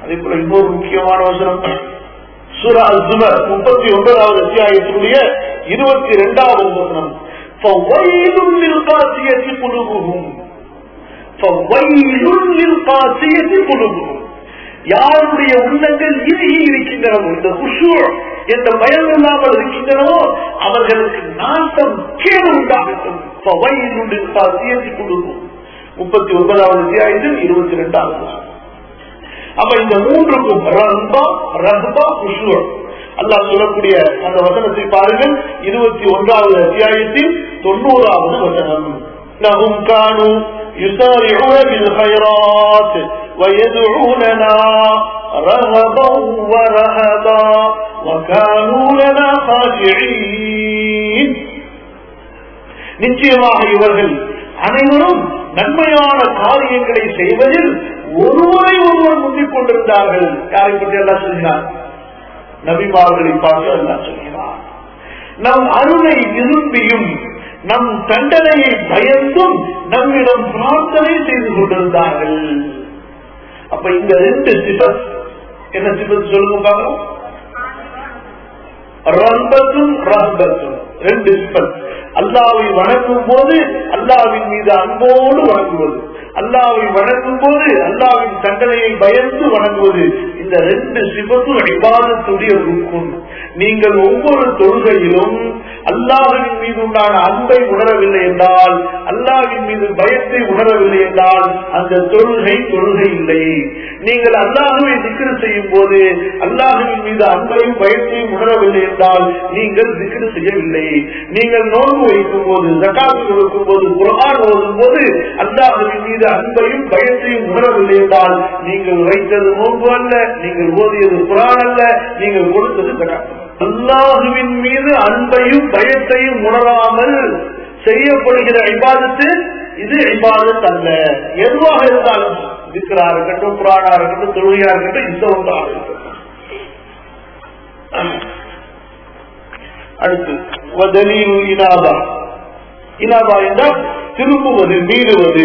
அதே போல இன்னொரு முக்கியமான வசனம் சூரா அசுமர் முப்பத்தி ஒன்பதாவது அத்தியாயத்தினுடைய இருபத்தி இரண்டாவது வசனம் فَوَيْلٌ لِلْقَاسِيَةِ قُلُوبُهُمْ فَوَيْلٌ لِلْقَاسِيَةِ قُلُوبُهُم யாருடைய உள்ளங்கள் இறுகி இருக்கின்றனவோ இந்த குஷு என்ற பயம் இல்லாமல் இருக்கின்றனவோ அவர்களுக்கு நாட்டம் கேடு உண்டாகட்டும் فَوَيْلٌ لِلْقَاسِيَةِ قُلُوبُهُم முப்பத்தி ஒன்பதாவது அத்தியாயத்தில் இருபத்தி இரண்டாவது அப்ப இந்த மூன்றுக்கும் ரஹ்பா ரஹ்பா குஷு அல்லாஹ் சொல்லக்கூடிய அந்த வசனத்தை பாருங்கள் இருபத்தி ஒன்றாவது அத்தியாயத்தில் தொண்ணூறாவது வசனம் لهم كانوا يسارعون بالخيرات ويدعوننا رغبا ورهبا وكانوا لنا خاشعين நிச்சயமாக இவர்கள் அனைவரும் நன்மையான காரியங்களை செய்வதில் ஒருவரை ஒருவர் முந்திக் கொண்டிருந்தார்கள் யாரை பற்றி எல்லாம் சொல்கிறார் நபிமார்களை பார்த்து எல்லாம் சொல்கிறார் நம் அருளை விரும்பியும் நம் தண்டனையை பயந்தும் நம்மிடம் பிரார்த்தனை செய்து கொண்டிருந்தார்கள் அப்ப இந்த ரெண்டு சிபத் என்ன சிபத் சொல்லுங்க பார்க்கலாம் ரன்பத்தும் ரஹ்பத்தும் ரெண்டு சிபத் அல்லாவை வணங்கும் போது அல்லாவின் மீது அன்போடு வணங்குவது அல்லாவை வணங்கும் போது அல்லாவின் தண்டனையை பயந்து வணங்குவது இந்த ரெண்டு சிபத்தும் விவாதத்துடைய ருக்கும் நீங்கள் ஒவ்வொரு தொழுகையிலும் அல்லாஹின் மீது உண்டான அன்பை உணரவில்லை என்றால் அல்லாவின் மீது பயத்தை உணரவில்லை என்றால் அந்த தொழுகை தொழுகை இல்லை நீங்கள் அல்லாஹுவை திக்ரு செய்யும் போது அல்லாஹுவின் மீது அன்பையும் பயத்தையும் உணரவில்லை என்றால் நீங்கள் திக்ரு செய்யவில்லை நீங்கள் நோன்பு வைக்கும் போது ஜக்காத்து கொடுக்கும் போது குரான் ஓதும் போது அல்லாஹுவின் மீது அன்பையும் பயத்தையும் உணரவில்லை என்றால் நீங்கள் வைத்தது நோன்பு அல்ல நீங்கள் ஓதியது குரான் அல்ல நீங்கள் கொடுத்தது ஜக்காத்து அல்லாஹுவின் மீது அன்பையும் பயத்தையும் உணராமல் செய்யப்படுகிற ஐபாதத்து இது ஐபாதத் அல்ல எதுவாக இருந்தாலும் இருக்கிறா இருக்கட்டும் புராணா இருக்கட்டும் தொழுகையா இருக்கட்டும் இந்த ஒன்றாக இருக்கட்டும் அடுத்து வதலீல் இனாபா இனாபா என்றால் திரும்புவது மீறுவது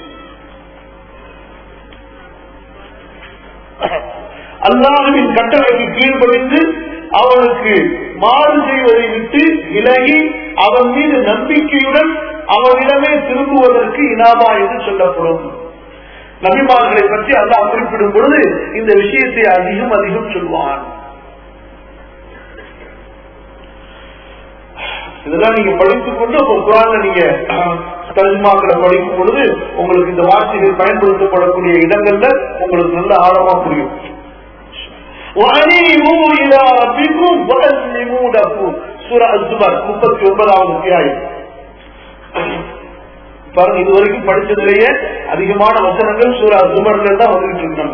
அல்லாஹுவின் கட்டளைக்கு கீழ்ப்படிந்து அவனுக்கு மாறு செய்வதை விட்டு விலகி அவன் மீது நம்பிக்கையுடன் அவனிடமே திரும்புவதற்கு இனாபா என்று சொல்லப்படும் நபிமார்களை பற்றி அல்லாஹ் குறிப்பிடும் பொழுது இந்த விஷயத்தை அதிகம் அதிகம் சொல்வான் இதெல்லாம் நீங்க படித்துக் கொண்டு உங்க குரான நீங்க தர்ஜுமாக்களை படிக்கும் பொழுது உங்களுக்கு இந்த வார்த்தைகள் பயன்படுத்தப்படக்கூடிய இடங்கள்ல உங்களுக்கு நல்ல ஆழமா புரியும் وَأَنِيبُوا إِلَىٰ رَبِّكُمْ وَأَسْلِمُوا لَهُ சூரா அஸ்துபர் முப்பத்தி ஒன்பதாவது அத்தியாயம் பாருங்க இது வரைக்கும் படிச்சதுலேயே அதிகமான வசனங்கள் சூரா சுமர்ல தான் வந்துட்டு இருக்காங்க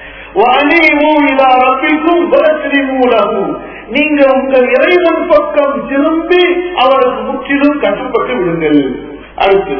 நீங்க உங்கள் இறைவன் பக்கம் திரும்பி அவருக்கு முற்றிலும் கட்டுப்பட்டு விடுங்கள் அடுத்து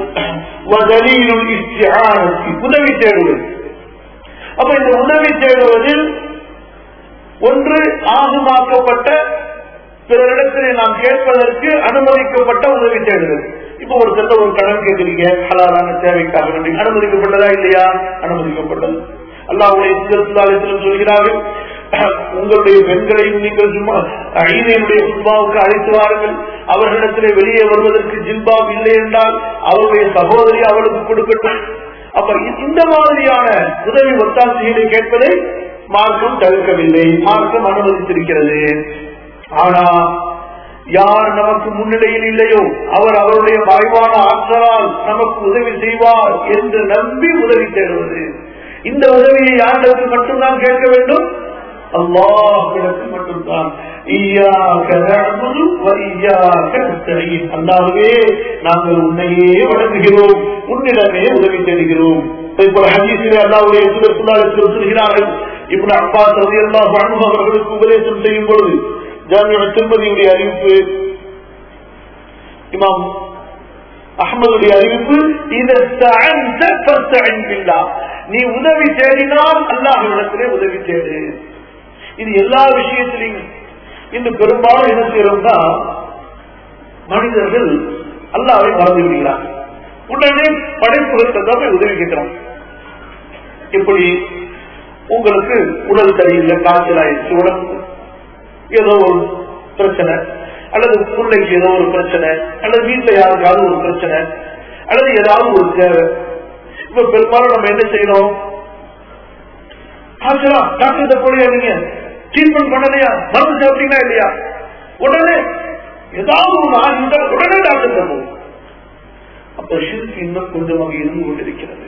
உதவி தேடுவது அப்ப இந்த உதவி தேடுவதில் ஒன்று ஆகுமாக்கப்பட்ட பிறரிடத்திலே நாம் கேட்பதற்கு அனுமதிக்கப்பட்ட உதவி தேடுதல் இப்ப ஒரு செல்ல ஒரு கடன் கேட்கிறீங்க ஹலாலான தேவைக்காக வேண்டி அனுமதிக்கப்பட்டதா இல்லையா அனுமதிக்கப்பட்டது அல்லாவுடைய சிறுத்தாலயத்திலும் சொல்கிறார்கள் உங்களுடைய பெண்களையும் நீங்கள் சும்மா ஐனையுடைய உத்மாவுக்கு அழைத்து வாருங்கள் அவர்களிடத்திலே வெளியே வருவதற்கு ஜில்பாப் இல்லை என்றால் அவருடைய சகோதரி அவளுக்கு கொடுக்கட்டும் அப்ப இந்த மாதிரியான உதவி ஒத்தாசைகளை கேட்பதை மார்க்கம் தவிர்க்கவில்லை மார்க்கம் அனுமதித்திருக்கிறது ஆனா யார் நமக்கு முன்னிலையில் இல்லையோ அவர் அவருடைய மறைவான ஆற்றலால் நமக்கு உதவி செய்வார் என்று நம்பி உதவி தேடுவது இந்த உதவியை யாரிடத்தில் மட்டும்தான் கேட்க வேண்டும் அல்லாஹிடத்து மட்டும்தான் அல்லாகவே நாங்கள் உன்னையே வழங்குகிறோம் உன்னிடமே உதவி தேடுகிறோம் அல்லாவுடைய சொல்கிறார்கள் இப்படி அப்பா சதி அல்லா அவர்களுக்கு உபதேசம் செய்யும் பொழுது ஜாமிய திருமதியுடைய அறிவிப்பு இமாம் அகமதுடைய அறிவிப்பு நீ உதவி தேடினால் அல்லாஹிடத்திலே உதவி தேடு இது எல்லா விஷயத்திலையும் இன்று பெரும்பாலும் என்ன செய்யறோம்னா மனிதர்கள் அல்லாவை மறந்து விடுகிறார் உடனே படைப்புகள் தந்தாமல் உதவி கேட்கிறான் இப்படி உங்களுக்கு உடல் சரியில்லை காய்ச்சல் ஆயிடுச்சு உடம்பு ஏதோ ஒரு பிரச்சனை அல்லது பிள்ளைக்கு ஏதோ ஒரு பிரச்சனை அல்லது வீட்டுல யாருக்காவது ஒரு பிரச்சனை அல்லது ஏதாவது ஒரு தேவை இப்ப பெரும்பாலும் நம்ம என்ன செய்யறோம் காய்ச்சலா டாக்டர் போலியா நீங்க ட்ரீட்மெண்ட் பண்ணலையா மருந்து சாப்பிட்டீங்களா இல்லையா உடனே ஏதாவது ஒன்று ஆகிட்டா உடனே டாக்டர் போகும் அப்ப ஷிருக்கு இன்னும் கொஞ்சமாக இருந்து கொண்டிருக்கிறது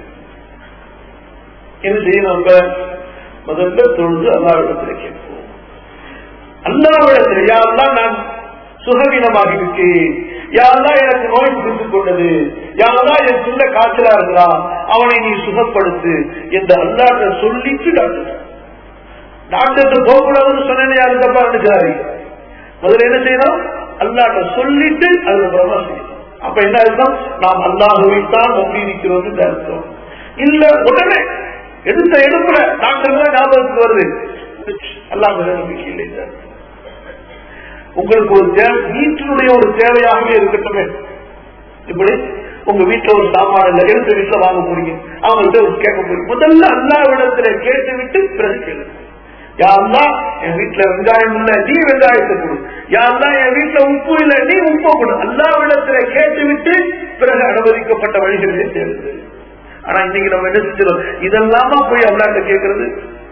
என்ன செய்யணும் நம்ம முதல்ல தொழுது அல்லாவிடத்தில் கேட்போம் அல்லாவிடத்தில் யாரெல்லாம் நான் சுகவீனமாகி விட்டேன் யாரெல்லாம் எனக்கு நோய் பிடித்துக் கொண்டது யாரெல்லாம் என் சின்ன காய்ச்சலா இருக்கிறான் அவனை நீ சுகப்படுத்து என்று அல்லாட்ட சொல்லிட்டு டாக்டர் டாக்டர் போகக்கூடாதுன்னு சொன்னேன்னு யாரும் தப்பா நினைச்சாரு முதல்ல என்ன செய்யணும் அல்லாட்ட சொல்லிட்டு அதுக்கப்புறமா செய்யணும் அப்ப என்ன அர்த்தம் நாம் அல்லாஹுவைத்தான் நம்பி இருக்கிறோம் என்று அர்த்தம் இல்ல உடனே எடுத்த எடுப்புல டாக்டர் தான் ஞாபகத்துக்கு வருது அல்லாஹ் நம்பிக்கை இல்லை என்று அர்த்தம். உங்களுக்கு ஒரு தேவை வீட்டினுடைய ஒரு தேவையாகவே இருக்கட்டுமே இப்படி உங்க வீட்டுல ஒரு சாமான இல்ல எடுத்த வீட்டுல வாங்க போறீங்க அவங்கள்ட்ட ஒரு கேட்க போறீங்க முதல்ல அல்லாவிடத்துல கேட்டு விட்டு பிறகு கேளுங்க யாருதான் என் வீட்டுல வெங்காயம் இல்ல நீ வெங்காயத்தை கொடு யாருதான் என் வீட்டுல உப்பு இல்ல நீ உப்பு கொடு அல்லாவிடத்துல கேட்டு விட்டு பிறகு அனுமதிக்கப்பட்ட வழிகளிலே தேர்ந்து ஆனா இன்னைக்கு நம்ம என்ன செஞ்சிடும் இதெல்லாமா போய் அல்லாட்ட கேட்கறது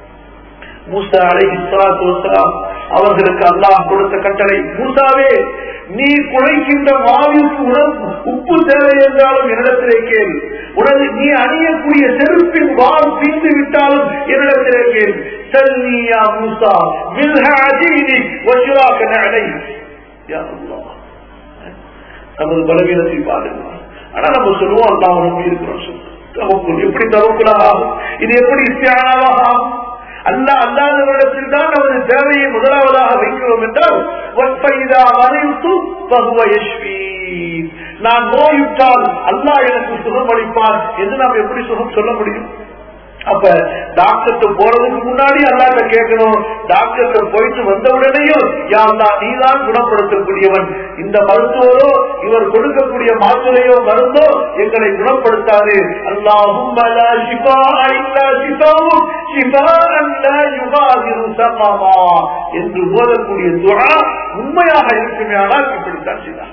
மூசா அலை வசலாம் அவர்களுக்கு அல்லாஹ் கொடுத்த கட்டளை மூசாவே நீ குழைக்கின்ற மாவிற்கு உணவு உப்பு தேவை என்றாலும் என்னிடத்திலே கேள் உனது நீ அணியக்கூடிய செருப்பின் வால் பீந்து விட்டாலும் என்னிடத்திலே கேள் செல்னியா மூசா மில்ஹாஜீனி வசுராக நடை யா அல்லாஹ் நமது பலவீனத்தை பாருங்க ஆனா நம்ம சொல்லுவோம் அல்லாஹ் நம்பி இருக்கிறோம் சொல்லு. தவக்குல் எப்படி தவக்குலாக ஆகும் இது எப்படி இஸ்தியானாவாக ஆகும் அல்ல அல்லாதவரிடத்தில் தான் நமது தேவையை முதலாவதாக வைக்கிறோம் என்றால் ஒற்பைதா மறைத்து பகுவ யஷ்வீன். நான் நோயுற்றால் அல்லாஹ் எனக்கு சுகம் அளிப்பான் என்று நாம் எப்படி சுகம் சொல்ல முடியும் அப்ப டாக்டர்கிட்ட போறதுக்கு முன்னாடி அல்லாட்ட கேட்கணும் டாக்டர்கிட்ட போயிட்டு வந்த உடனேயும் யாருந்தா நீதான் குணப்படுத்தக்கூடியவன் இந்த மருத்துவரோ இவர் கொடுக்கக்கூடிய மாத்திரையோ மருந்தோ எங்களை குணப்படுத்தாது அல்லாஹும் என்று போதக்கூடிய துறா உண்மையாக இருக்குமே ஆனால் இப்படித்தான் செய்தார்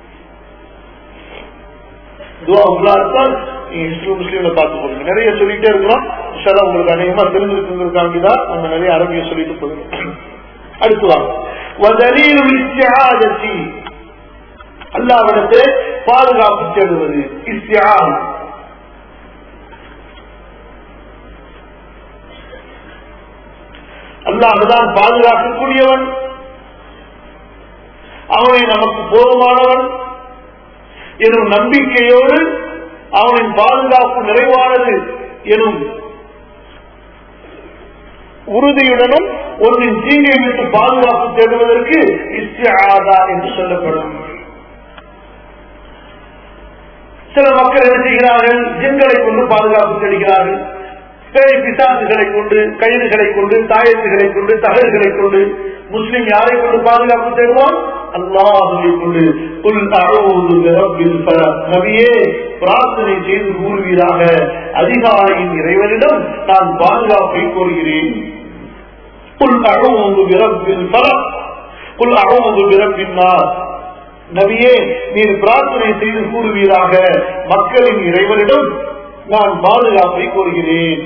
துவா உள்ளா இருந்தால் நீங்க இஸ்லு முஸ்லீம்ல பார்த்து போடுங்க நிறைய சொல்லிட்டே இருக்கிறோம் இன்ஷால்லா உங்களுக்கு அநேகமா தெரிஞ்சிருக்குங்கிறதுக்காண்டி தான் நம்ம நிறைய அரபிய சொல்லிட்டு போகிறோம் அடுத்து வாங்க வதலீலு இஸ்திஆதத்தி அல்லாவிடத்தை பாதுகாப்பு தேடுவது இஸ்திஆத் அல்லாஹ்தான் பாதுகாக்கக்கூடியவன் அவனை நமக்கு போதுமானவன் எனும் நம்பிக்கையோடு அவனின் பாதுகாப்பு நிறைவானது எனும் உறுதியுடனும் ஒன்றின் தீங்கை விட்டு பாதுகாப்பு தேடுவதற்கு இஸ்திஆதா என்று சொல்லப்படும் சில மக்கள் என்ன செய்கிறார்கள் ஜின்களை கொண்டு பாதுகாப்பு தேடுகிறார்கள் பேய் பிசாசுகளை கொண்டு கயிறுகளை கொண்டு தாயத்துகளை கொண்டு தகடுகளை கொண்டு முஸ்லிம் யாரை கொண்டு பாதுகாப்பு தேடுவான் அல்லாஹுவை கொண்டு புல் அழுவது ரப்பில் ஃபலக். நபியே பிரார்த்தனை செய்து கூறுவீராக அதிகாரியின் இறைவனிடம் நான் பாதுகாப்பை கோருகிறேன் புல் அழுவது ரப்பில் ஃபலக். புல் அழுவது ரப்பின் நாஸ். நபியே நீர் பிரார்த்தனை செய்து கூறுவீராக மக்களின் இறைவனிடம் நான் பாதுகாப்பை கோருகிறேன்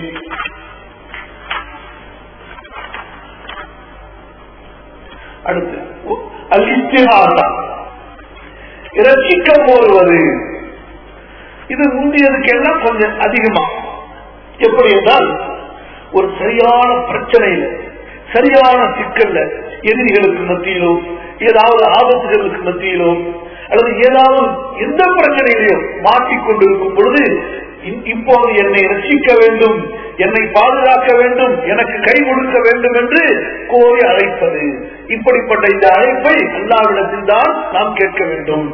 அடுத்து அல் இஸ்திஹாசா இரட்சிக்க போடுவது இது முந்தியதுக்கெல்லாம் கொஞ்சம் அதிகமா எப்படி என்றால் ஒரு சரியான பிரச்சனையில சரியான சிக்கல்ல எதிரிகளுக்கு மத்தியிலோ ஏதாவது ஆபத்துகளுக்கு மத்தியிலோ அல்லது ஏதாவது எந்த பிரச்சனையிலையோ மாட்டிக்கொண்டிருக்கும் பொழுது இ- இப்போது என்னை ரட்சிக்க வேண்டும் என்னை பாதுகாக்க வேண்டும் எனக்கு கை கொடுக்க வேண்டும் என்று கோரி அழைப்பது இப்படிப்பட்ட இந்த அழைப்பை அல்லாவிடத்தில் தான் நாம் கேட்க வேண்டும்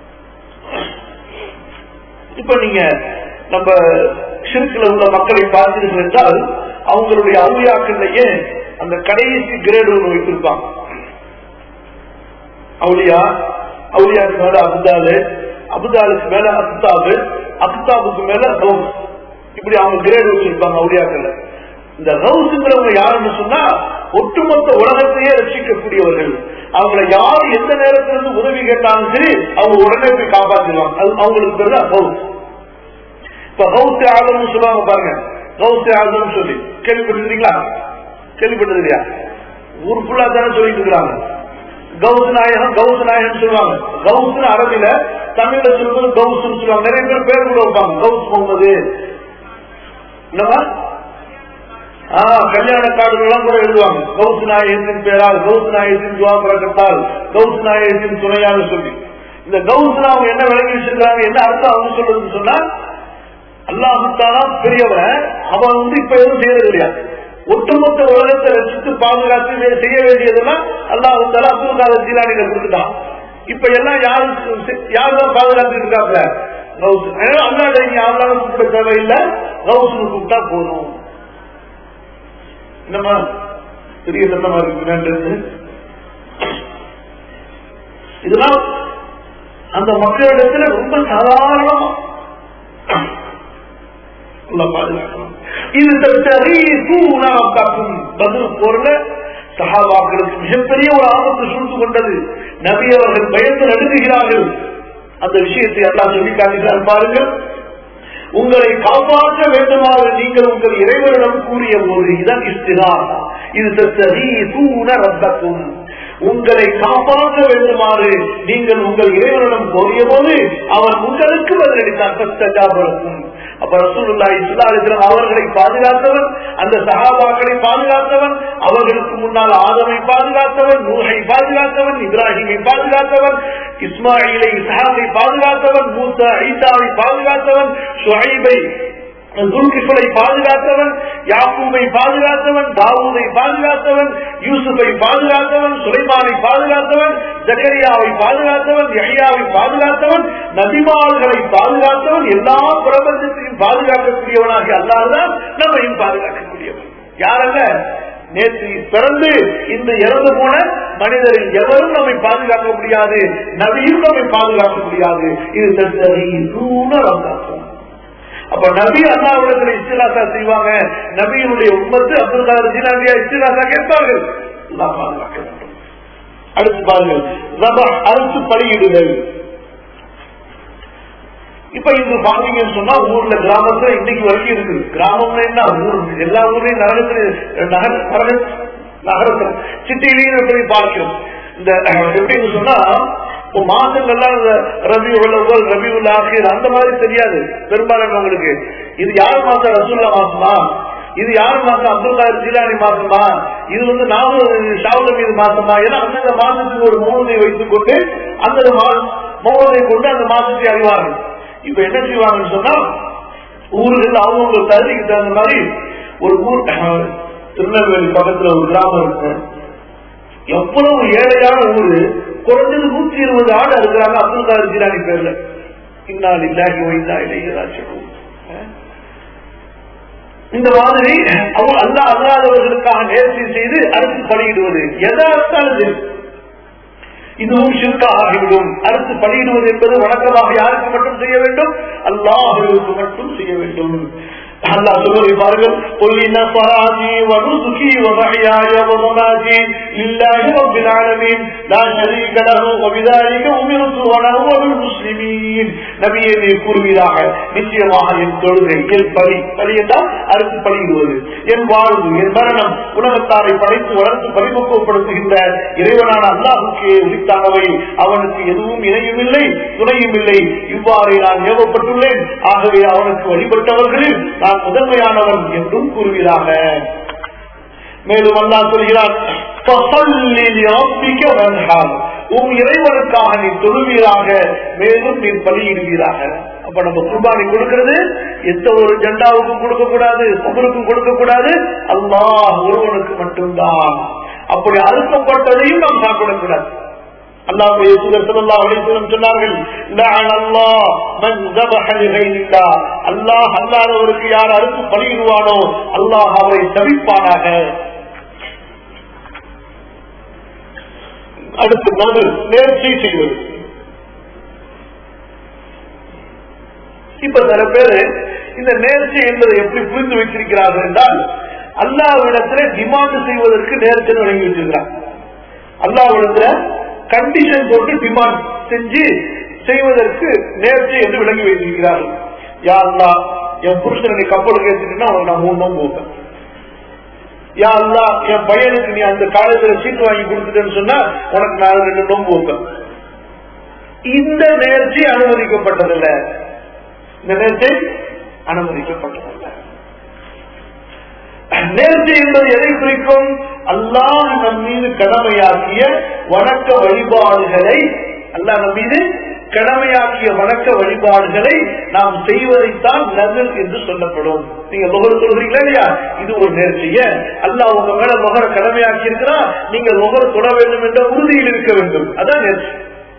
இப்ப நீங்க நம்ம சிறுக்கில் உள்ள மக்களை பார்த்தீர்கள் என்றால் அவங்களுடைய அவுளியாக்கள்லயே அந்த கடைசி கிரேடு ஒன்று வைத்திருப்பாங்க அவுளியா அவுளியாக்கு மேல அப்தாலு அபுதாலுக்கு மேல அக்தாபு அக்தாபுக்கு மேல கவுஸ் இப்படி அவங்க கிரேடு வச்சிருப்பாங்க அவுளியாக்கள்ல இந்த கவுசுங்கிறவங்க யாருன்னு சொன்னா ஒட்டுமொத்த உலகத்தையே ரட்சிக்கக்கூடியவர்கள் அவங்கள யார் எந்த நேரத்துல இருந்து உதவி கேட்டாலும் சரி அவங்க உடனே போய் காப்பாற்றிடுவாங்க அது அவங்களுக்கு பேரு தான் கவுஸ் இப்ப கவுசு ஆதம்னு சொல்லுவாங்க பாருங்க கவுசு ஆதம் சொல்லி கேள்விப்பட்டிருக்கீங்களா கேள்விப்பட்டது இல்லையா ஊர் ஃபுல்லா தானே சொல்லிட்டு இருக்கிறாங்க கவுஸ் நாயகம் கவுஸ் நாயகம் சொல்லுவாங்க கவுஸ் அரபில தமிழ்ல சொல்லும்போது கவுஸ் சொல்லுவாங்க நிறைய பேர் பேர் கூட வைப்பாங்க கவுஸ் முகமது என்னவா ஆஹ் கல்யாண கார்டுகள்லாம் கூட எழுதுவாங்க கவுஸ் நாயகத்தின் பேரால் கவுஸ் நாயகத்தின் துவா பிறக்கத்தால் கவுஸ் நாயகத்தின் துணையாக சொல்லி இந்த கவுஸ்ல அவங்க என்ன விளங்கி வச்சிருக்காங்க என்ன அர்த்தம் அவங்க சொல்றதுன்னு சொன்னா அல்லாஹுத்தானா பெரியவன் அவன் வந்து இப்ப எதுவும் செய்யறது இல்லையா ஒட்டுமொத்த உலகத்தை ரசித்து பாதுகாத்து செய்ய வேண்டியதெல்லாம் அல்லாஹுத்தாலா அப்துல் காதர் ஜீலானியில கொடுத்துட்டான் இப்ப எல்லாம் யாரு யாரு தான் பாதுகாத்துட்டு இருக்காங்க கவுஸ் அல்லாட யாரெல்லாம் கூப்பிட தேவையில்லை கவுஸ்னு கூப்பிட்டா போதும் என்னமா பெரிய சத்தமா இருக்கு இதெல்லாம் அந்த மக்களிடத்துல ரொம்ப சாதாரணமா பாதுகாக்கணும் இது பதில் போர்ல சகாபாக்களுக்கு மிகப்பெரிய ஒரு ஆபத்து சூழ்ந்து கொண்டது நபி அவர்கள் பயந்து நடுங்குகிறார்கள் அந்த விஷயத்தை எல்லாம் சொல்லி காட்டுகிறார் பாருங்கள் உங்களை காப்பாற்ற வேண்டுமாறு நீங்கள் உங்கள் இறைவனிடம் கூறிய போது இதான் இஸ்திதான் இது தூண ரத்தக்கும் உங்களை காப்பாற்ற வேண்டுமாறு நீங்கள் உங்கள் இறைவனிடம் கோரிய போது அவன் உங்களுக்கு பதிலளித்தான் அப்ப ரசூல்லா இஸ்லாத்திரம் அவர்களை பாதுகாத்தவன் அந்த சகாபாக்களை பாதுகாத்தவன் அவர்களுக்கு முன்னால் ஆதமை பாதுகாத்தவன் நூகை பாதுகாத்தவன் இப்ராஹிமை பாதுகாத்தவன் இஸ்மாயிலை இஸ்ஹாமை பாதுகாத்தவன் மூசா ஈசாவை பாதுகாத்தவன் ஷுஹைபை துல்கிஃபலை பாதுகாத்தவன் யாக்கூபை பாதுகாத்தவன் தாவூதை பாதுகாத்தவன் யூசுஃபை பாதுகாத்தவன் சுலைமானை பாதுகாத்தவன் ஜக்கரியாவை பாதுகாத்தவன் யஹ்யாவை பாதுகாத்தவன் நபிமால்களை பாதுகாத்தவன் எல்லா பிரபஞ்சத்தையும் பாதுகாக்கக்கூடியவனாக அல்லாதுதான் நம்மையும் பாதுகாக்கக்கூடியவன் யாரல்ல நேற்று பிறந்து இந்த இறந்து போன மனிதரில் எவரும் நம்மை பாதுகாக்க முடியாது நபியும் நம்மை பாதுகாக்க முடியாது இது தூண ரந்தாக்கும் அப்ப நபி அல்லாவிடத்துல இஸ்திலாசா செய்வாங்க நபியினுடைய உண்மத்து அப்துல் காதர் ஜிலானியா இஸ்திலாசா கேட்பார்கள் எல்லாம் பாதுகாக்க வேண்டும் அடுத்து பாருங்கள் அரசு பலியிடுதல் இப்ப இது பாத்தீங்கன்னு சொன்னா ஊர்ல கிராமத்துல இன்னைக்கு வரைக்கும் இருக்குது கிராமம்ல என்ன ஊர் எல்லா ஊர்லயும் நகரத்துல நகர நகர நகரத்துல சிட்டிலையும் எப்படி பார்க்கிறோம் இந்த எப்படின்னு சொன்னா இப்போ மாசங்கள்லாம் இந்த ரபி உள்ளவர்கள் ரபி உள்ள ஆசிரியர் அந்த மாதிரி தெரியாது பெரும்பாலானவங்களுக்கு இது யார் மாசம் ரசூல்லா மாசமா இது யார் மாசம் அப்துல் காதர் ஜிலானி மாசமா இது வந்து நாம ஷாவுல மீது மாசமா ஏன்னா அந்தந்த மாசத்துக்கு ஒரு மௌனத்தை வைத்துக் கொண்டு அந்த மௌனத்தை கொண்டு அந்த மாசத்தை அறிவார்கள் இப்ப என்ன செய்வாங்கன்னு சொன்னா ஊர்கள் அவங்க தகுதிக்கு தகுந்த மாதிரி ஒரு ஊர் திருநெல்வேலி பக்கத்துல ஒரு கிராமம் இருக்கு எவ்வளவு ஏழையான ஊரு குறைஞ்சது நூத்தி இருபது ஆடு இருக்கிறாங்க அப்துல் காதர் ஜிலானி பேர்ல இன்னால் இல்லாகி வைந்தா இளையராஜன் இந்த மாதிரி அவங்க அல்லா அல்லாதவர்களுக்காக நேர்ச்சி செய்து அரசு பணியிடுவது எதா இருந்தாலும் சரி இதுவும் சிற்காக ஆகிவிடும் அரசு பணியிடுவது என்பது வழக்கமாக யாருக்கு மட்டும் செய்ய வேண்டும் அல்லாஹர்களுக்கு மட்டும் செய்ய வேண்டும் அல்லா சொல்வதை பாருங்கள் قل إن صلاتي ونسكي ومحياي ومماتي لله رب العالمين لا شريك له وبذلك أمرت وأنا أول المسلمين நபியை நீ கூறுவீராக நிச்சயமாக என் தொழுகை என் பலி பலி என்றால் அரசு பலியிடுவது என் வாழ்வு என் மரணம் உலகத்தாரை படைத்து வளர்த்து பரிபக்குவப்படுத்துகின்ற இறைவனான அல்லாஹுக்கே உரித்தானவை அவனுக்கு எதுவும் இணையும் இல்லை துணையும் இல்லை இவ்வாறு நான் ஏவப்பட்டுள்ளேன் ஆகவே அவனுக்கு வழிபட்டவர்களில் நான் முதன்மையானவன் என்றும் கூறுவீராக மேலும் அல்லா சொல்கிறான் உன் இறைவனுக்காக நீ தொழுவீராக மேலும் நீ பலியிடுவீராக அப்ப நம்ம குர்பானி கொடுக்கிறது எந்த ஒரு ஜெண்டாவுக்கும் கொடுக்க கூடாது ஒவ்வொருக்கும் கொடுக்க கூடாது அல்லாஹ் ஒருவனுக்கு மட்டும்தான் அப்படி அறுக்கப்பட்டதையும் நாம் சாப்பிடக்கூடாது அல்லாஹ்வுடைய தூதர் ஸல்லல்லாஹு அலைஹி வஸல்லம் சொன்னார்கள் லஅன அல்லாஹ் மன் ذبح لغير الله அல்லாஹ் அல்லாதவருக்கு யார் அறுத்து பலியிடுவானோ அல்லாஹ் அவரை தவிப்பானாக அடுத்து நாடு நேர்ச்சி செய்வது இப்ப சில பேரு இந்த நேர்ச்சி என்பதை எப்படி புரிந்து வைத்திருக்கிறார்கள் என்றால் அல்லாவிடத்துல டிமாண்ட் செய்வதற்கு நேரத்தை வழங்கி வச்சிருக்கிறான் அல்லாவிடத்துல கண்டிஷன் போட்டு டிமாண்ட் செஞ்சு செய்வதற்கு நேர்ச்சி என்று விளங்கி வைத்திருக்கிறார்கள் யா அல்லா என் புருஷனை கப்பலுக்கு ஏற்றிட்டுனா அவனுக்கு நான் மூணு நோம்பு வைப்பேன் யா அல்லா என் பையனுக்கு நீ அந்த காலேஜ்ல சீட்டு வாங்கி கொடுத்துட்டேன்னு சொன்னா உனக்கு நான் ரெண்டு நோம்பு வைப்பேன் இந்த நேர்ச்சி அனுமதிக்கப்பட்டதில்லை இந்த நேர்ச்சி அனுமதிக்கப்பட்டதில்லை நேர்ச்சி என்பது எதை குறிக்கும் அல்லாஹ் நம் மீது கடமையாக்கிய வணக்க வழிபாடுகளை அல்லாஹ் நம் மீது கடமையாக்கிய வணக்க வழிபாடுகளை நாம் செய்வதைத்தான் நகல் என்று சொல்லப்படும் நீங்க முகர் சொல்றீங்களா இல்லையா இது ஒரு நேர்ச்சிய அல்லாஹ் உங்க மேல முகர கடமையாக்கி இருக்கிறா நீங்க முகர் தொட வேண்டும் என்ற உறுதியில் இருக்க வேண்டும் அதான் நேர்ச்சி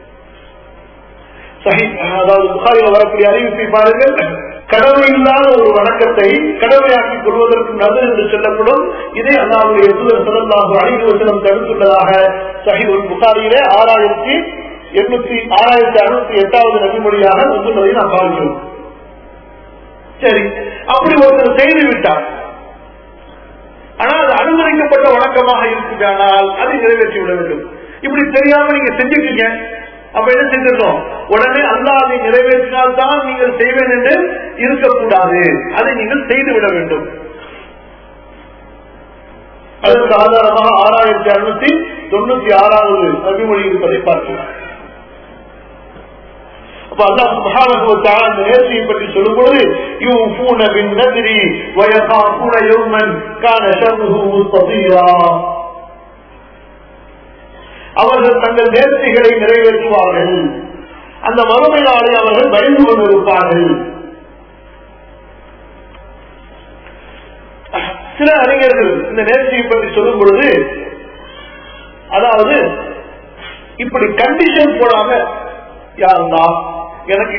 சஹி அதாவது புகாரில் வரக்கூடிய அறிவிப்பை பாருங்கள் கடமை இல்லாத ஒரு வணக்கத்தை கடமையாக்கிக் கொள்வதற்கு நது என்று சொல்லப்படும் இதே அல்லாவுடைய தூதர் சிறந்தாக அணிவசனம் தடுத்துள்ளதாக சஹி ஒரு புகாரியிலே ஆறாயிரத்தி எண்ணூத்தி ஆறாயிரத்தி அறுநூத்தி எட்டாவது நபிமொழியாக வந்துள்ளதை நாம் பார்க்கிறோம் சரி அப்படி ஒருத்தர் செய்து விட்டார் ஆனால் அது அனுமதிக்கப்பட்ட வணக்கமாக இருக்குமானால் அதை நிறைவேற்றி விட வேண்டும் இப்படி தெரியாம நீங்க செஞ்சுட்டீங்க அப்ப என்ன செஞ்சிருக்கோம் உடனே அல்லா அதை நிறைவேற்றினால் தான் நீங்கள் செய்வேன் என்று இருக்கக்கூடாது அதை நீங்கள் செய்து விட வேண்டும் அதற்கு ஆதாரமாக ஆறாயிரத்தி அறுநூத்தி தொண்ணூத்தி ஆறாவது நபிமொழி இருப்பதை பார்க்கலாம் அப்ப அல்லாஹ் சுப்ஹானஹு வ தஆலா இந்த நேர்ச்சியை பற்றி சொல்லும் பொழுது யூஃபூன பின் நத்ரி வ யகாஃபூன யௌமன் கான ஷர்ருஹு முஸ்ததீரா அவர்கள் தங்கள் நேர்ச்சிகளை நிறைவேற்றுவார்கள் அந்த மறுமை நாளை அவர்கள் பயந்து கொண்டிருப்பார்கள் சில அறிஞர்கள் இந்த நேர்ச்சியை பற்றி சொல்லும் பொழுது அதாவது இப்படி கண்டிஷன் போடாம யாருந்தா எனக்கு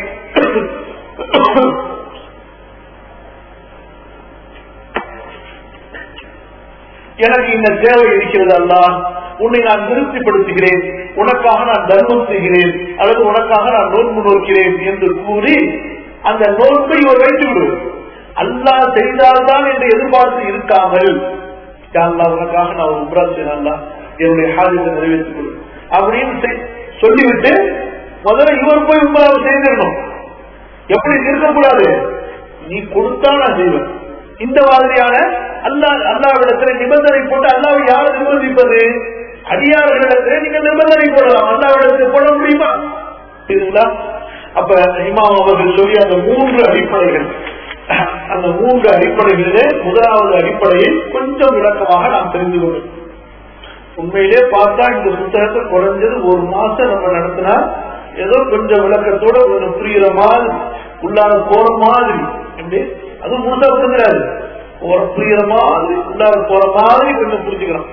எனக்கு இந்த தேவை இருக்கிறது அல்ல உன்னை நான் திருப்திப்படுத்துகிறேன் உனக்காக நான் தர்மம் செய்கிறேன் அல்லது உனக்காக நான் நோன்பு நோக்கிறேன் என்று கூறி அந்த நோன்பை இவர் வைத்து விடுவது அல்லா செய்தால்தான் என்று எதிர்பார்த்து இருக்காமல் அல்லா உனக்காக நான் ஒரு உப்ரா செய்யலாம் என்னுடைய ஹாஜத்தை நிறைவேற்றிக் கொடு அப்படின்னு சொல்லிவிட்டு முதல்ல இவர் போய் உண்மையாக செய்திடணும் எப்படி இருக்கக்கூடாது நீ கொடுத்தா நான் செய்வேன் இந்த மாதிரியான அல்லா அல்லாவிடத்துல நிபந்தனை போட்டு அல்லாவை யாரை நிர்பந்திப்பது அடியார்களிடத்துல நீங்க நிபந்தனை போடலாம் அல்லாவிடத்தில் போட முடியுமா சரிங்களா அப்ப இமாம் அவர்கள் சொல்லி அந்த மூன்று அடிப்படைகள் அந்த மூன்று அடிப்படைகளிலே முதலாவது அடிப்படையை கொஞ்சம் விளக்கமாக நாம் தெரிந்து கொள்ளும் உண்மையிலே பார்த்தா இந்த புத்தகத்தை குறைஞ்சது ஒரு மாசம் நம்ம நடத்தினா ஏதோ கொஞ்சம் விளக்கத்தோட கொஞ்சம் புரியுற மாதிரி உள்ளார போற மாதிரி எப்படி அது முழுசா புரிஞ்சிடாது ஒரு புரியுற மாதிரி உள்ளார போற மாதிரி கொஞ்சம் புரிஞ்சுக்கலாம்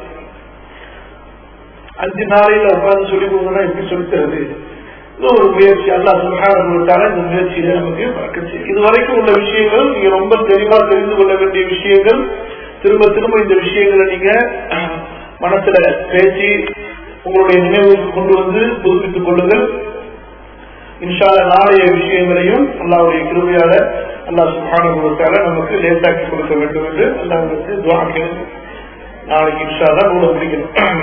அஞ்சு நாளையில உட்கார்ந்து சொல்லி கொடுக்கணும் எப்படி சொல்லித்தருது இது ஒரு முயற்சி அல்லா சுகாதார இந்த முயற்சியில நமக்கு பறக்கச்சு இது வரைக்கும் உள்ள விஷயங்கள் நீங்க ரொம்ப தெளிவா தெரிந்து கொள்ள வேண்டிய விஷயங்கள் திரும்ப திரும்ப இந்த விஷயங்களை நீங்க மனசுல பேசி உங்களுடைய நினைவுக்கு கொண்டு வந்து புதுப்பித்துக் கொள்ளுங்கள் இன்ஷால நாளைய விஷயங்களையும் அல்லாவுடைய கிருமையால அல்லா சுகானுபவத்தால நமக்கு லேட்டாக்கி கொடுக்க வேண்டும் என்று அல்லாவுக்கு துவாக்கிறது நாளைக்கு இன்ஷாலா நூலை முடிக்கணும்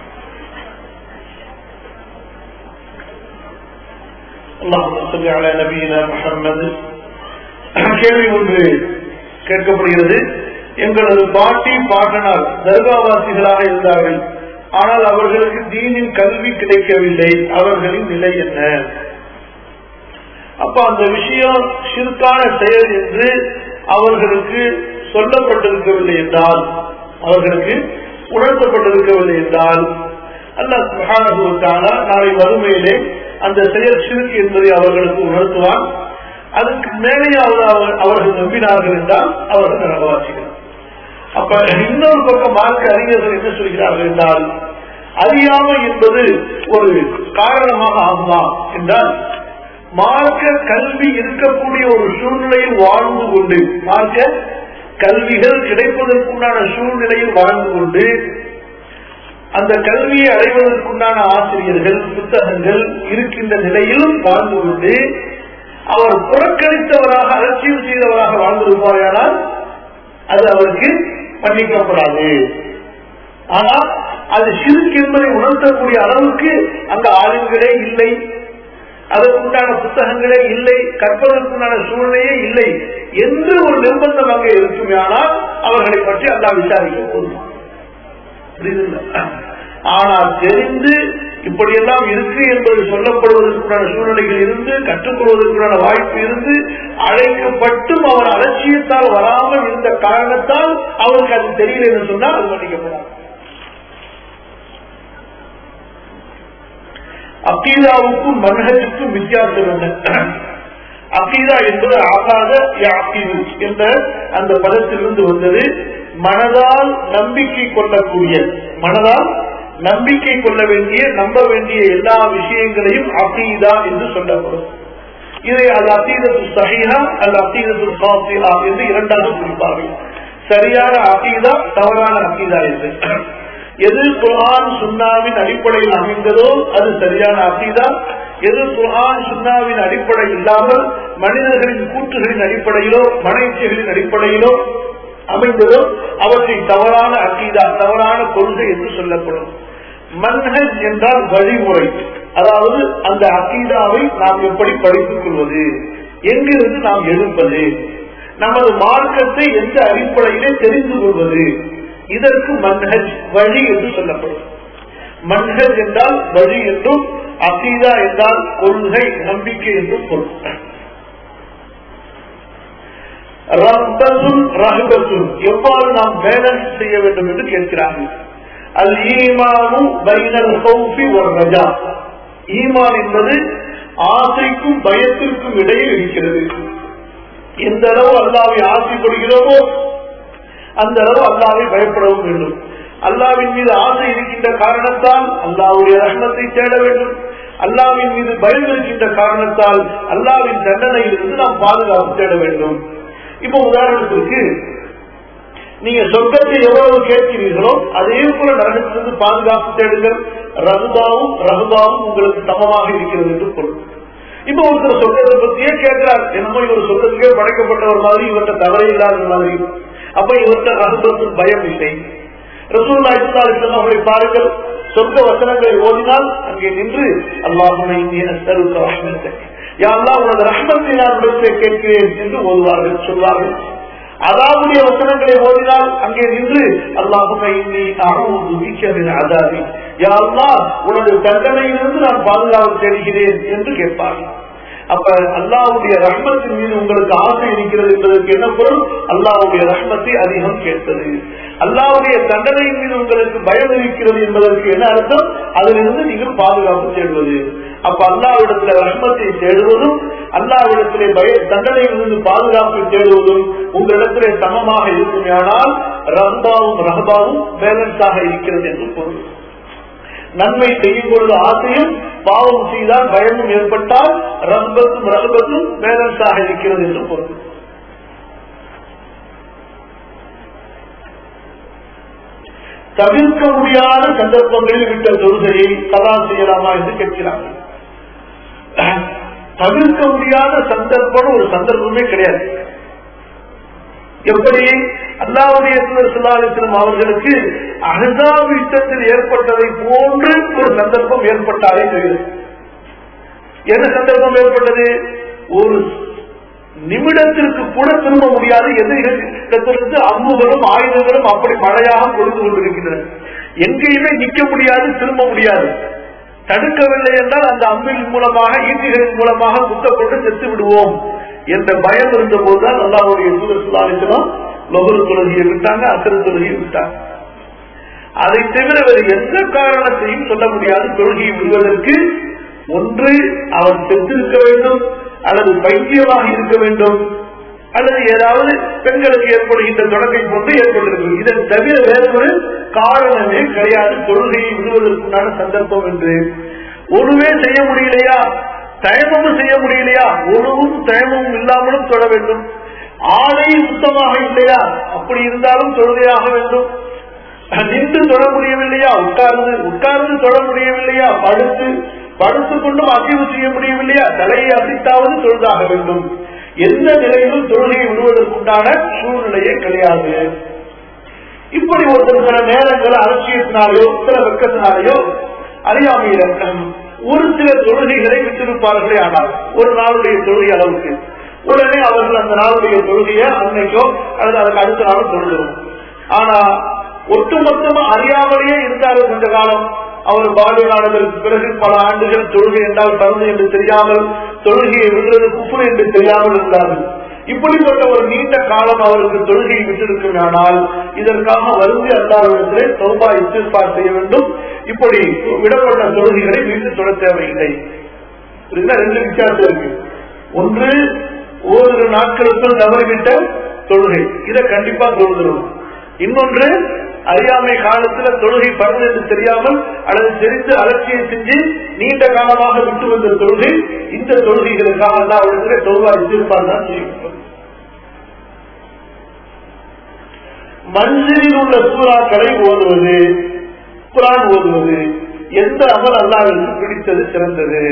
اللهم صل على نبينا محمد கேள்வி ஒன்று கேட்கப்படுகிறது எங்களது பாட்டி பாட்டனார் தர்காவாசிகளாக இருந்தார்கள் ஆனால் அவர்களுக்கு தீனின் கல்வி கிடைக்கவில்லை அவர்களின் நிலை என்ன அப்ப அந்த விஷயம் சிறுக்கான செயல் என்று அவர்களுக்கு சொல்லப்பட்டிருக்கவில்லை என்றால் அவர்களுக்கு உணர்த்தப்பட்டிருக்கவில்லை என்றால் அல்ல நாளை வறுமையிலே அந்த செயல் சிறுக்கு என்பதை அவர்களுக்கு உணர்த்துவான் அதுக்கு மேலேயாவது அவர்கள் நம்பினார்கள் என்றால் அவர்கள் நரகவாசிகள் அப்ப இன்னொரு பக்கம் மார்க்க அறிஞர்கள் என்ன சொல்கிறார்கள் என்றால் அறியாமை என்பது ஒரு காரணமாக ஆகுமா என்றால் மார்க்க கல்வி இருக்கக்கூடிய ஒரு சூழ்நிலையில் வாழ்ந்து கொண்டு மார்க்க கல்விகள் கிடைப்பதற்குண்டான சூழ்நிலையில் வாழ்ந்து கொண்டு அந்த கல்வியை அடைவதற்குண்டான ஆசிரியர்கள் புத்தகங்கள் இருக்கின்ற நிலையிலும் வாழ்ந்து கொண்டு அவர் புறக்கணித்தவராக அலட்சியம் செய்தவராக வாழ்ந்திருப்பாரானால் அது அவருக்கு மன்னிக்கப்படாது ஆனா அது சிறுக்கு என்பதை உணர்த்தக்கூடிய அளவுக்கு அங்க ஆளுங்களே இல்லை அதற்குண்டான புத்தகங்களே இல்லை கற்பதற்குண்டான சூழ்நிலையே இல்லை என்று ஒரு நிர்பந்தம் அங்கே இருக்குமே ஆனால் அவர்களை பற்றி அல்லா விசாரிக்க போதும் ஆனால் தெரிந்து இப்படியெல்லாம் இருக்கு என்பது சொல்லப்படுவதற்குண்டான சூழ்நிலைகள் இருந்து கற்றுக்கொள்வதற்குண்டான வாய்ப்பு இருந்து அழைக்கப்பட்டும் அவர் அலட்சியத்தால் வராமல் இருந்த காரணத்தால் அவருக்கு அது தெரியல என்று சொன்னால் அது மன்னிக்கப்படாது அக்கீதாவுக்கும் மன்ஹஜுக்கும் வித்தியாசம் என்ன அகீதா என்பது ஆகாத யாக்கிது என்ற அந்த பதத்திலிருந்து வந்தது மனதால் நம்பிக்கை கொள்ளக்கூடிய மனதால் நம்பிக்கை கொள்ள வேண்டிய நம்ப வேண்டிய எல்லா விஷயங்களையும் அகீதா என்று சொல்லப்படும் இதை அது அத்தீதத்து சஹீனா அல்ல அத்தீதத்து சாசிலா என்று இரண்டாக குறிப்பார்கள் சரியான அகீதா தவறான அகீதா என்று எது குரான் சுன்னாவின் அடிப்படையில் அமைந்ததோ அது சரியான அகீதா எது குரான் சுன்னாவின் அடிப்படை இல்லாமல் மனிதர்களின் கூற்றுகளின் அடிப்படையிலோ மனைச்சிகளின் அடிப்படையிலோ அமைந்ததோ அவற்றை தவறான அக்கீதா தவறான கொள்கை என்று சொல்லப்படும் மன்ஹஜ் என்றால் வழிமுறை அதாவது அந்த அக்கீதாவை நாம் எப்படி படித்துக் கொள்வது எங்கிருந்து நாம் எடுப்பது நமது மார்க்கத்தை எந்த அடிப்படையிலே தெரிந்து கொள்வது இதற்கு மன்ஹஜ் வழி என்று சொல்லப்படும் மன்ஹஜ் என்றால் வழி என்றும் அகீதா என்றால் கொள்கை நம்பிக்கை என்றும் பொருள் ரத்தசுன் ரஹபசுன் எவ்வாறு நாம் பேலன்ஸ் செய்ய வேண்டும் என்று கேட்கிறார்கள் அல் ஈமானு பைனல் ஹவுஃபி ஒரு ரஜா ஈமான் என்பது ஆசைக்கும் பயத்திற்கும் இடையில் இருக்கிறது எந்த அளவு அல்லாவை ஆசைப்படுகிறோமோ அந்த அளவு அல்லாவை பயப்படவும் வேண்டும் அல்லாவின் மீது ஆசை இருக்கின்ற காரணத்தால் அல்லாவுடைய ரஷ்மத்தை தேட வேண்டும் அல்லாவின் மீது பயம் இருக்கின்ற காரணத்தால் அல்லாவின் தண்டனையிலிருந்து நாம் பாதுகாப்பு தேட வேண்டும் இப்ப உதாரணத்திற்கு நீங்க சொர்க்கத்தை எவ்வளவு கேட்கிறீர்களோ அதே போல நரகத்திலிருந்து பாதுகாப்பு தேடுங்கள் ரகுதாவும் ரகுதாவும் உங்களுக்கு சமமாக இருக்கிறது என்று பொருள் இப்ப ஒருத்தர் சொர்க்கத்தை பத்தியே கேட்கிறார் என்னமோ இவர் சொர்க்கத்துக்கே படைக்கப்பட்டவர் மாதிரி இவர்கிட்ட தவறை இல்லாத மாதிரி அப்ப இவர்கிட்ட ரகுதத்தின் பயம் இல்லை ரசூல்லா இஸ்லாம் அவரை பாருங்கள் சொர்க்க வசனங்களை ஓதினால் அங்கே நின்று அல்லாஹுமை யாரெல்லாம் உனது ரஹ்மத்தை நான் விடுத்து கேட்கிறேன் என்று ஓதுவார்கள் சொல்வார்கள் அதாவுடைய வசனங்களை ஓதினால் அங்கே நின்று அல்லாஹுமை அதாதி யாருலா உனது தண்டனையிலிருந்து நான் பாதுகாப்பு தேடுகிறேன் என்று கேட்பார்கள் அப்ப அல்லாவுடைய ரஹ்மத்தின் மீது உங்களுக்கு ஆசை இருக்கிறது என்பதற்கு என்ன பொருள் அல்லாவுடைய ரஹ்மத்தை அதிகம் கேட்பது அல்லாவுடைய தண்டனையின் மீது உங்களுக்கு பயம் இருக்கிறது என்பதற்கு என்ன அர்த்தம் அதிலிருந்து நீங்கள் பாதுகாப்பு தேடுவது அப்ப அல்லாவிடத்துல ரஹ்மத்தை தேடுவதும் அல்லாவிடத்திலே பய தண்டனையிலிருந்து பாதுகாப்பு தேடுவதும் உங்களிடத்திலே சமமாக இருக்குமானால் ரஹ்பாவும் ரஹபாவும் பேலன்ஸாக இருக்கிறது என்று பொருள் நன்மை செய்யும் பொழுது ஆசையும் பாவம் செய்தால் பயமும் ஏற்பட்டால் ரன்பத்தும் ரகுபத்தும் பேலன்ஸாக இருக்கிறது என்று பொருள் தவிர்க்க முடியாத சந்தர்ப்பங்களில் விட்ட தொழுகையை கதா செய்யலாமா என்று கேட்கிறார்கள் தவிர்க்க முடியாத சந்தர்ப்பம் ஒரு சந்தர்ப்பமே கிடையாது எப்படி அல்லாவுடைய சுல்லாலிஸ்லம் அவர்களுக்கு அகதாப் யுத்தத்தில் ஏற்பட்டதை போன்று ஒரு சந்தர்ப்பம் ஏற்பட்டாலே தெரியுது என்ன சந்தர்ப்பம் ஏற்பட்டது ஒரு நிமிடத்திற்கு கூட திரும்ப முடியாது எதிர்களிடத்திலிருந்து அம்புகளும் ஆயுதங்களும் அப்படி மழையாக கொடுத்து கொண்டிருக்கின்றன எங்கேயுமே நிற்க முடியாது திரும்ப முடியாது தடுக்கவில்லை என்றால் அந்த அம்பின் மூலமாக ஈட்டிகளின் மூலமாக குத்தப்பட்டு செத்து விடுவோம் என்ற பயம் இருந்த போதுதான் அல்லாவுடைய தூதர் சுல்லாலிசனம் லொகரு தொழுகையை விட்டாங்க அசரு தொழுகையை விட்டாங்க அதை தவிர வேறு எந்த காரணத்தையும் சொல்ல முடியாது தொழுகையை விடுவதற்கு ஒன்று அவர் செத்திருக்க வேண்டும் அல்லது பைத்தியமாக இருக்க வேண்டும் அல்லது ஏதாவது பெண்களுக்கு ஏற்படுகின்ற தொடக்கை கொண்டு ஏற்பட்டிருக்கும் இதன் தவிர வேறு ஒரு காரணமே கிடையாது தொழுகையை விடுவதற்குண்டான சந்தர்ப்பம் என்று ஒருவே செய்ய முடியலையா தயமமும் செய்ய முடியலையா ஒருவும் தயமமும் இல்லாமலும் தொழ வேண்டும் ஆடை சுத்தமாக இல்லையா அப்படி இருந்தாலும் தொழுகையாக வேண்டும் நின்று தொழ முடியவில்லையா உட்கார்ந்து உட்கார்ந்து தொழ முடியவில்லையா படுத்து படுத்து கொண்டும் அசைவு செய்ய முடியவில்லையா தலையை அசைத்தாவது தொழுதாக வேண்டும் எந்த நிலையிலும் தொழுகையை விடுவதற்குண்டான சூழ்நிலையே கிடையாது இப்படி ஒருத்தர் சில நேரங்கள் அலட்சியத்தினாலேயோ சில வெக்கத்தினாலேயோ அறியாமையில ஒரு சில தொழுகைகளை விட்டிருப்பார்களே ஆனால் ஒரு நாளுடைய தொழுகை அளவுக்கு உடனே அவர்கள் அந்த நாளுடைய தொழுகையை அன்னைக்கோ அல்லது அதுக்கு அடுத்த நாளும் தொழுகிறோம் ஆனா ஒட்டுமொத்தமா அறியாமலேயே இருந்தாரு கொஞ்ச காலம் அவர் பாலிய நாடுகளுக்கு பிறகு பல ஆண்டுகள் தொழுகை என்றால் பருந்து என்று தெரியாமல் தொழுகையை விடுறது குப்புறு என்று தெரியாமல் இருந்தார்கள் இப்படிப்பட்ட ஒரு நீண்ட காலம் அவருக்கு தொழுகையை விட்டிருக்குமானால் இதற்காக வருந்தி அல்லாவிடத்திலே சௌபா இஸ்திஃபார் செய்ய வேண்டும் இப்படி விடப்பட்ட தொழுகைகளை மீண்டும் தொட தேவையில்லை ரெண்டு வித்தியாசம் இருக்கு ஒன்று ஓரிரு நாட்களுக்குள் தவறிவிட்ட தொழுகை இதை கண்டிப்பா தொழுகிறோம் இன்னொன்று அறியாமை காலத்துல தொழுகை பருது என்று தெரியாமல் அல்லது தெரிந்து அலட்சியம் செஞ்சு நீண்ட காலமாக விட்டு வந்த தொழுகை இந்த தொழுகைகளுக்காக எல்லா இடத்துல தொழுவா எதிர்ப்பார் தான் செய்யப்படும் மஞ்சளில் உள்ள சூறாக்களை ஓதுவது குரான் ஓதுவது எந்த அமல் அல்லாவிற்கு பிடித்தது சிறந்தது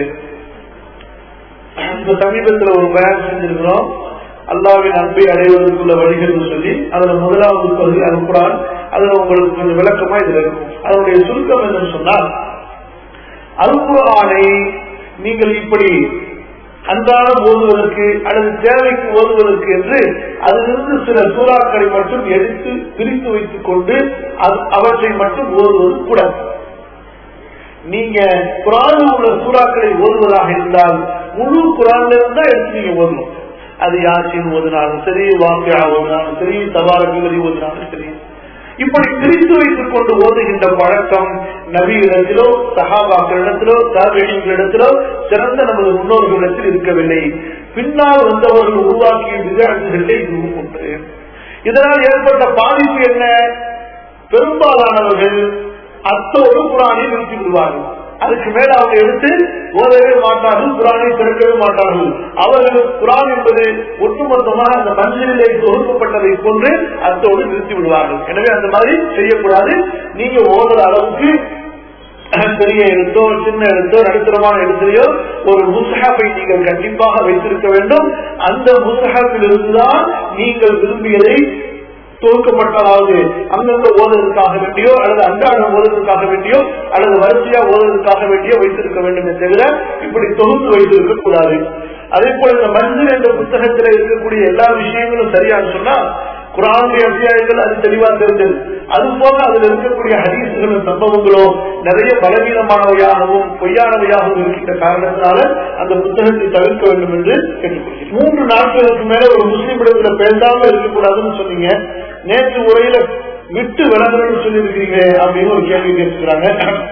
இந்த சமீபத்தில் ஒரு பயன் செஞ்சிருக்கிறோம் அல்லாவின் அன்பை அடைவதற்குள்ள வழிகள் சொல்லி அதுல முதலாவது பகுதி அனுப்புறான் அதுல உங்களுக்கு கொஞ்சம் விளக்கமா இதுல இருக்கும் அதனுடைய சுருக்கம் என்னன்னு சொன்னால் அல்குரானை நீங்கள் இப்படி அன்றாடம் ஓதுவதற்கு அல்லது தேவைக்கு ஓதுவதற்கு என்று அதிலிருந்து சில சூறாக்களை மட்டும் எடுத்து பிரித்து வைத்துக் கொண்டு அவற்றை மட்டும் ஓதுவது கூடாது நீங்க குரானில் உள்ள சூறாக்களை ஓதுவதாக இருந்தால் முழு குரான்ல இருந்தா எடுத்து நீங்க ஓதணும் அது யாசின் ஓதினாலும் சரி வாக்கியா ஓதினாலும் சரி தபாரகிரி ஓதினாலும் சரி இப்படி பிரித்து வைத்துக் கொண்டு ஓதுகின்ற பழக்கம் நபியிடத்திலோ சகாபாக்களிடத்திலோ தாபிகளிடத்திலோ சிறந்த நமது முன்னோர்களிடத்தில் இருக்கவில்லை பின்னால் வந்தவர்கள் உருவாக்கிய விளையாட்டுகளிலே இதுவும் உண்டு இதனால் ஏற்பட்ட பாதிப்பு என்ன பெரும்பாலானவர்கள் அத்தோடு குரானை நிறுத்தி விடுவார்கள் அதுக்கு மேல அவங்க எடுத்து ஓதவே மாட்டார்கள் குரானை திறக்கவே மாட்டார்கள் அவர்கள் குரான் என்பது ஒட்டுமொத்தமாக அந்த மஞ்சளிலே தொகுக்கப்பட்டதை போன்று அத்தோடு நிறுத்தி விடுவார்கள் எனவே அந்த மாதிரி செய்யக்கூடாது நீங்க ஓதுற அளவுக்கு பெரிய எழுத்தோ சின்ன எழுத்தோ நடுத்தரமான எழுத்தையோ ஒரு முசஹாப்பை நீங்கள் கண்டிப்பாக வைத்திருக்க வேண்டும் அந்த முசஹாப்பில் இருந்துதான் நீங்கள் விரும்பியதை தொகுக்கப்பட்டதாவது அந்தந்த ஓதுவதற்காக வேண்டியோ அல்லது அன்றாடம் ஓதுவதற்காக வேண்டியோ அல்லது வரிசையா ஓதுவதற்காக வேண்டியோ வைத்திருக்க வேண்டுமே தவிர இப்படி தொகுத்து வைத்திருக்க கூடாது அதே போல இந்த மஞ்சள் என்ற புத்தகத்தில் இருக்கக்கூடிய எல்லா விஷயங்களும் சரியான்னு சொன்னா குரானுடைய அத்தியாயங்கள் அது தெளிவா தெரிஞ்சது அது போக அதுல இருக்கக்கூடிய ஹதீசுகளும் சம்பவங்களும் நிறைய பலவீனமானவையாகவும் பொய்யானவையாகவும் இருக்கின்ற காரணத்தினால அந்த புத்தகத்தை தவிர்க்க வேண்டும் என்று கேட்டுக்கொள்கிறேன் மூன்று நாட்களுக்கு மேல ஒரு முஸ்லீம் இடத்துல பேசாம இருக்கக்கூடாதுன்னு சொன்னீங்க நேற்று உரையில விட்டு விலகணும்னு சொல்லியிருக்கீங்க அப்படின்னு ஒரு கேள்வி கேட்டுக்கிறாங்க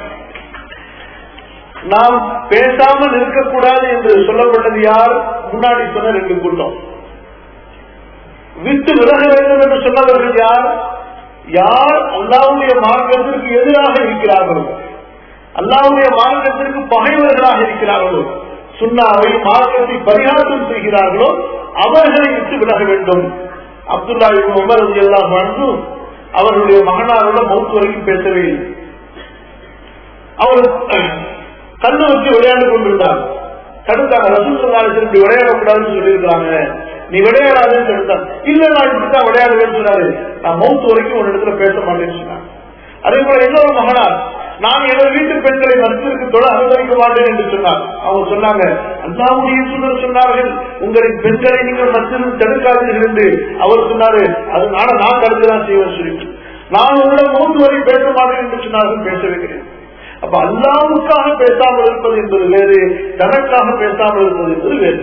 நாம் பேசாமல் இருக்கக்கூடாது என்று சொல்லப்பட்டது யார் முன்னாடி சொன்ன ரெண்டு கூட்டம் விட்டு விலக வேண்டும் என்று சொன்னவர்கள் யார் யார் அல்லாவுடைய மார்க்கத்திற்கு எதிராக இருக்கிறார்களோ அல்லாவுடைய மார்க்கத்திற்கு பகைவர்களாக இருக்கிறார்களோ சுண்ணாவை மார்க்கத்தை பரிகாரம் செய்கிறார்களோ அவர்களை விட்டு விலக வேண்டும் அப்துல்லா உமர் எல்லாம் வாழ்ந்து அவருடைய மகனாரோட மௌத்து வரைக்கும் பேசவே இல்லை அவர் கண்ணு வச்சு விளையாண்டு கொண்டிருந்தார் தடுத்தாங்க ரசூல் சொன்னாலும் விளையாடக்கூடாதுன்னு சொல்லியிருக்காங்க நீ விளையாடாதுன்னு சொல்லிட்டான் இல்ல நான் இப்படித்தான் விளையாடுவேன்னு சொன்னாரு நான் மவுத்து வரைக்கும் ஒரு இடத்துல பேச மாட்டேன்னு சொன்னாங்க அதே போல இன்னொரு மகனார் நான் எனது வீட்டு பெண்களை மருத்துவருக்கு தொட அனுமதிக்க மாட்டேன் என்று சொன்னார் அவங்க சொன்னாங்க அல்லாவுடைய சூழல் சொன்னார்கள் உங்களின் பெண்களை நீங்கள் மருத்துவம் தடுக்காதீர்கள் என்று அவர் சொன்னாரு அதனால நான் தடுத்துதான் செய்வேன் சொல்லிட்டு நான் உங்களிடம் மூன்று வரை பேச மாட்டேன் என்று சொன்னார்கள் பேச வைக்கிறேன் அப்ப அல்லாவுக்காக பேசாமல் இருப்பது என்பது வேறு தனக்காக பேசாமல் இருப்பது என்பது வேறு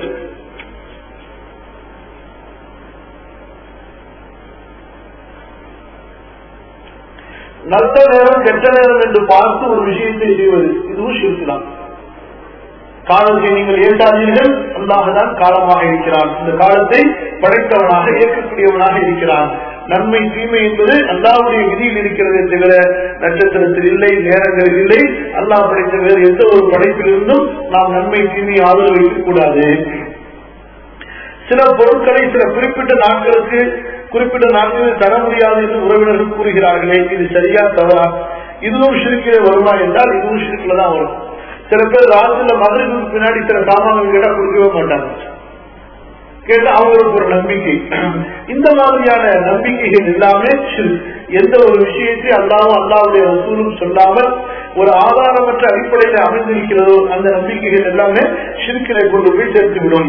நல்ல நேரம் கெட்ட நேரம் என்று பார்த்து ஒரு விஷயத்தை செய்வது இதுவும் சிரிக்கலாம் காலத்தை நீங்கள் ஏற்றாதீர்கள் அல்லாஹதான் காலமாக இருக்கிறான் இந்த காலத்தை படைத்தவனாக இயக்கக்கூடியவனாக இருக்கிறான் நன்மை தீமை என்பது அல்லாவுடைய விதியில் இருக்கிறதே தவிர நட்சத்திரத்தில் இல்லை நேரங்களில் இல்லை அல்லாஹ் படைத்த வேறு எந்த ஒரு படைப்பிலிருந்தும் நாம் நன்மை தீமை ஆதரவு வைக்கக் கூடாது சில பொருட்களை சில குறிப்பிட்ட நாட்களுக்கு குறிப்பிட்ட நாட்களில் தர முடியாது என்று உறவினர்கள் கூறுகிறார்களே இது சரியா தவறா இதுவும் ஷிருக்கிலே வருமா என்றால் இதுவும் ஷிருக்கில தான் வரும் சில பேர் ராத்திரில மதுரைக்கு பின்னாடி சில சாமான்கள் கேட்டா கொடுக்கவே மாட்டாங்க கேட்டா அவங்களுக்கு ஒரு நம்பிக்கை இந்த மாதிரியான நம்பிக்கைகள் எல்லாமே எந்த ஒரு விஷயத்தை அல்லாவும் அல்லாவுடைய ரசூலும் சொல்லாமல் ஒரு ஆதாரமற்ற அடிப்படையில் அமைந்திருக்கிறதோ அந்த நம்பிக்கைகள் எல்லாமே ஷிர்கினை கொண்டு போய் சேர்த்துவிடும்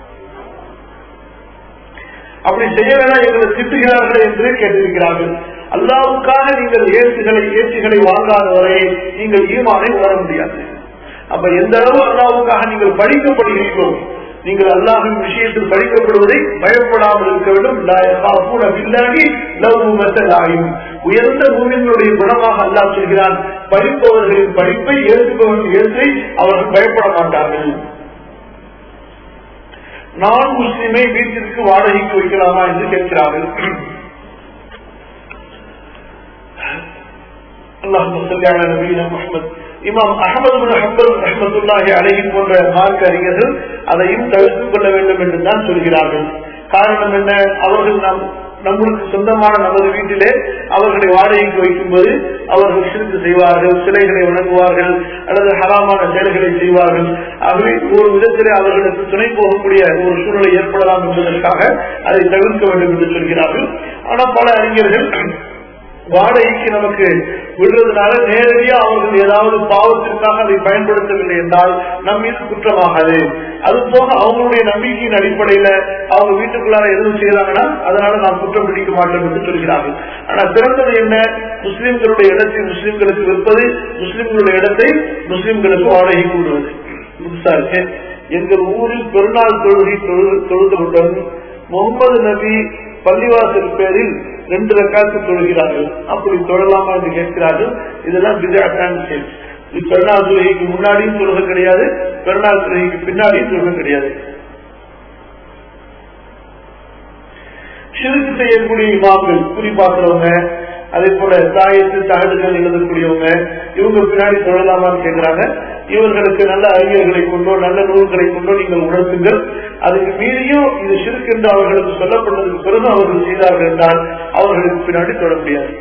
அப்படி செய்ய வேணாம் எங்களை திட்டுகிறார்கள் என்று கேட்டிருக்கிறார்கள் அல்லாவுக்காக நீங்கள் ஏற்றுகளை ஏற்றுகளை வாங்காத வரை நீங்கள் ஈமானை உணர முடியாது அப்ப எந்த அளவு அல்லாவுக்காக நீங்கள் படிக்கப்படுகிறீர்களோ நீங்கள் அல்லாஹின் விஷயத்தில் படிக்கப்படுவதை பயப்படாமல் இருக்க வேண்டும் உயர்ந்த பூமியினுடைய குணமாக அல்லாஹ் சொல்கிறான் படிப்பவர்களின் படிப்பை ஏற்றுபவர்கள் ஏற்றை அவர்கள் பயப்பட மாட்டார்கள் நான் முஸ்லிமை வீட்டிற்கு வாடகைக்கு வைக்கலாமா என்று கேட்கிறார்கள் இமாம் அகமது ஹம்பல் ரஹமத்துல்லாஹி அழகி போன்ற மார்க்க அறிஞர்கள் அதையும் தவிர்த்துக் கொள்ள வேண்டும் என்று தான் சொல்கிறார்கள் காரணம் என்ன அவர்கள் நம் நம்மளுக்கு சொந்தமான நமது வீட்டிலே அவர்களை வாடகைக்கு வைக்கும்போது அவர்கள் சிரித்து செய்வார்கள் சிலைகளை வணங்குவார்கள் அல்லது ஹராமான செயல்களை செய்வார்கள் ஆகவே ஒரு விதத்திலே அவர்களுக்கு துணை போகக்கூடிய ஒரு சூழ்நிலை ஏற்படலாம் என்பதற்காக அதை தவிர்க்க வேண்டும் என்று சொல்கிறார்கள் ஆனால் பல அறிஞர்கள் வாடகைக்கு நமக்கு விடுறதுனால நேரடியா அவர்கள் ஏதாவது பாவத்திற்காக அதை பயன்படுத்தவில்லை என்றால் நம் மீது குற்றமாகாது அது போக அவங்களுடைய நம்பிக்கையின் அடிப்படையில அவங்க வீட்டுக்குள்ளார எதுவும் செய்யறாங்கன்னா அதனால நாம் குற்றம் பிடிக்க மாட்டோம் என்று சொல்கிறார்கள் ஆனா சிறந்தது என்ன முஸ்லிம்களுடைய இடத்தை முஸ்லிம்களுக்கு விற்பது முஸ்லிம்களுடைய இடத்தை முஸ்லிம்களுக்கு வாடகைக்கு விடுவது புதுசா இருக்கு எங்கள் ஊரில் பெருநாள் தொழுகை தொழுதவுடன் முகமது நபி பள்ளிவாசல் பேரில் ரெண்டு ரக்காத்து தொழுகிறார்கள் அப்படி தொழலாமா என்று கேட்கிறார்கள் இதெல்லாம் விஜயாட்டான் இது பெருநாள் தொழுகைக்கு முன்னாடியும் தொழுகை கிடையாது பெருநாள் தொழுகைக்கு பின்னாடியும் தொழுகை கிடையாது சிறுக்கு செய்யக்கூடிய இமாம்கள் குறிப்பாக்குறவங்க அதே போல தாயத்து தகடுகள் எழுதக்கூடியவங்க இவங்க பின்னாடி தொழலாமான்னு கேட்கிறாங்க இவர்களுக்கு நல்ல அறிஞர்களை கொண்டோ நல்ல நூல்களை கொண்டோ நீங்கள் உணர்த்துங்கள் அதுக்கு மீறியும் இது சிறுக்கு என்று அவர்களுக்கு சொல்லப்பட்டதுக்கு பிறகு அவர்கள் செய்தார்கள் என்றால் அவர்களுக்கு பின்னாடி தொட முடியாது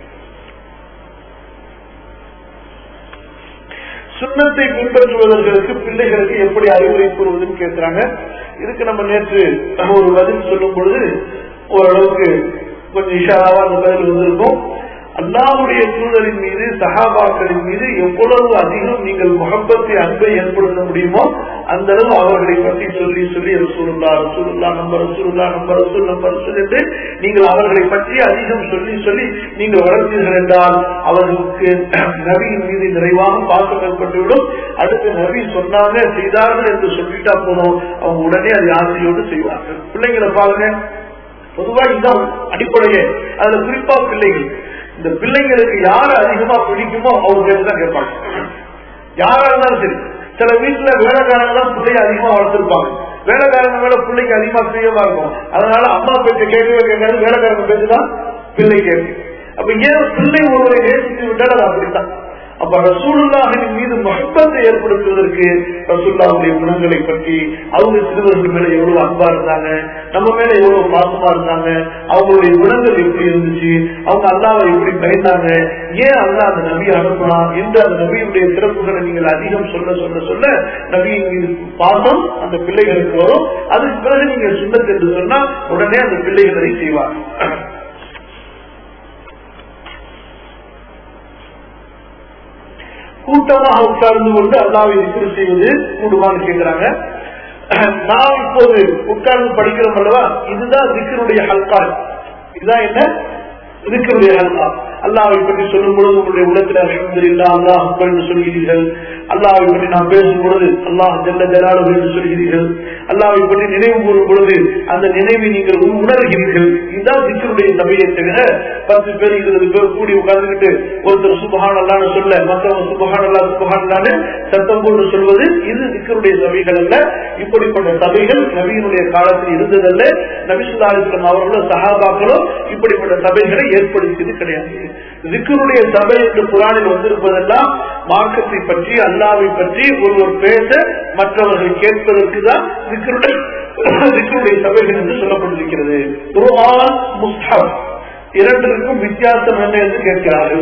சுண்ணத்தை பின்பற்றுவதற்கு பிள்ளைகளுக்கு எப்படி அறிவுரை கூறுவதுன்னு கேட்கிறாங்க இதுக்கு நம்ம நேற்று நம்ம ஒரு பதில் சொல்லும் பொழுது ஓரளவுக்கு கொஞ்சம் இஷாராவா அந்த பதில் வந்திருக்கும் அல்லாவுடைய சூழலின் மீது சகாபாக்களின் மீது எவ்வளவு அதிகம் நீங்கள் முகப்பத்தை அன்பை ஏற்படுத்த முடியுமோ அந்த அளவு அவர்களை பற்றி சொல்லி சொல்லி ரசூலுல்லா ரசூலுல்லா நம்ம ரசூலுல்லா நம்ம ரசூல் நம்ம ரசூல் என்று நீங்கள் அவர்களை பற்றி அதிகம் சொல்லி சொல்லி நீங்கள் வளர்த்தீர்கள் என்றால் அவர்களுக்கு நபியின் மீது நிறைவாக பாசம் ஏற்பட்டுவிடும் அடுத்து நபி சொன்னாங்க செய்தார்கள் என்று சொல்லிட்டா போதும் அவங்க உடனே அதை ஆசையோடு செய்வார்கள் பிள்ளைங்களை பாருங்க பொதுவா இதுதான் அடிப்படையே அதுல குறிப்பா பிள்ளைகள் இந்த பிள்ளைங்களுக்கு யாரு அதிகமா பிடிக்குமோ அவங்க தான் கேட்பாங்க யாரா இருந்தாலும் சரி சில வீட்டுல வேலைக்காரங்க தான் பிள்ளைய அதிகமா வளர்த்திருப்பாங்க வேலைக்காரங்க மேல பிள்ளைக்கு அதிகமா பிரியமா இருக்கும் அதனால அம்மா பேச்ச கேட்கவே கேட்காது வேலைக்காரங்க பேச்சுதான் பிள்ளை கேட்கு அப்ப ஏன் பிள்ளை ஒருவரை நேசித்து விட்டால் அது அப்படித்தான் அப்ப ரசூலுல்லாஹின் மீது மகப்பத்தை ஏற்படுத்துவதற்கு ரசூல்லாவுடைய குணங்களை பற்றி அவங்க சிறுவர்கள் மேல எவ்வளவு அன்பா இருந்தாங்க நம்ம மேல எவ்வளவு பாசமா இருந்தாங்க அவங்களுடைய குணங்கள் எப்படி இருந்துச்சு அவங்க அல்லாவை எப்படி பயந்தாங்க ஏன் அல்லா அந்த நபியை அனுப்பலாம் என்று அந்த நபியுடைய சிறப்புகளை நீங்கள் அதிகம் சொல்ல சொல்ல சொல்ல நபியின் மீது பாசம் அந்த பிள்ளைகளுக்கு வரும் அதுக்கு பிறகு நீங்க சுண்ணத் என்று சொன்னா உடனே அந்த பிள்ளைகளை செய்வாங்க கூட்டமாக உட்கார்ந்து கொண்டு அல்லாவை விக்கிரி செய்வது கூடுமான்னு கேட்கிறாங்க நான் இப்போது உட்கார்ந்து படிக்கிறோம் அல்லவா இதுதான் திக்கருடைய ஹல்கால் இதுதான் என்ன திக்கருடைய ஹல்கா அல்லாவை பற்றி சொல்லும் பொழுது உங்களுடைய உள்ளத்தில் அலமதுல்லா அல்லாஹ் என்று சொல்கிறீர்கள் அல்லாவை பற்றி நாம் பேசும் பொழுது அல்லாஹ் ஜல்ல ஜலாலு என்று சொல்கிறீர்கள் அல்லாவை பற்றி நினைவு கூறும் பொழுது அந்த நினைவை நீங்கள் உணர்கிறீர்கள் இதுதான் திக்கருடைய சபையை தவிர பத்து பேர் இருபது பேர் கூடி உட்கார்ந்துக்கிட்டு ஒருத்தர் சுபஹான் அல்லான்னு சொல்ல மற்றவங்க சுபஹான் அல்லா சுபஹான் அல்லான்னு சத்தம் போட்டு சொல்வது இது திக்கருடைய சபைகள் அல்ல இப்படிப்பட்ட சபைகள் நபியினுடைய காலத்தில் இருந்ததல்ல நபிசுல்லாஸ்லம் அவர்களோ சஹாபாக்களோ இப்படிப்பட்ட சபைகளை ஏற்படுத்தியது கிடையாது திக்கருடைய சபை என்று குரானில் வந்திருப்பதெல்லாம் மார்க்கத்தை பற்றி அல்லாவை பற்றி ஒருவர் பேச மற்றவர்கள் கேட்பதற்கு தான் திக்கருடைய சபைகள் என்று சொல்லப்பட்டிருக்கிறது குர்ஆன் முஸ்ஹப் இரண்டிற்கும் வித்தியாசம் என்ன என்று கேட்கிறார்கள்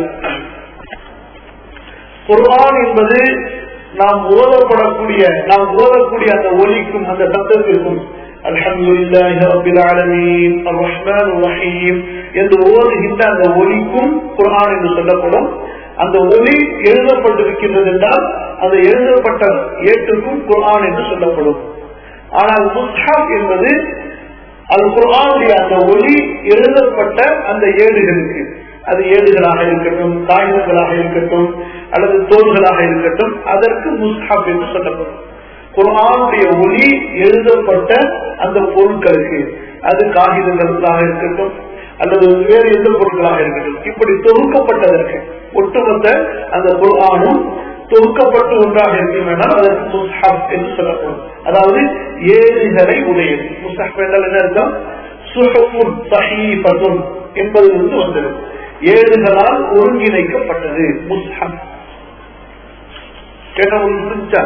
குர்ஆன் என்பது நாம் ஓதப்படக்கூடிய நாம் ஓதக்கூடிய அந்த ஒலிக்கும் அந்த சத்தத்திற்கும் அல்ஹம்துலில்லாஹி ரப்பில் ஆலமீன் அர்ரஹ்மான் ரஹீம் என்று ஓதுகின்ற அந்த ஒலிக்கும் குர்ஆன் என்று சொல்லப்படும் அந்த ஒலி எழுதப்பட்டிருக்கின்றது என்றால் அந்த எழுதப்பட்ட ஏட்டுக்கும் குர்ஆன் என்று சொல்லப்படும் ஆனால் முஸ்ஹாப் என்பது அது குர்ஆனுடைய அந்த ஒலி எழுதப்பட்ட அந்த ஏடுகளுக்கு அது ஏடுகளாக இருக்கட்டும் காகிதங்களாக இருக்கட்டும் அல்லது தோள்களாக இருக்கட்டும் அதற்கு முஸ்ஹாப் என்று சொல்லப்படும் குர்ஆனுடைய ஒலி எழுதப்பட்ட அந்த பொருட்களுக்கு அது காகிதங்களாக இருக்கட்டும் அல்லது வேறு எந்த பொருட்களாக இருக்கட்டும் இப்படி தொகுக்கப்பட்டதற்கு ஒட்டுமொத்த அந்த குர்ஆனும் தொகுக்கப்பட்டு ஒன்றாக இருக்கும் என்றால் அதற்கு முஸ்ஹப் என்று சொல்லப்படும் அதாவது ஏடுகளை உடையது முஸ்ஹப் என்றால் என்ன அர்த்தம் சுஹபுன் சஹீபத்துன் என்பதிலிருந்து வந்தது ஏடுகளால் ஒருங்கிணைக்கப்பட்டது முஸ்ஹப் கேட்டவங்களுக்கு புரிஞ்சா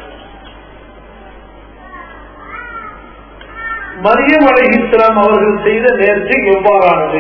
மரியம் அலை இஸ்லாம் அவர்கள் செய்த நேர்ச்சி எவ்வாறானது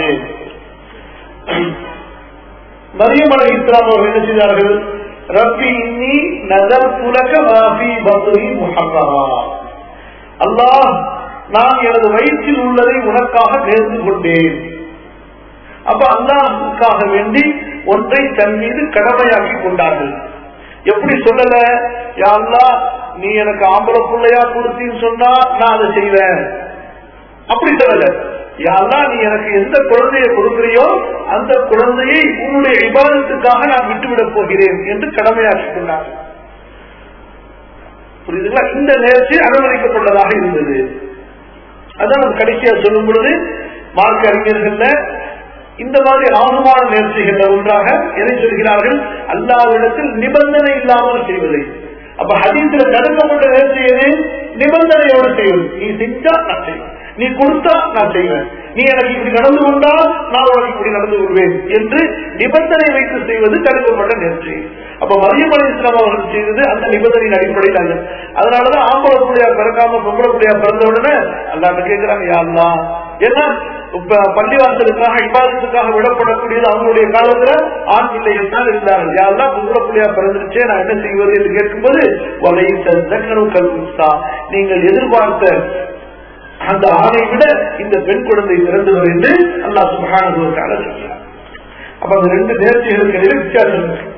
மரியம் அலை இஸ்லாம் அவர்கள் என்ன செய்தார்கள் ரப்பி இன்னி நதர் புலக மாஃபி பத்ரி முஹம்மரா அல்லாஹ் நான் எனது வயிற்றில் உள்ளதை உனக்காக நேர்ந்து கொண்டேன் அப்ப அல்லாஹுக்காக வேண்டி ஒன்றை தன் மீது கடமையாக்கி கொண்டார்கள் எப்படி சொல்லல யா அல்லாஹ் நீ எனக்கு ஆம்பளை பிள்ளையா கொடுத்தின்னு சொன்னா நான் அதை செய்வேன் அப்படி சொல்லல யாரா நீ எனக்கு எந்த குழந்தையை கொடுக்கிறியோ அந்த குழந்தையை உன்னுடைய விவாதத்துக்காக நான் விட்டுவிடப் போகிறேன் என்று கடமையாக்கிக் கொண்டார் புரியுதுங்களா இந்த நேர்ச்சி அனுமதிக்கப்பட்டதாக இருந்தது அதான் நம்ம கடைசியா சொல்லும் பொழுது மார்க்க அறிஞர்கள்ல இந்த மாதிரி ஆகுமான நேர்ச்சிகள் ஒன்றாக எதை சொல்கிறார்கள் அல்லாவிடத்தில் நிபந்தனை இல்லாமல் செய்வதை அப்ப ஹதீஸ்ல தடுக்கப்பட்ட நேர்ச்சி எது நிபந்தனையோடு செய்வது நீ செஞ்சா நான் செய்வேன் நீ கொடுத்தா நான் செய்வேன் நீ எனக்கு இப்படி நடந்து கொண்டால் நான் உனக்கு இப்படி நடந்து கொள்வேன் என்று நிபந்தனை வைத்து செய்வது தடுக்கப்பட்ட நேர்ச்சி அப்ப மரியம் அலி இஸ்லாம் அவர்கள் செய்தது அந்த நிபந்தனையின் அடிப்படையில் அல்ல அதனாலதான் ஆம்பளை புள்ளியா பிறக்காம பொம்பளை புள்ளியா பிறந்த உடனே அல்லாட்ட கேட்கிறாங்க யாருலாம் ஏன்னா இப்ப பள்ளிவாசலுக்காக இபாதத்துக்காக விடப்படக்கூடியது அவங்களுடைய காலத்துல ஆண் பிள்ளைகள் தான் இருந்தார்கள் யாரெல்லாம் பொம்பளை புள்ளியா பிறந்துருச்சே நான் என்ன செய்வது என்று கேட்கும்போது வலை கல்விஸ்தா நீங்கள் எதிர்பார்த்த அந்த ஆணை விட இந்த பெண் குழந்தை பிறந்தவர் என்று அல்லா சுபகான சொல்கிறார் அப்ப அந்த ரெண்டு நேர்ச்சிகளுக்கு இடையில வித்தியாசம் இருக்கு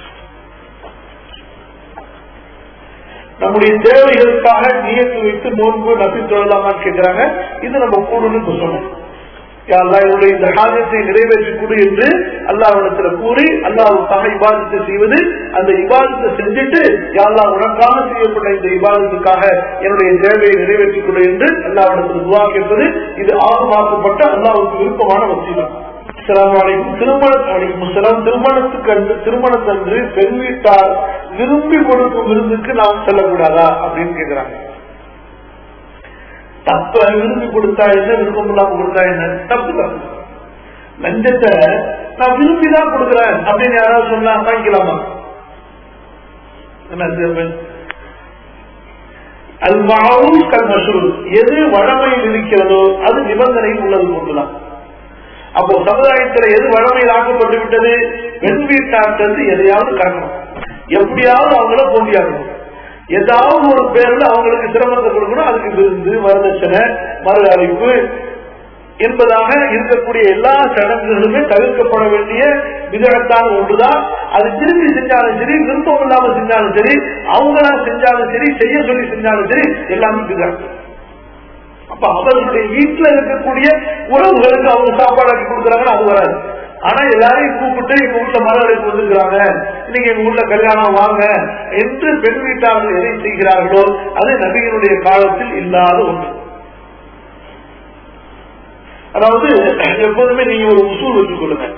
நம்முடைய தேவைகளுக்காக நியத்து வைத்து நோன்பு நபி தொழலாமான்னு கேட்கிறாங்க இது நம்ம கூடுன்னு சொன்னோம் யாரெல்லாம் என்னுடைய இந்த காரியத்தை நிறைவேற்றி கொடு என்று அல்லாவிடத்துல கூறி அல்லாவுக்காக இபாதத்தை செய்வது அந்த இபாதத்தை செஞ்சுட்டு யாரெல்லாம் உனக்காக செய்யப்பட்ட இந்த இபாதத்துக்காக என்னுடைய தேவையை நிறைவேற்றிக் கொடு என்று அல்லாவிடத்தில் துவா கேட்பது இது ஆகமாக்கப்பட்ட அல்லாவுக்கு விருப்பமான வசீலம் திருமணம் திருமணத்துக்கு அன்று திருமணத்தன்று பெண் வீட்டார் விரும்பி கொடுக்கும் விருந்துக்கு நாம் செல்லக்கூடாதா அப்படின்னு கேட்கிறாங்க தப்ப விரும்பி கொடுத்தா என்ன விருப்பம் இல்லாம கொடுத்தா என்ன தப்பு தான் லஞ்சத்தை நான் விரும்பி தான் கொடுக்குறேன் அப்படின்னு யாராவது சொன்னா வாங்கிக்கலாமா அது மாவும் கல் மசூல் எது வழமையில் இருக்கிறதோ அது நிபந்தனையில் உள்ளது போன்றுதான் அப்போ சமுதாயத்தில் எது வழமையில் ஆக்கப்பட்டு விட்டது பெண் வீட்டாட்டிலிருந்து எதையாவது கறக்கணும் எப்படியாவது அவங்கள போண்டியாகணும் ஏதாவது ஒரு பேர்ல அவங்களுக்கு சிரமத்தை கொடுக்கணும் அதுக்கு விருந்து வரதட்சணை மறு அழைப்பு என்பதாக இருக்கக்கூடிய எல்லா சடங்குகளுமே தவிர்க்கப்பட வேண்டிய விதத்தான ஒன்றுதான் அது திரும்பி செஞ்சாலும் சரி விருப்பம் இல்லாம செஞ்சாலும் சரி அவங்களா செஞ்சாலும் சரி செய்ய சொல்லி செஞ்சாலும் சரி எல்லாமே விதம் அப்ப அவர்களுடைய வீட்டுல இருக்கக்கூடிய உறவுகளுக்கு அவங்க சாப்பாடு ஆக்கி கொடுக்குறாங்கன்னா அது வராது ஆனா எல்லாரையும் கூப்பிட்டு எங்க வீட்டுல மலர்களுக்கு வந்துருக்கிறாங்க இன்னைக்கு எங்க வீட்டுல கல்யாணம் வாங்க என்று பெண் வீட்டார்கள் எதை செய்கிறார்களோ அது நபிகளுடைய காலத்தில் இல்லாத ஒன்று அதாவது எப்போதுமே நீங்க ஒரு உசூல் வச்சுக்கொள்ளுங்க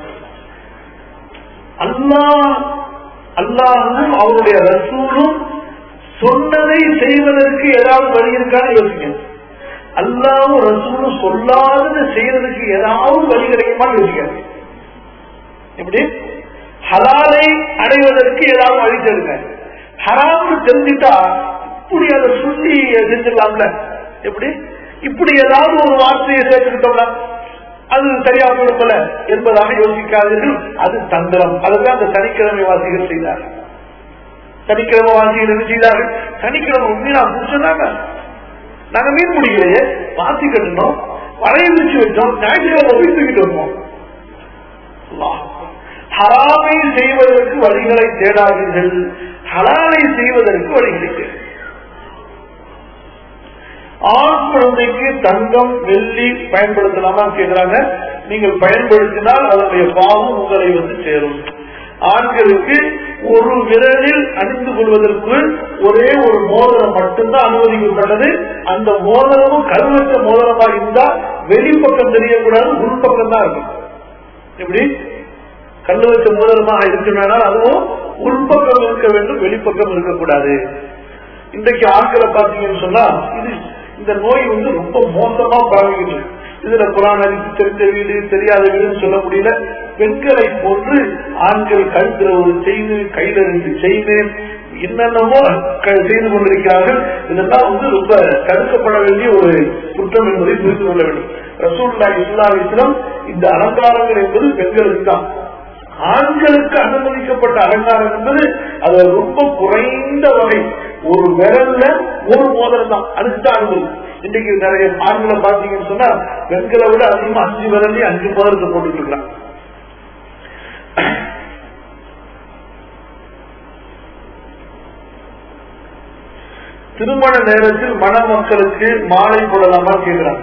அல்லா அல்லாஹும் அவருடைய ரசூலும் சொன்னதை செய்வதற்கு ஏதாவது வழி இருக்கான்னு யோசிங்க அல்லாவும் ரசூலும் சொல்லாதது செய்யறதுக்கு ஏதாவது வழி கிடைக்குமான்னு யோசிக்காது எப்படி ஹலாலை அடைவதற்கு ஏதாவது வழி தெரியுங்க ஹராம்னு தெரிஞ்சுட்டா இப்படி அதை சொல்லி செஞ்சிடலாம்ல எப்படி இப்படி ஏதாவது ஒரு வார்த்தையை சேர்த்துக்கிட்டோம்னா அது சரியா கொடுக்கல என்பதாக யோசிக்காதீர்கள் அது தந்திரம் அதுதான் அந்த சனிக்கிழமை வாசிகள் செய்தார்கள் சனிக்கிழமை வாசிகள் என்ன செய்தார்கள் சனிக்கிழமை உண்மையா சொன்னாங்க நாங்க மீன் பிடிக்கலையே பாத்தி கட்டணும் வலைய வச்சு வச்சோம் ஞாயிற்றுக்கிழமை போய் தூக்கிட்டு வருவோம் அல்லாஹ். ஹராமை செய்வதற்கு வழிகளை தேடாதீர்கள் ஹலாலை செய்வதற்கு வழிகளை தேடுங்கள் ஆண் குழந்தைக்கு தங்கம் வெள்ளி பயன்படுத்தலாமா கேட்கிறாங்க நீங்கள் பயன்படுத்தினால் அதனுடைய பாவம் உங்களை வந்து சேரும் ஆண்களுக்கு ஒரு விரலில் அணிந்து கொள்வதற்கு ஒரே ஒரு மோதிரம் மட்டும்தான் அனுமதிக்கப்பட்டது அந்த மோதிரமும் கருவற்ற மோதிரமா இருந்தா வெளிப்பக்கம் தெரியக்கூடாது உள்பக்கம் தான் இருக்கும் எப்படி கல்லு வச்ச மோதிரமாக இருக்குமானால் அதுவும் உள்பக்கம் இருக்க வேண்டும் வெளிப்பக்கம் இருக்கக்கூடாது இன்றைக்கு ஆட்களை பாத்தீங்கன்னு சொன்னா இது இந்த நோய் வந்து ரொம்ப மோசமா பரவிக்கிட்டு இருக்கு. இதுல குரான் அறிவித்து தெரிந்த வீடு தெரியாத வீடுன்னு சொல்ல முடியல பெண்களை போன்று ஆண்கள் கழுத்துல ஒரு செய்து கையில இருந்து செய்து என்னென்னமோ க- செய்து கொண்டிருக்கிறார்கள் இதெல்லாம் வந்து ரொம்ப தடுக்கப்பட வேண்டிய ஒரு குற்றம் என்பதை புரிந்து கொள்ள வேண்டும் ரசூல்லா இஸ்லாமிஸ்லம் இந்த அலங்காரங்கள் என்பது பெண்களுக்கு தான் ஆண்களுக்கு அனுமதிக்கப்பட்ட அலங்காரம் என்பது அது ரொம்ப குறைந்த வகை ஒரு விரல்ல ஒரு மோதிரம் தான் அதுக்குதான் அனுமதி இன்னைக்கு நிறைய ஆண்களை பாத்தீங்கன்னு சொன்னா பெண்களை விட அதிகமா அஞ்சு விரல்லையும் அஞ்சு மோதிரத்தை போட்டுட்டு இருக்காங்க திருமண நேரத்தில் மணமக்களுக்கு மாலை போடலாமா கேட்கிறாங்க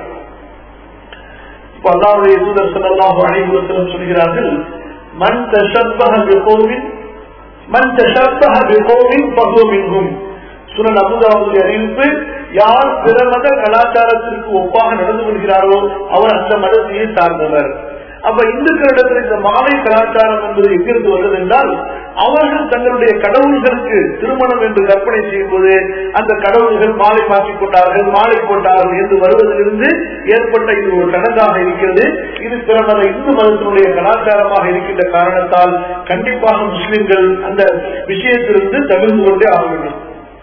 இப்ப அல்லாவுடைய தூதர் ஸல்லல்லாஹு அலைஹி வஸல்லம் சொல்கிறார்கள் மன் தஷப்பஹ பிகௌமின் மன் தஷப்பஹ பிகௌமின் ஃபஹுவ மின்ஹும் சுனன் அபூதாவுடைய அறிவிப்பு யார் பிற மத கலாச்சாரத்திற்கு ஒப்பாக நடந்து கொள்கிறாரோ அவர் அந்த மதத்தையே சார்ந்தவர் அப்ப இந்துக்களிடத்தில் இந்த மாலை கலாச்சாரம் என்பது எங்கிருந்து வருகிறது என்றால் அவர்கள் தங்களுடைய கடவுள்களுக்கு திருமணம் என்று கற்பனை செய்யும் போது அந்த கடவுள்கள் மாலை மாற்றிக் கொண்டார்கள் மாலை போட்டார்கள் என்று வருவதிலிருந்து ஏற்பட்ட இது ஒரு கணக்காக இருக்கிறது இது பிற மத இந்து மதத்தினுடைய கலாச்சாரமாக இருக்கின்ற காரணத்தால் கண்டிப்பாக முஸ்லிம்கள் அந்த விஷயத்திலிருந்து தவிர்த்து கொண்டே ஆக வேண்டும்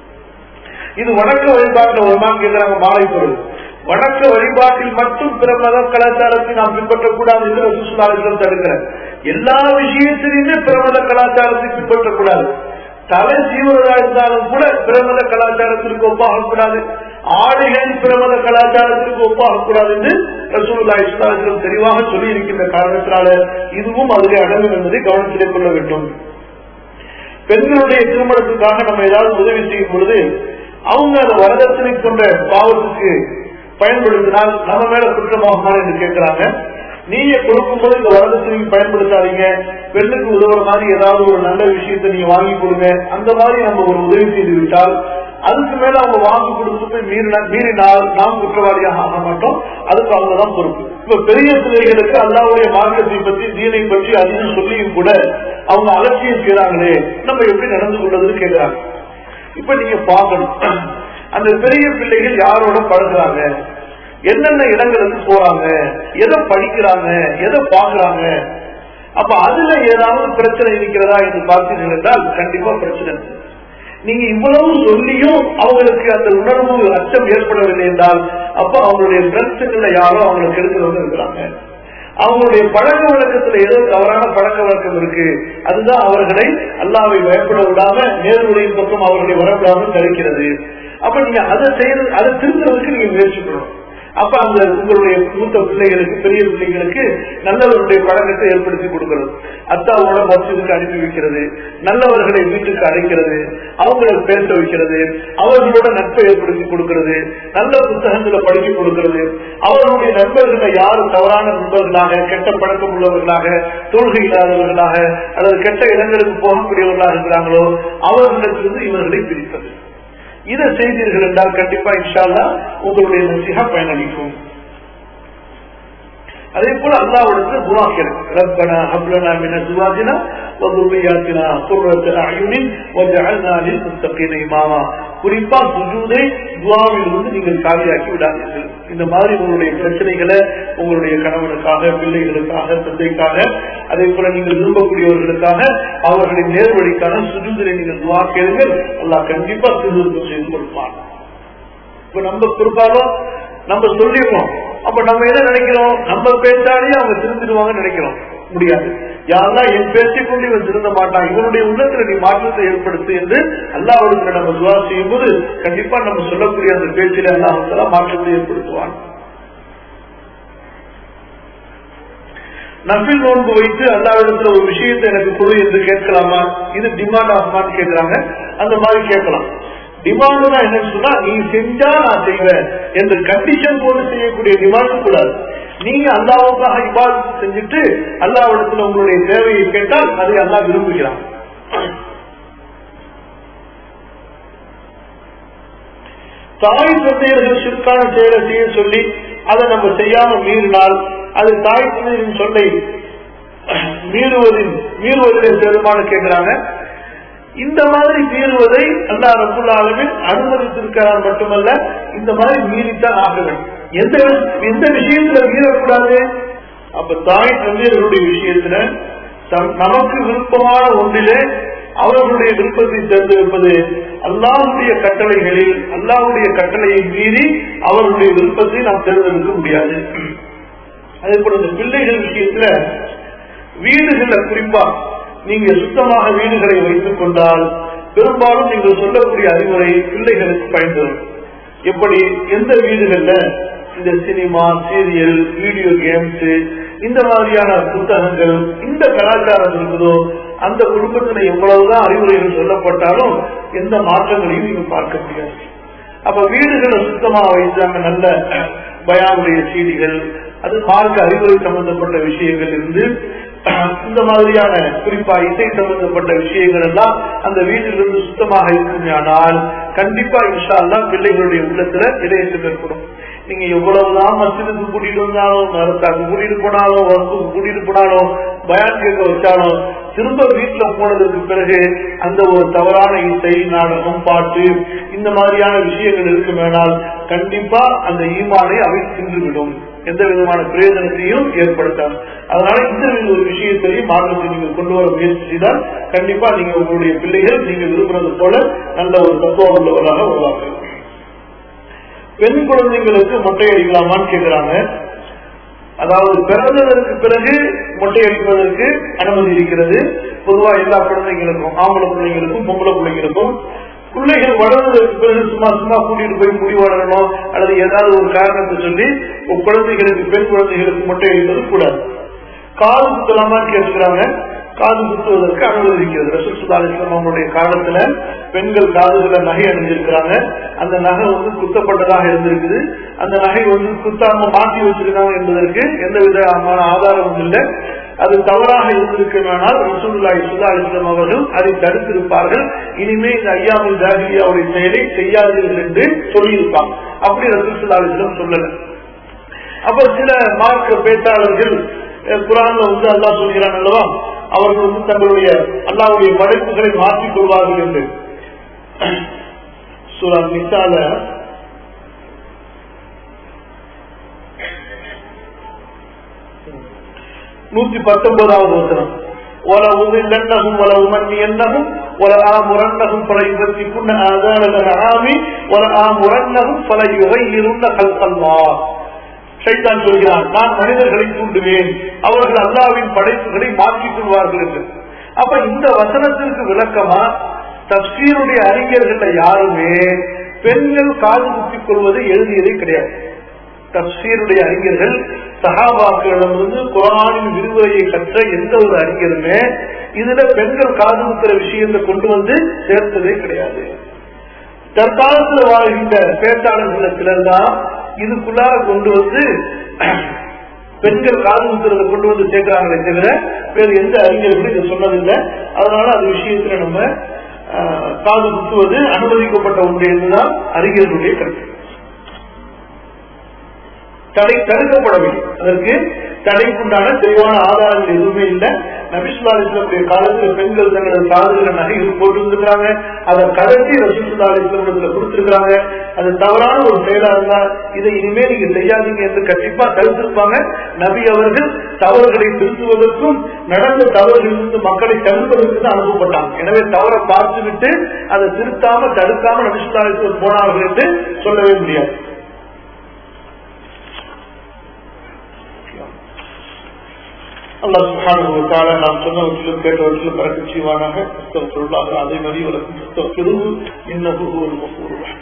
இது வணக்க வழிபாட்டில் வருமானு கேட்கிறாங்க மாலை பொருள் வணக்க வழிபாட்டில் மட்டும் பிற மத கலாச்சாரத்தை நாம் பின்பற்றக்கூடாது என்று ரசூசுல்லாஹிடம் தடுக்கிறேன் எல்லா விஷயத்திலுமே பிற மத கலாச்சாரத்தை பின்பற்றக்கூடாது தலை சீவதா இருந்தாலும் கூட பிரமத கலாச்சாரத்திற்கு ஒப்பாகக்கூடாது ஆடைகளின் பிரமத கலாச்சாரத்திற்கு ஒப்பாகக்கூடாது என்று ரசூல்லா இஸ்லாமிடம் தெளிவாக சொல்லி இருக்கின்ற காரணத்தினால இதுவும் அதிலே அடங்கும் என்பதை கவனத்திலே கொள்ள வேண்டும் பெண்களுடைய திருமணத்துக்காக நம்ம ஏதாவது உதவி செய்யும் பொழுது அவங்க அந்த வரதட்சணை கொண்ட பாவத்துக்கு பயன்படுத்தினால் நம்ம மேல குற்றமாகுமா என்று கேட்கிறாங்க நீங்க கொடுக்கும்போது இந்த வரதட்சணைக்கு பயன்படுத்தாதீங்க பெண்ணுக்கு உதவுற மாதிரி ஏதாவது ஒரு நல்ல விஷயத்தை நீங்க வாங்கி கொடுங்க அந்த மாதிரி நம்ம ஒரு உதவி செய்து விட்டால் அதுக்கு மேல அவங்க வாங்கி கொடுத்து போய் மீறினா மீறினால் நாம் குற்றவாளியாக ஆக மாட்டோம் அதுக்கு அவங்க தான் பொறுப்பு இப்ப பெரிய பிள்ளைகளுக்கு அல்லாவுடைய மார்க்கத்தை பற்றி தீனை பற்றி அதிகம் சொல்லியும் கூட அவங்க அலட்சியம் செய்யறாங்களே நம்ம எப்படி நடந்து கொள்வதுன்னு கேட்கிறாங்க இப்ப நீங்க பார்க்கணும் அந்த பெரிய பிள்ளைகள் யாரோட பழகுறாங்க என்னென்ன இடங்களுக்கு போறாங்க எதை படிக்கிறாங்க எதை பாக்குறாங்க அப்ப அதுல ஏதாவது பிரச்சனை இருக்கிறதா என்று பார்த்தீர்கள் என்றால் கண்டிப்பா பிரச்சனை இருக்கு. நீங்க இவ்வளவு சொல்லியும் அவங்களுக்கு அந்த உணர்வு அச்சம் ஏற்படவில்லை என்றால் அப்ப அவங்களுடைய பிரச்சனைல யாரோ அவங்களுக்கு எடுக்கிறவங்க இருக்கிறாங்க அவங்களுடைய பழக்க வழக்கத்துல ஏதோ தவறான பழக்க வழக்கம் இருக்கு அதுதான் அவர்களை அல்லாவை பயப்பட விடாம நேர்வழியின் பக்கம் அவர்களை வரவிடாமல் தடுக்கிறது அப்ப நீங்க அதை செய்யறது அதை திருத்துறதுக்கு நீங்க முயற்சி பண்ணணும் அப்ப அந்த உங்களுடைய மூத்த பிள்ளைகளுக்கு பெரிய பிள்ளைகளுக்கு நல்லவர்களுடைய பழக்கத்தை ஏற்படுத்தி கொடுக்கிறது அத்தாவோட மசிதுக்கு அனுப்பி வைக்கிறது நல்லவர்களை வீட்டுக்கு அழைக்கிறது அவங்களை பேச வைக்கிறது அவர்களோட நட்பை ஏற்படுத்தி கொடுக்கிறது நல்ல புத்தகங்களை படிக்க கொடுக்கிறது அவர்களுடைய நண்பர்களை யார் தவறான நண்பர்களாக கெட்ட பழக்கம் உள்ளவர்களாக தொழுகை இல்லாதவர்களாக அல்லது கெட்ட இடங்களுக்கு போகக்கூடியவர்களாக இருக்கிறாங்களோ அவர்களிடத்திலிருந்து இவர்களை பிரிப்பது இதை செய்தீர்கள் என்றால் கண்டிப்பா இன்ஷால்லா உங்களுடைய நசிகா பயனளிக்கும் அதே போல அல்லாவிடத்து துவா கேட்கும் ரப்பனா ஹப்லனா மின துவாஜினா வதுர்ரியாத்தினா குர்ரத்து அயுனின் வஜஅல்னா லில் முத்தகீன இமாமா குறிப்பா சுஜூதை துவாவில் இருந்து நீங்கள் காலியாக்கி விடாதீர்கள் இந்த மாதிரி உங்களுடைய பிரச்சனைகளை உங்களுடைய கணவனுக்காக பிள்ளைகளுக்காக தந்தைக்காக அதே போல நீங்கள் விரும்பக்கூடியவர்களுக்காக அவர்களின் நேர்வழிக்கான சுஜூதிலை நீங்கள் துவா கேளுங்கள் அல்லாஹ் கண்டிப்பா திருவிருத்தம் செய்து கொடுப்பார் இப்ப நம்ம குறிப்பாலும் நம்ம சொல்லிடுவோம் அப்ப நம்ம என்ன நினைக்கிறோம் நம்ம பேசாலே அவங்க திருந்துடுவாங்கன்னு நினைக்கிறோம் முடியாது யாரெல்லாம் என் பேச்சை கொண்டு இவன் திருந்த மாட்டான் இவனுடைய உள்ளத்துல நீ மாற்றத்தை ஏற்படுத்து என்று அல்லாஹ்விடத்துல நம்ம துவா செய்யும் போது கண்டிப்பா நம்ம சொல்லக்கூடிய அந்த பேச்சில அல்லாஹ் மாற்றத்தை ஏற்படுத்துவான் நபில் நோன்பு வைத்து அல்லாவிடத்துல ஒரு விஷயத்தை எனக்கு கொடு என்று கேட்கலாமா இது டிமாண்ட் ஆகுமான்னு கேட்கிறாங்க அந்த மாதிரி கேட்கலாம் டிமாண்ட் என்னன்னு சொன்னா நீ செஞ்சா நான் செய்வேன் என்று கண்டிஷன் போட்டு செய்யக்கூடிய டிமாண்ட் கூடாது நீங்க அல்லாவுக்காக இபாதத்து செஞ்சுட்டு அல்லாவிடத்துல உங்களுடைய தேவையை கேட்டால் அதை அல்லா விரும்புகிறான் தாய் தந்தையர்கள் சிற்கான செயலை செய்ய சொல்லி அதை நம்ம செய்யாம மீறினால் அது தாய் தந்தையின் சொல்லை மீறுவதில் மீறுவதிலே சேருமானு கேட்கிறாங்க இந்த மாதிரி மீறுவதை அல்லா ரபுல்லாலுமே அனுமதித்திருக்கிறார் மட்டுமல்ல இந்த மாதிரி மீறித்தான் ஆக வேண்டும் எந்த எந்த விஷயத்துல மீறக்கூடாது அப்ப தாய் தந்தையர்களுடைய விஷயத்துல நமக்கு விருப்பமான ஒன்றிலே அவர்களுடைய விருப்பத்தை தேர்ந்தெடுப்பது அல்லாவுடைய கட்டளைகளில் அல்லாவுடைய கட்டளையை மீறி அவர்களுடைய விருப்பத்தை நாம் தேர்ந்தெடுக்க முடியாது அதே போல இந்த பிள்ளைகள் விஷயத்துல வீடுகள்ல குறிப்பா நீங்க சுத்தமாக வீடுகளை வைத்துக் கொண்டால் பெரும்பாலும் நீங்கள் சொல்லக்கூடிய அறிவுரை பிள்ளைகளுக்கு பயன்படும் எப்படி எந்த வீடுகள்ல இந்த சினிமா சீரியல் வீடியோ கேம்ஸ் இந்த மாதிரியான புத்தகங்கள் இந்த கலாச்சாரம் இருக்குதோ அந்த குடும்பத்துல எவ்வளவுதான் அறிவுரைகள் சொல்லப்பட்டாலும் எந்த மாற்றங்களையும் நீங்க பார்க்க முடியாது அப்ப வீடுகளை சுத்தமா வைத்தாங்க நல்ல பயானுடைய செய்திகள் அது மார்க்க அறிவுரை சம்பந்தப்பட்ட விஷயங்கள் இருந்து இந்த மாதிரியான குறிப்பா இசை சம்பந்தப்பட்ட விஷயங்கள் எல்லாம் அந்த வீட்டிலிருந்து சுத்தமாக இருக்குமானால் கண்டிப்பா இன்ஷா அல்லா பிள்ளைகளுடைய உள்ளத்துல இடையேற்றம் ஏற்படும் நீங்க எவ்வளவுதான் மசிதுக்கு கூட்டிட்டு வந்தாலும் மரத்தாக்கு கூட்டிட்டு போனாலும் வகுப்புக்கு கூட்டிட்டு போனாலும் பயான் கேட்க வச்சாலும் திரும்ப வீட்டுல போனதுக்கு பிறகு அந்த ஒரு தவறான இசை நாடகம் பாட்டு இந்த மாதிரியான விஷயங்கள் இருக்குமேனால் கண்டிப்பா அந்த ஈமானை அவை தின்றுவிடும் எந்த விதமான பிரயோஜனத்தையும் ஏற்படுத்தாது அதனால இந்த ஒரு விஷயத்தையும் மாற்றத்தை நீங்க கொண்டு வர முயற்சி செய்தால் கண்டிப்பா நீங்க உங்களுடைய பிள்ளைகள் நீங்க விரும்புறது போல நல்ல ஒரு தத்துவம் உள்ளவராக வருவாங்க பெண் குழந்தைங்களுக்கு மொட்டை அடிக்கலாமான்னு கேட்கிறாங்க அதாவது பிறந்ததற்கு பிறகு மொட்டை அடிப்பதற்கு அனுமதி இருக்கிறது பொதுவா எல்லா குழந்தைங்களுக்கும் ஆம்பளை பிள்ளைங்களுக்கும் பொம்பளை பிள்ளைங்களுக்கும் பிள்ளைகள் வளர்ந்ததற்கு பிறகு சும்மா சும்மா கூட்டிட்டு போய் முடி வளரணும் அல்லது ஏதாவது ஒரு காரணத்தை சொல்லி குழந்தைகளுக்கு பெண் குழந்தைகளுக்கு மொட்டை அடிப்பது கூடாது காது குத்தலாமான்னு கேட்டுக்கிறாங்க காது குத்துவதற்கு அனுமதி இருக்கிறது ரசூல் சுல்லாஸ்லாம் அவங்களுடைய காலத்துல பெண்கள் காதுகளை நகை அணிஞ்சிருக்கிறாங்க அந்த நகை வந்து குத்தப்பட்டதாக இருந்திருக்குது அந்த நகை வந்து குத்தாம மாற்றி வச்சிருக்காங்க என்பதற்கு எந்த விதமான ஆதாரமும் இல்லை அது தவறாக இருந்திருக்கமானால் ரசூல்லாய் சுல்லா அலிஸ்லாம் அவர்கள் அதை தடுத்திருப்பார்கள் இனிமே இந்த ஐயாமல் ஜாகிரியாவுடைய செயலை செய்யாதீர்கள் என்று சொல்லியிருப்பாங்க அப்படி ரசூல் சுல்லா அலிஸ்லாம் சொல்லல அப்ப சில மார்க்க பேச்சாளர்கள் குரான்ல வந்து அல்லா சொல்கிறான் அல்லவா அவர்கள் வந்து தங்களுடைய அல்லாவுடைய படைப்புகளை மாற்றிக் கொள்வார்கள் என்று சூரா நிசால நூத்தி பத்தொன்பதாவது வசனம் ولأضلنهم ولأمنينهم ولآمرنهم فليبتكن آذان الأنعام ولآمرنهم فليغيرن خلق الله சைத்தான் சொல்கிறான் நான் மனிதர்களை தூண்டுவேன் அவர்கள் அல்லாவின் படைப்புகளை மாற்றிக் கொள்வார்கள் என்று அப்ப இந்த வசனத்திற்கு விளக்கமா தப்சீருடைய அறிஞர்கள் யாருமே பெண்கள் காது குத்திக் கொள்வதை எழுதியதே கிடையாது தப்சீருடைய அறிஞர்கள் சகாபாக்களிடமிருந்து குரானின் விரிவுரையை கற்ற எந்த ஒரு அறிஞருமே இதுல பெண்கள் காது குத்துற விஷயத்தை கொண்டு வந்து சேர்த்ததே கிடையாது தற்காலத்துல வாழ்கின்ற பேச்சாளர்கள் சிலர் தான் இதுக்குள்ளார கொண்டு வந்து பெண்கள் காது குத்துறதை கொண்டு வந்து சேர்க்கிறாங்களே தவிர வேறு எந்த அறிஞர்களும் இதை சொன்னதில்லை அதனால அந்த விஷயத்துல நம்ம காது குத்துவது அனுமதிக்கப்பட்ட ஒன்று என்றுதான் அறிஞர்களுடைய கருத்து தடை தடுக்கப்படவில்லை அதற்கு தடைக்குண்டான தெளிவான ஆதாரங்கள் எதுவுமே இல்லை நபிசுல்லாஸ்லமுடைய காலத்தில் பெண்கள் தங்களது காதல நகைகள் போட்டிருந்திருக்கிறாங்க அதை கடத்தி ரசூசுல்லா இஸ்லாமத்துல கொடுத்திருக்கிறாங்க அது தவறான ஒரு செயலா இருந்தா இதை இனிமே நீங்க செய்யாதீங்க என்று கண்டிப்பா தடுத்திருப்பாங்க நபி அவர்கள் தவறுகளை திருத்துவதற்கும் நடந்த தவறுகளிலிருந்து மக்களை தடுப்பதற்கு தான் அனுப்பப்பட்டாங்க எனவே தவறை பார்த்துவிட்டு அதை திருத்தாம தடுக்காம நபிசுல்லா போனார்கள் என்று சொல்லவே முடியாது அல்லாஹ் சுப்ஹானஹு வ தஆலா நாம் சொன்னவற்றிலும் கேட்டவற்றிலும் பறக்கச் செய்வானாக அஸ்தக்ஃபிருல்லாஹ் அதே மாதிரி வலக்கும் அஸ்தக்ஃபிருஹு இன்னஹு ஹுவல் கஃபூருர் ரஹீம்